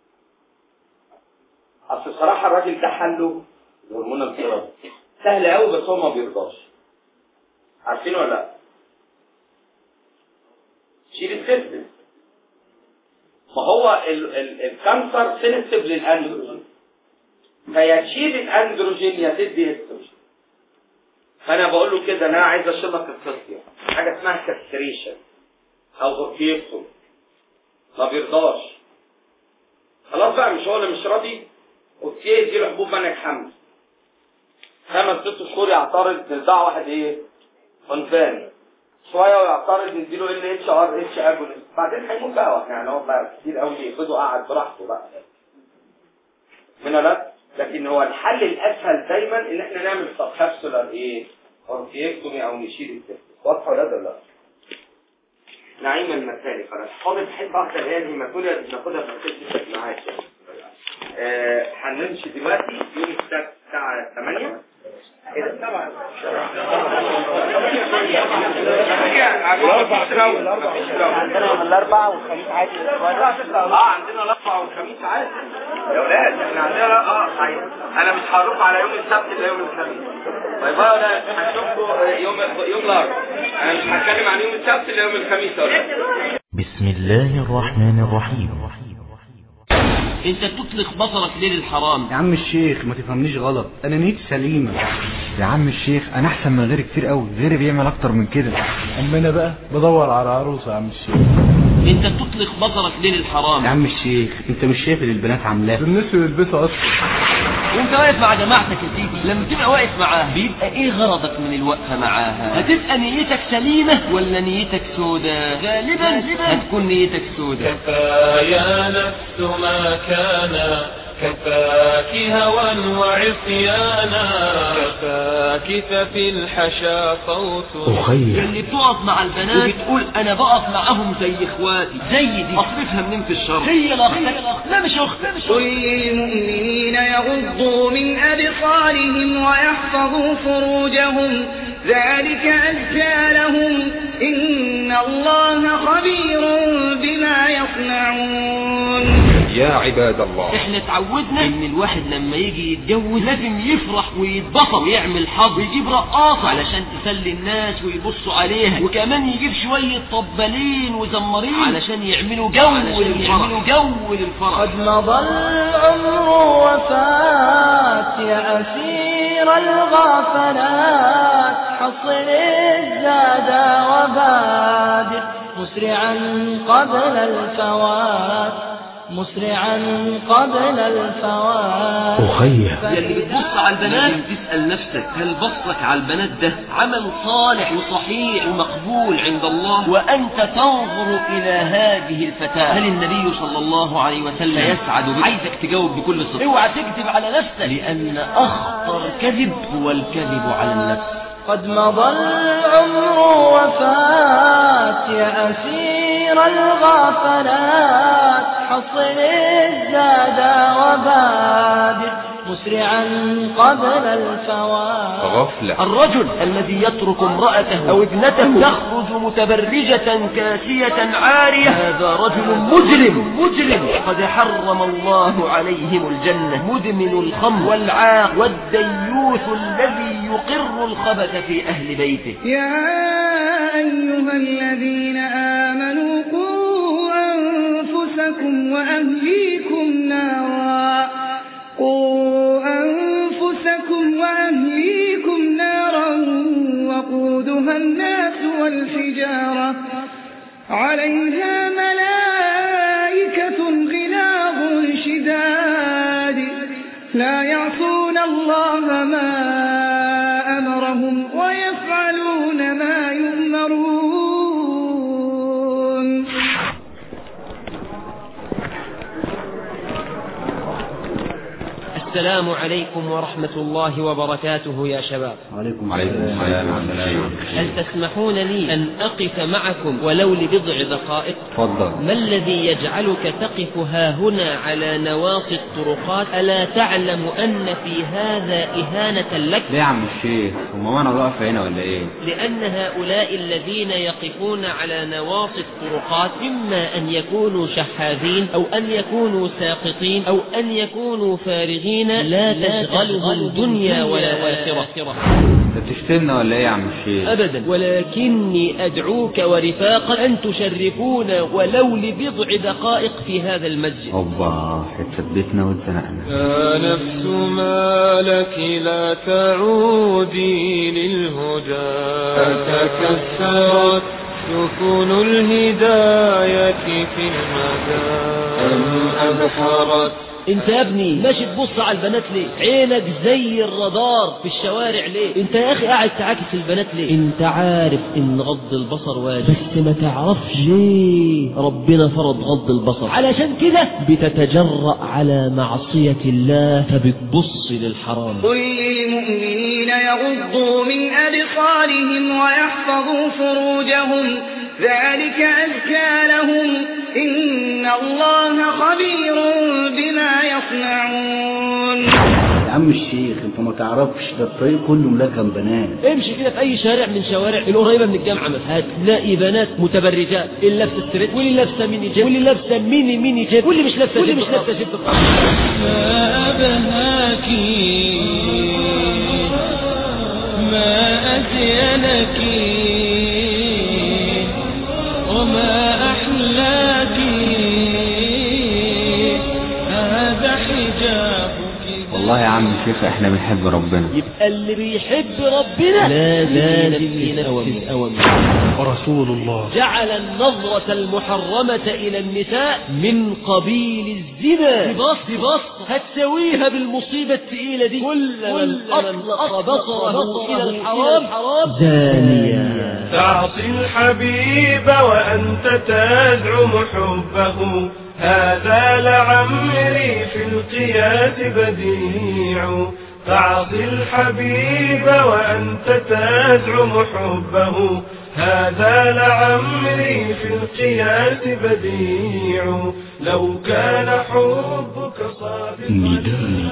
اصل بصراحه الراجل ده حله هرمون الثيرابي سهل قوي بس هو ما بيرضاش عارفين ولا لا شيل السيستم ما هو ال ال الكانسر سنسيف للاندروجين فيا تشيل الاندروجين يا تدي استروجين فانا بقول له كده انا عايز اشيل لك القصه حاجه اسمها كاستريشن او غرفيكتوم ما بيرضاش خلاص بقى مش هو اللي مش راضي اوكي يديله حبوب منهج حمل خمس ست شهور يعترض نرجع واحد ايه عنفان شويه ويعترض نديله ال اتش ار اتش اجونست بعدين هيموت بقى يعني هو بقى كتير قوي يقبضه قاعد براحته بقى من لا لكن هو الحل الاسهل دايما ان احنا نعمل سب كابسولار ايه اورتيكتومي او نشيل التست واضحه ولا لا نعيم المثالي خلاص فاضل حته واحده اللي هي الهيماتوريا بناخدها في الست معاك آه، هنمشي دلوقتي يوم السبت الساعه 8 ايه ده طبعا
عندنا يوم الاربعاء والخميس عادي
اه عندنا الاربعاء والخميس عادي يا ولاد احنا عندنا اه صحيح انا مش هروح على يوم السبت الا يوم الخميس طيب يا ولاد هنشوفكم يوم يوم الاربعاء انا مش هتكلم عن يوم السبت الا يوم الخميس يا ولاد
بسم الله الرحمن الرحيم
انت تطلق بصرك ليه للحرام
يا عم الشيخ ما تفهمنيش غلط انا نيتي سليمه
يا عم الشيخ انا احسن من غيري كتير قوي غيري بيعمل اكتر من كده
اما انا بقى بدور على عروسه يا عم الشيخ
انت تطلق بصرك ليه للحرام
يا عم الشيخ انت مش شايف اللي البنات عاملاه
الناس يلبسوا اصلا
وانت واقف مع جماعتك يا سيدي لما تبقى واقف معاه بيبقى ايه غرضك من الوقفه معاها هتبقى نيتك سليمه ولا نيتك سودة غالبا هتكون نيتك سودة
كفايا نفس ما كان كفاك هوى وعصيانا كفاك ففي الحشا صوت
اخي
اللي بتقف مع البنات وبتقول انا بقف معاهم زي اخواتي زي دي اصرفها منين في الشر هي الاخت لا مش اخت لا مش
قل للمؤمنين يغضوا من أبصارهم ويحفظوا فروجهم ذلك أزكى لهم إن الله خبير بما يصنعون
يا عباد الله
احنا اتعودنا ان الواحد لما يجي يتجوز لازم يفرح ويتبسط ويعمل حظ ويجيب رقاصة علشان تسلي الناس ويبصوا عليها وكمان يجيب شوية طبالين وزمارين علشان يعملوا جو للفرح جو للفرح
قد مضى العمر وفات يا أسير الغفلات حصل الزاد وبادر مسرعا قبل الفوات مسرعا قبل الفوات
اخي
يلي بتبص على البنات تسأل نفسك هل بصك على البنات ده عمل صالح وصحيح ومقبول عند الله وأنت تنظر إلى هذه الفتاة هل النبي صلى الله عليه وسلم يسعد بك عايزك تجاوب بكل صدق اوعى تكذب على نفسك لأن أخطر كذب هو الكذب على النفس
قد مضى العمر وفات يا أسير الغفلات حصل الزاد وبادر مسرعا قبل الفوات
غفلة
الرجل الذي يترك امرأته أو ابنته تخرج متبرجة كاسية عارية هذا رجل مجرم مجرم قد حرم الله عليهم الجنة مدمن الخمر والعاق والديوث الذي يقر الخبث في أهل بيته
يا أيها الذين آمنوا قوا أنفسكم وأهليكم نارا قوا أنفسكم وأهليكم نارا وقودها الناس والحجارة عليها ملائكة غلاظ شداد لا يعصون الله ما أمرهم ويفعلون ما يؤمرون
السلام عليكم ورحمة الله وبركاته يا شباب
عليكم
السلام
هل تسمحون لي أن أقف معكم ولو لبضع دقائق
اتفضل
ما الذي يجعلك تقف ها هنا على نواصي الطرقات ألا تعلم أن في هذا إهانة لك
ليه يا عم الشيخ هما وانا واقف هنا ولا ايه
لأن هؤلاء الذين يقفون على نواصي الطرقات إما أن يكونوا شحاذين أو أن يكونوا ساقطين أو أن يكونوا فارغين لا تشغلهم دنيا ولا آخرة
انت بتشتمنا ولا ايه يا عم الشيخ
أبدا ولكني أدعوك ورفاقا أن تشرفونا ولو لبضع دقائق في هذا المسجد
اوبا اتثبتنا واتزنقنا
يا نفس ما لك لا تعودي للهدى تكسرت سكون الهداية في المدى أم أبحرت
انت يا ابني ماشي تبص على البنات ليه عينك زي الرادار في الشوارع ليه انت يا اخي قاعد تعاكس البنات ليه انت عارف ان غض البصر واجب بس ما تعرفش ليه ربنا فرض غض البصر علشان كده بتتجرأ على معصية الله فبتبص للحرام
قل للمؤمنين يغضوا من أبصارهم ويحفظوا فروجهم ذلك أزكى لهم إن الله خبير بما يصنعون
يا عم الشيخ انت ما تعرفش ده الطريق كله ملغم بنات
امشي كده في اي شارع من شوارع القريبه من الجامعه مثلا هتلاقي بنات متبرجات اللي لابسه ستريت واللي لابسه ميني جيب واللي لابسه ميني ميني جيب واللي مش لابسه واللي مش لابسه جيب
ما أبهاك ما أزينك وما أحلاك هذا حجابك
والله يا عم الشيخ احنا بنحب ربنا
يبقى اللي بيحب ربنا لازم ينفذ اوامره
ورسول الله
جعل النظرة المحرمة إلى النساء من قبيل الزنا ببص ببص هتسويها بالمصيبة الثقيلة دي كل من أطلق بصره إلى الحرام زانية
تعصي الحبيب وأنت تزعم حبه هذا لعمري في القياس بديع تعصي الحبيب وأنت تزعم حبه هذا لعمري في القياس بديع لو كان حبك صادقا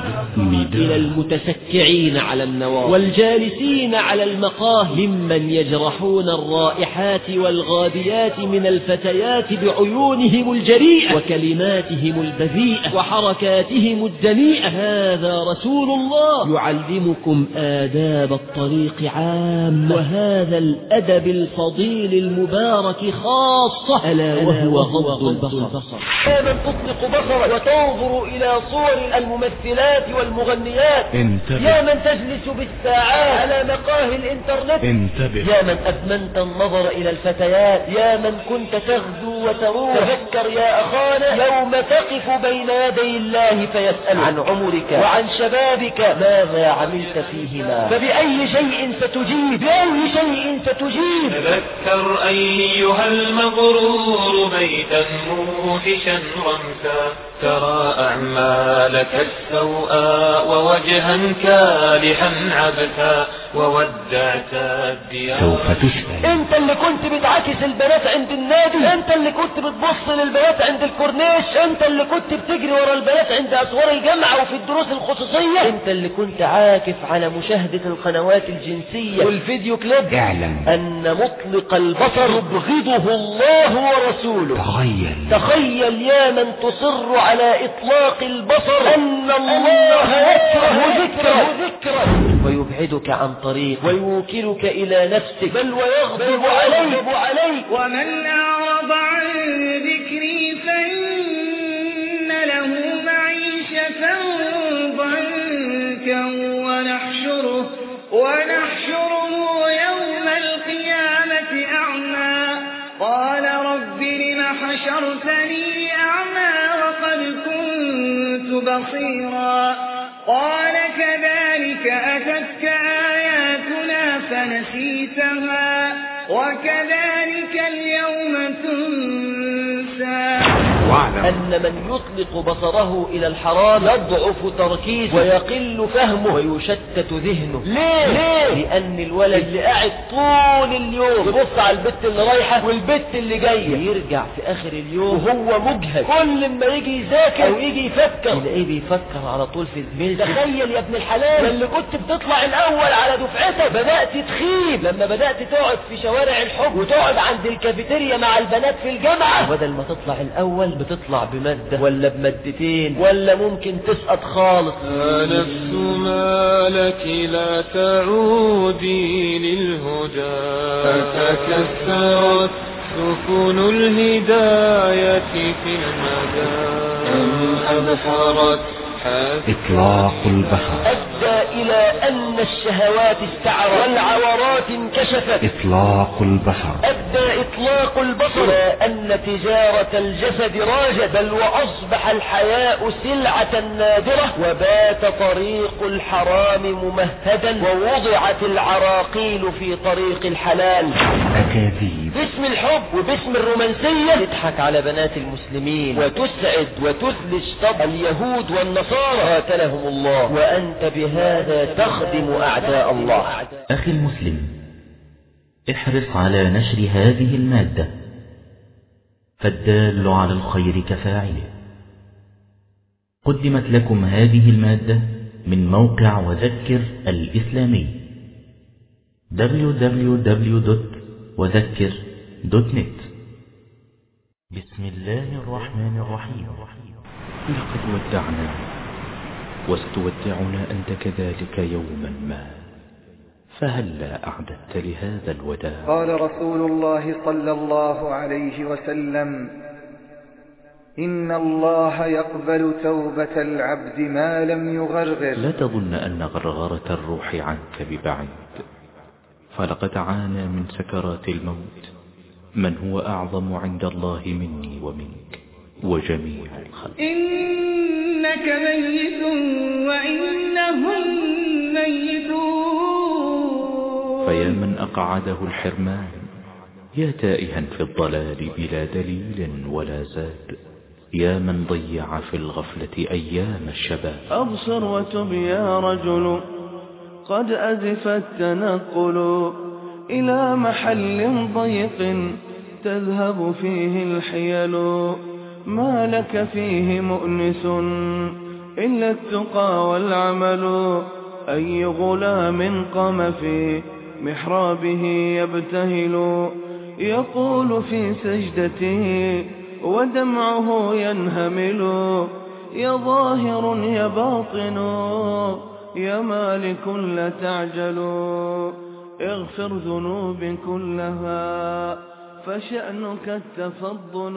إلى المتسكعين على النوار والجالسين على المقاه ممن يجرحون الرائحات والغاديات من الفتيات بعيونهم الجريئة وكلماتهم البذيئة وحركاتهم الدنيئة هذا رسول الله يعلمكم آداب الطريق عام وهذا الأدب الفضيل المبارك خاصة ألا وهو غض البصر يا من تطلق بصرك وتنظر إلى صور الممثلات والمغنيات
انتبه.
يا من تجلس بالساعات على مقاهي الإنترنت
انتبه
يا من أدمنت النظر إلى الفتيات يا من كنت تغدو وتروح تذكر يا أخانا يوم تقف بين يدي الله فيسأل عن عمرك وعن شبابك ماذا عملت فيهما فبأي شيء ستجيب بأي شيء ستجيب
تذكر أيها المغرور بيتا موحشا رمسا ترى أعمالك السوء ووجها كالحا عبثا وودعت الديار
سوف تسأل
انت اللي كنت بتعاكس البنات عند النادي انت اللي كنت بتبص للبنات عند الكورنيش انت اللي كنت بتجري ورا البنات عند اسوار الجامعة وفي الدروس الخصوصية انت اللي كنت عاكف على مشاهدة القنوات الجنسية والفيديو كليب
اعلم
ان مطلق البصر يبغضه الله ورسوله
تخيل
تخيل يا من تصر على اطلاق البصر ان الله يكره ذكره ويبعدك عن طريق ويوكلك الى نفسك بل ويغضب عليك عليك
ومن أعرض عن ذكري فإن له معيشة ضنكا ونحشره ونحشره يوم القيامة أعمى قال رب لم حشرتني أعمى وقد كنت بصيرا قال كذلك أتتك آياتنا فنسيتها وكذلك اليوم تنسى
أن من يطلق بصره إلى الحرام يضعف تركيزه ويقل فهمه ويشتت ذهنه ليه؟ ليه؟ لأن الولد اللي قاعد طول اليوم يبص على البت اللي رايحة والبت اللي جاية يرجع في آخر اليوم وهو مجهد كل ما يجي يذاكر أو يجي يفكر يلاقيه بيفكر على طول في زميلته تخيل يا ابن الحلال اللي كنت بتطلع الأول على دفعتك بدأت تخيب لما بدأت تقعد في شوارع الحب وتقعد عند الكافيتيريا مع البنات في الجامعة بدل ما تطلع الأول بتطلع بمادة ولا بمادتين ولا ممكن تسقط خالص
يا نفس ما لك لا تعودي للهدى فتكسرت سكون الهداية في المدى أم أبصرت
اطلاق البصر
أدى إلى وأن الشهوات استعرت والعورات انكشفت
إطلاق البصر
أدى إطلاق البصر أن تجارة الجسد راجت بل وأصبح الحياء سلعة نادرة وبات طريق الحرام ممهدا ووضعت العراقيل في طريق الحلال
أكاذيب
باسم الحب وباسم الرومانسية تضحك على بنات المسلمين وتسعد وتثلج طب اليهود والنصارى قاتلهم الله وأنت بهذا تخدم أعداء الله
أخي المسلم احرص على نشر هذه المادة فالدال على الخير كفاعله قدمت لكم هذه المادة من موقع وذكر الإسلامي www.وذكر.net بسم الله الرحمن الرحيم لقد ودعنا وستودعنا أنت كذلك يوما ما فهلا أعددت لهذا الوداع
قال رسول الله صلى الله عليه وسلم إن الله يقبل توبة العبد ما لم يغرغر
لا تظن أن غرغرة الروح عنك ببعيد فلقد عانى من سكرات الموت من هو أعظم عند الله مني ومنك وجميع الخلق
إنك ميت وإنهم ميتون
فيا من أقعده الحرمان يا تائها في الضلال بلا دليل ولا زاد يا من ضيع في الغفلة أيام الشباب
أبصر وتب يا رجل قد أزف التنقل إلى محل ضيق تذهب فيه الحيل ما لك فيه مؤنس إلا التقى والعمل أي غلام قام في محرابه يبتهل يقول في سجدته ودمعه ينهمل يا ظاهر يا باطن يا مالك لا تعجل اغفر ذنوب كلها فشأنك التفضل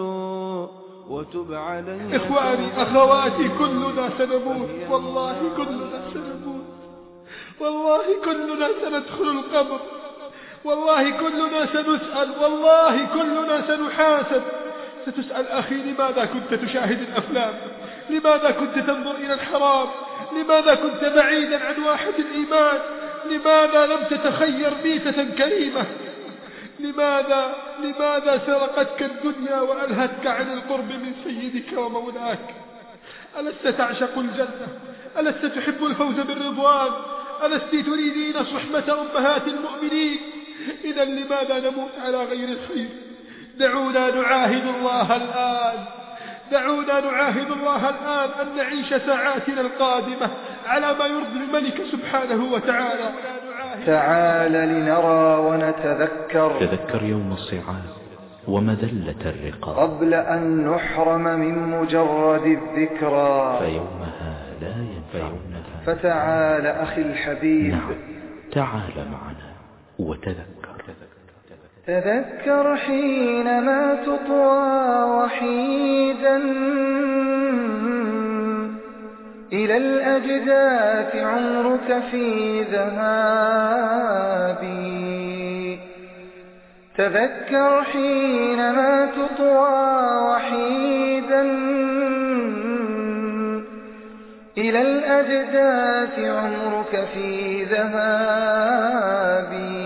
وتب علي
إخواني أخواتي كلنا سنموت والله كلنا سنموت والله كلنا سندخل القبر والله كلنا سنسأل والله كلنا سنحاسب ستسأل أخي لماذا كنت تشاهد الأفلام لماذا كنت تنظر إلى الحرام لماذا كنت بعيدا عن واحة الإيمان لماذا لم تتخير ميتة كريمة لماذا لماذا سرقتك الدنيا وألهتك عن القرب من سيدك ومولاك ألست تعشق الجنة ألست تحب الفوز بالرضوان ألست تريدين صحبة أمهات المؤمنين إذا لماذا نموت على غير الخير دعونا نعاهد الله الآن دعونا نعاهد الله الآن أن نعيش ساعاتنا القادمة على ما يرضي الملك سبحانه وتعالى
تعال لنرى ونتذكر
تذكر يوم الصعاب ومذلة الرقاب
قبل أن نحرم من مجرد الذكرى
فيومها لا ينفع الندى
فتعال أخي الحبيب
نعم تعال معنا وتذكر
تذكر حينما تطوى وحيدا إلى الأجداث عمرك في ذهاب تذكر حينما تطوى وحيدا إلى الأجداث عمرك في ذهاب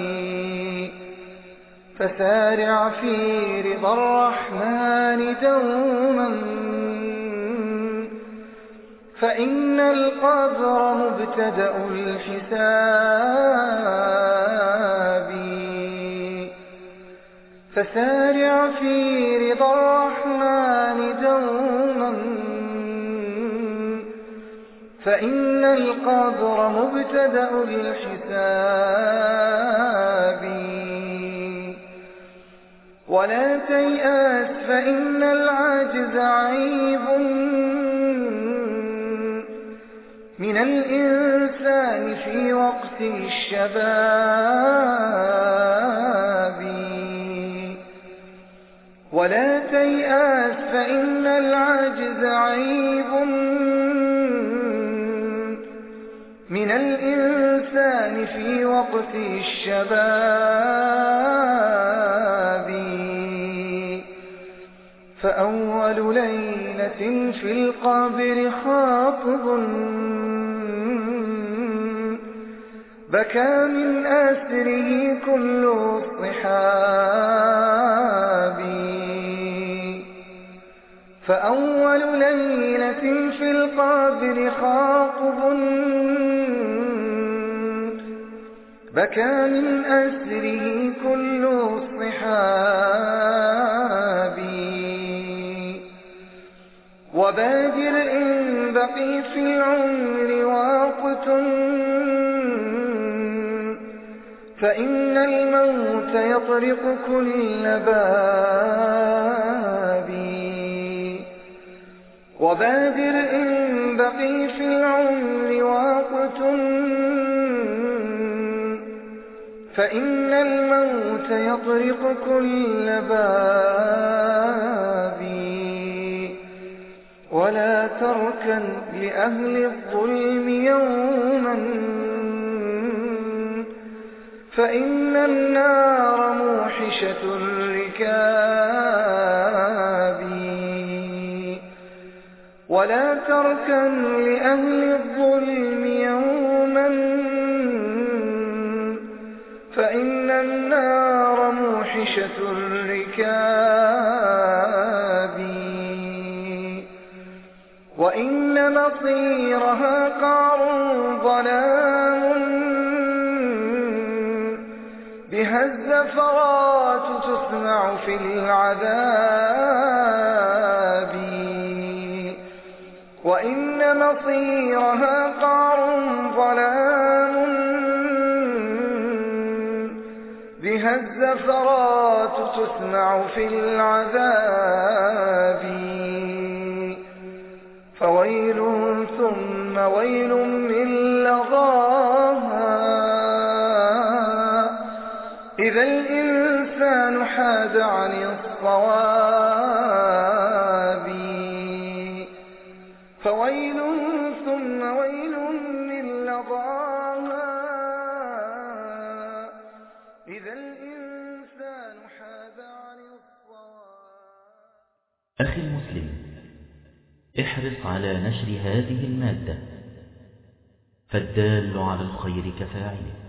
فسارع في رضا الرحمن دوما فإن القبر مبتدأ الحساب فسارع في رضا الرحمن دوما فإن القبر مبتدأ الحساب ولا تيأس فإن العجز عيب من الإنسان في وقت الشباب ولا تيأس فإن العجز عيب من الإنسان في وقت الشباب فأول ليلة في القبر خاطب بكى من أسره كل الصحاب فأول ليلة في القبر خاطب بكى من أسره كل الصحاب وبادر إن بقي في العمر وقت فإن الموت يطرق كل باب وبادر إن بقي في العمر وقت فإن الموت يطرق كل باب ولا تركن لأهل الظلم يوما فإن النار موحشة الركاب ولا تركن لأهل الظلم يوما فإن النار موحشة الركاب وإن مصيرها قعر ظلام بها الزفرات تسمع في العذاب وإن مصيرها قعر ظلام بها الزفرات تسمع في العذاب فويل ثم ويل من لظاها إذا الإنسان حاد عن الصواب فويل ثم ويل من لظاها إذا الإنسان حاد عن
أخي المسلم احرص على نشر هذه المادة فالدال على الخير كفاعله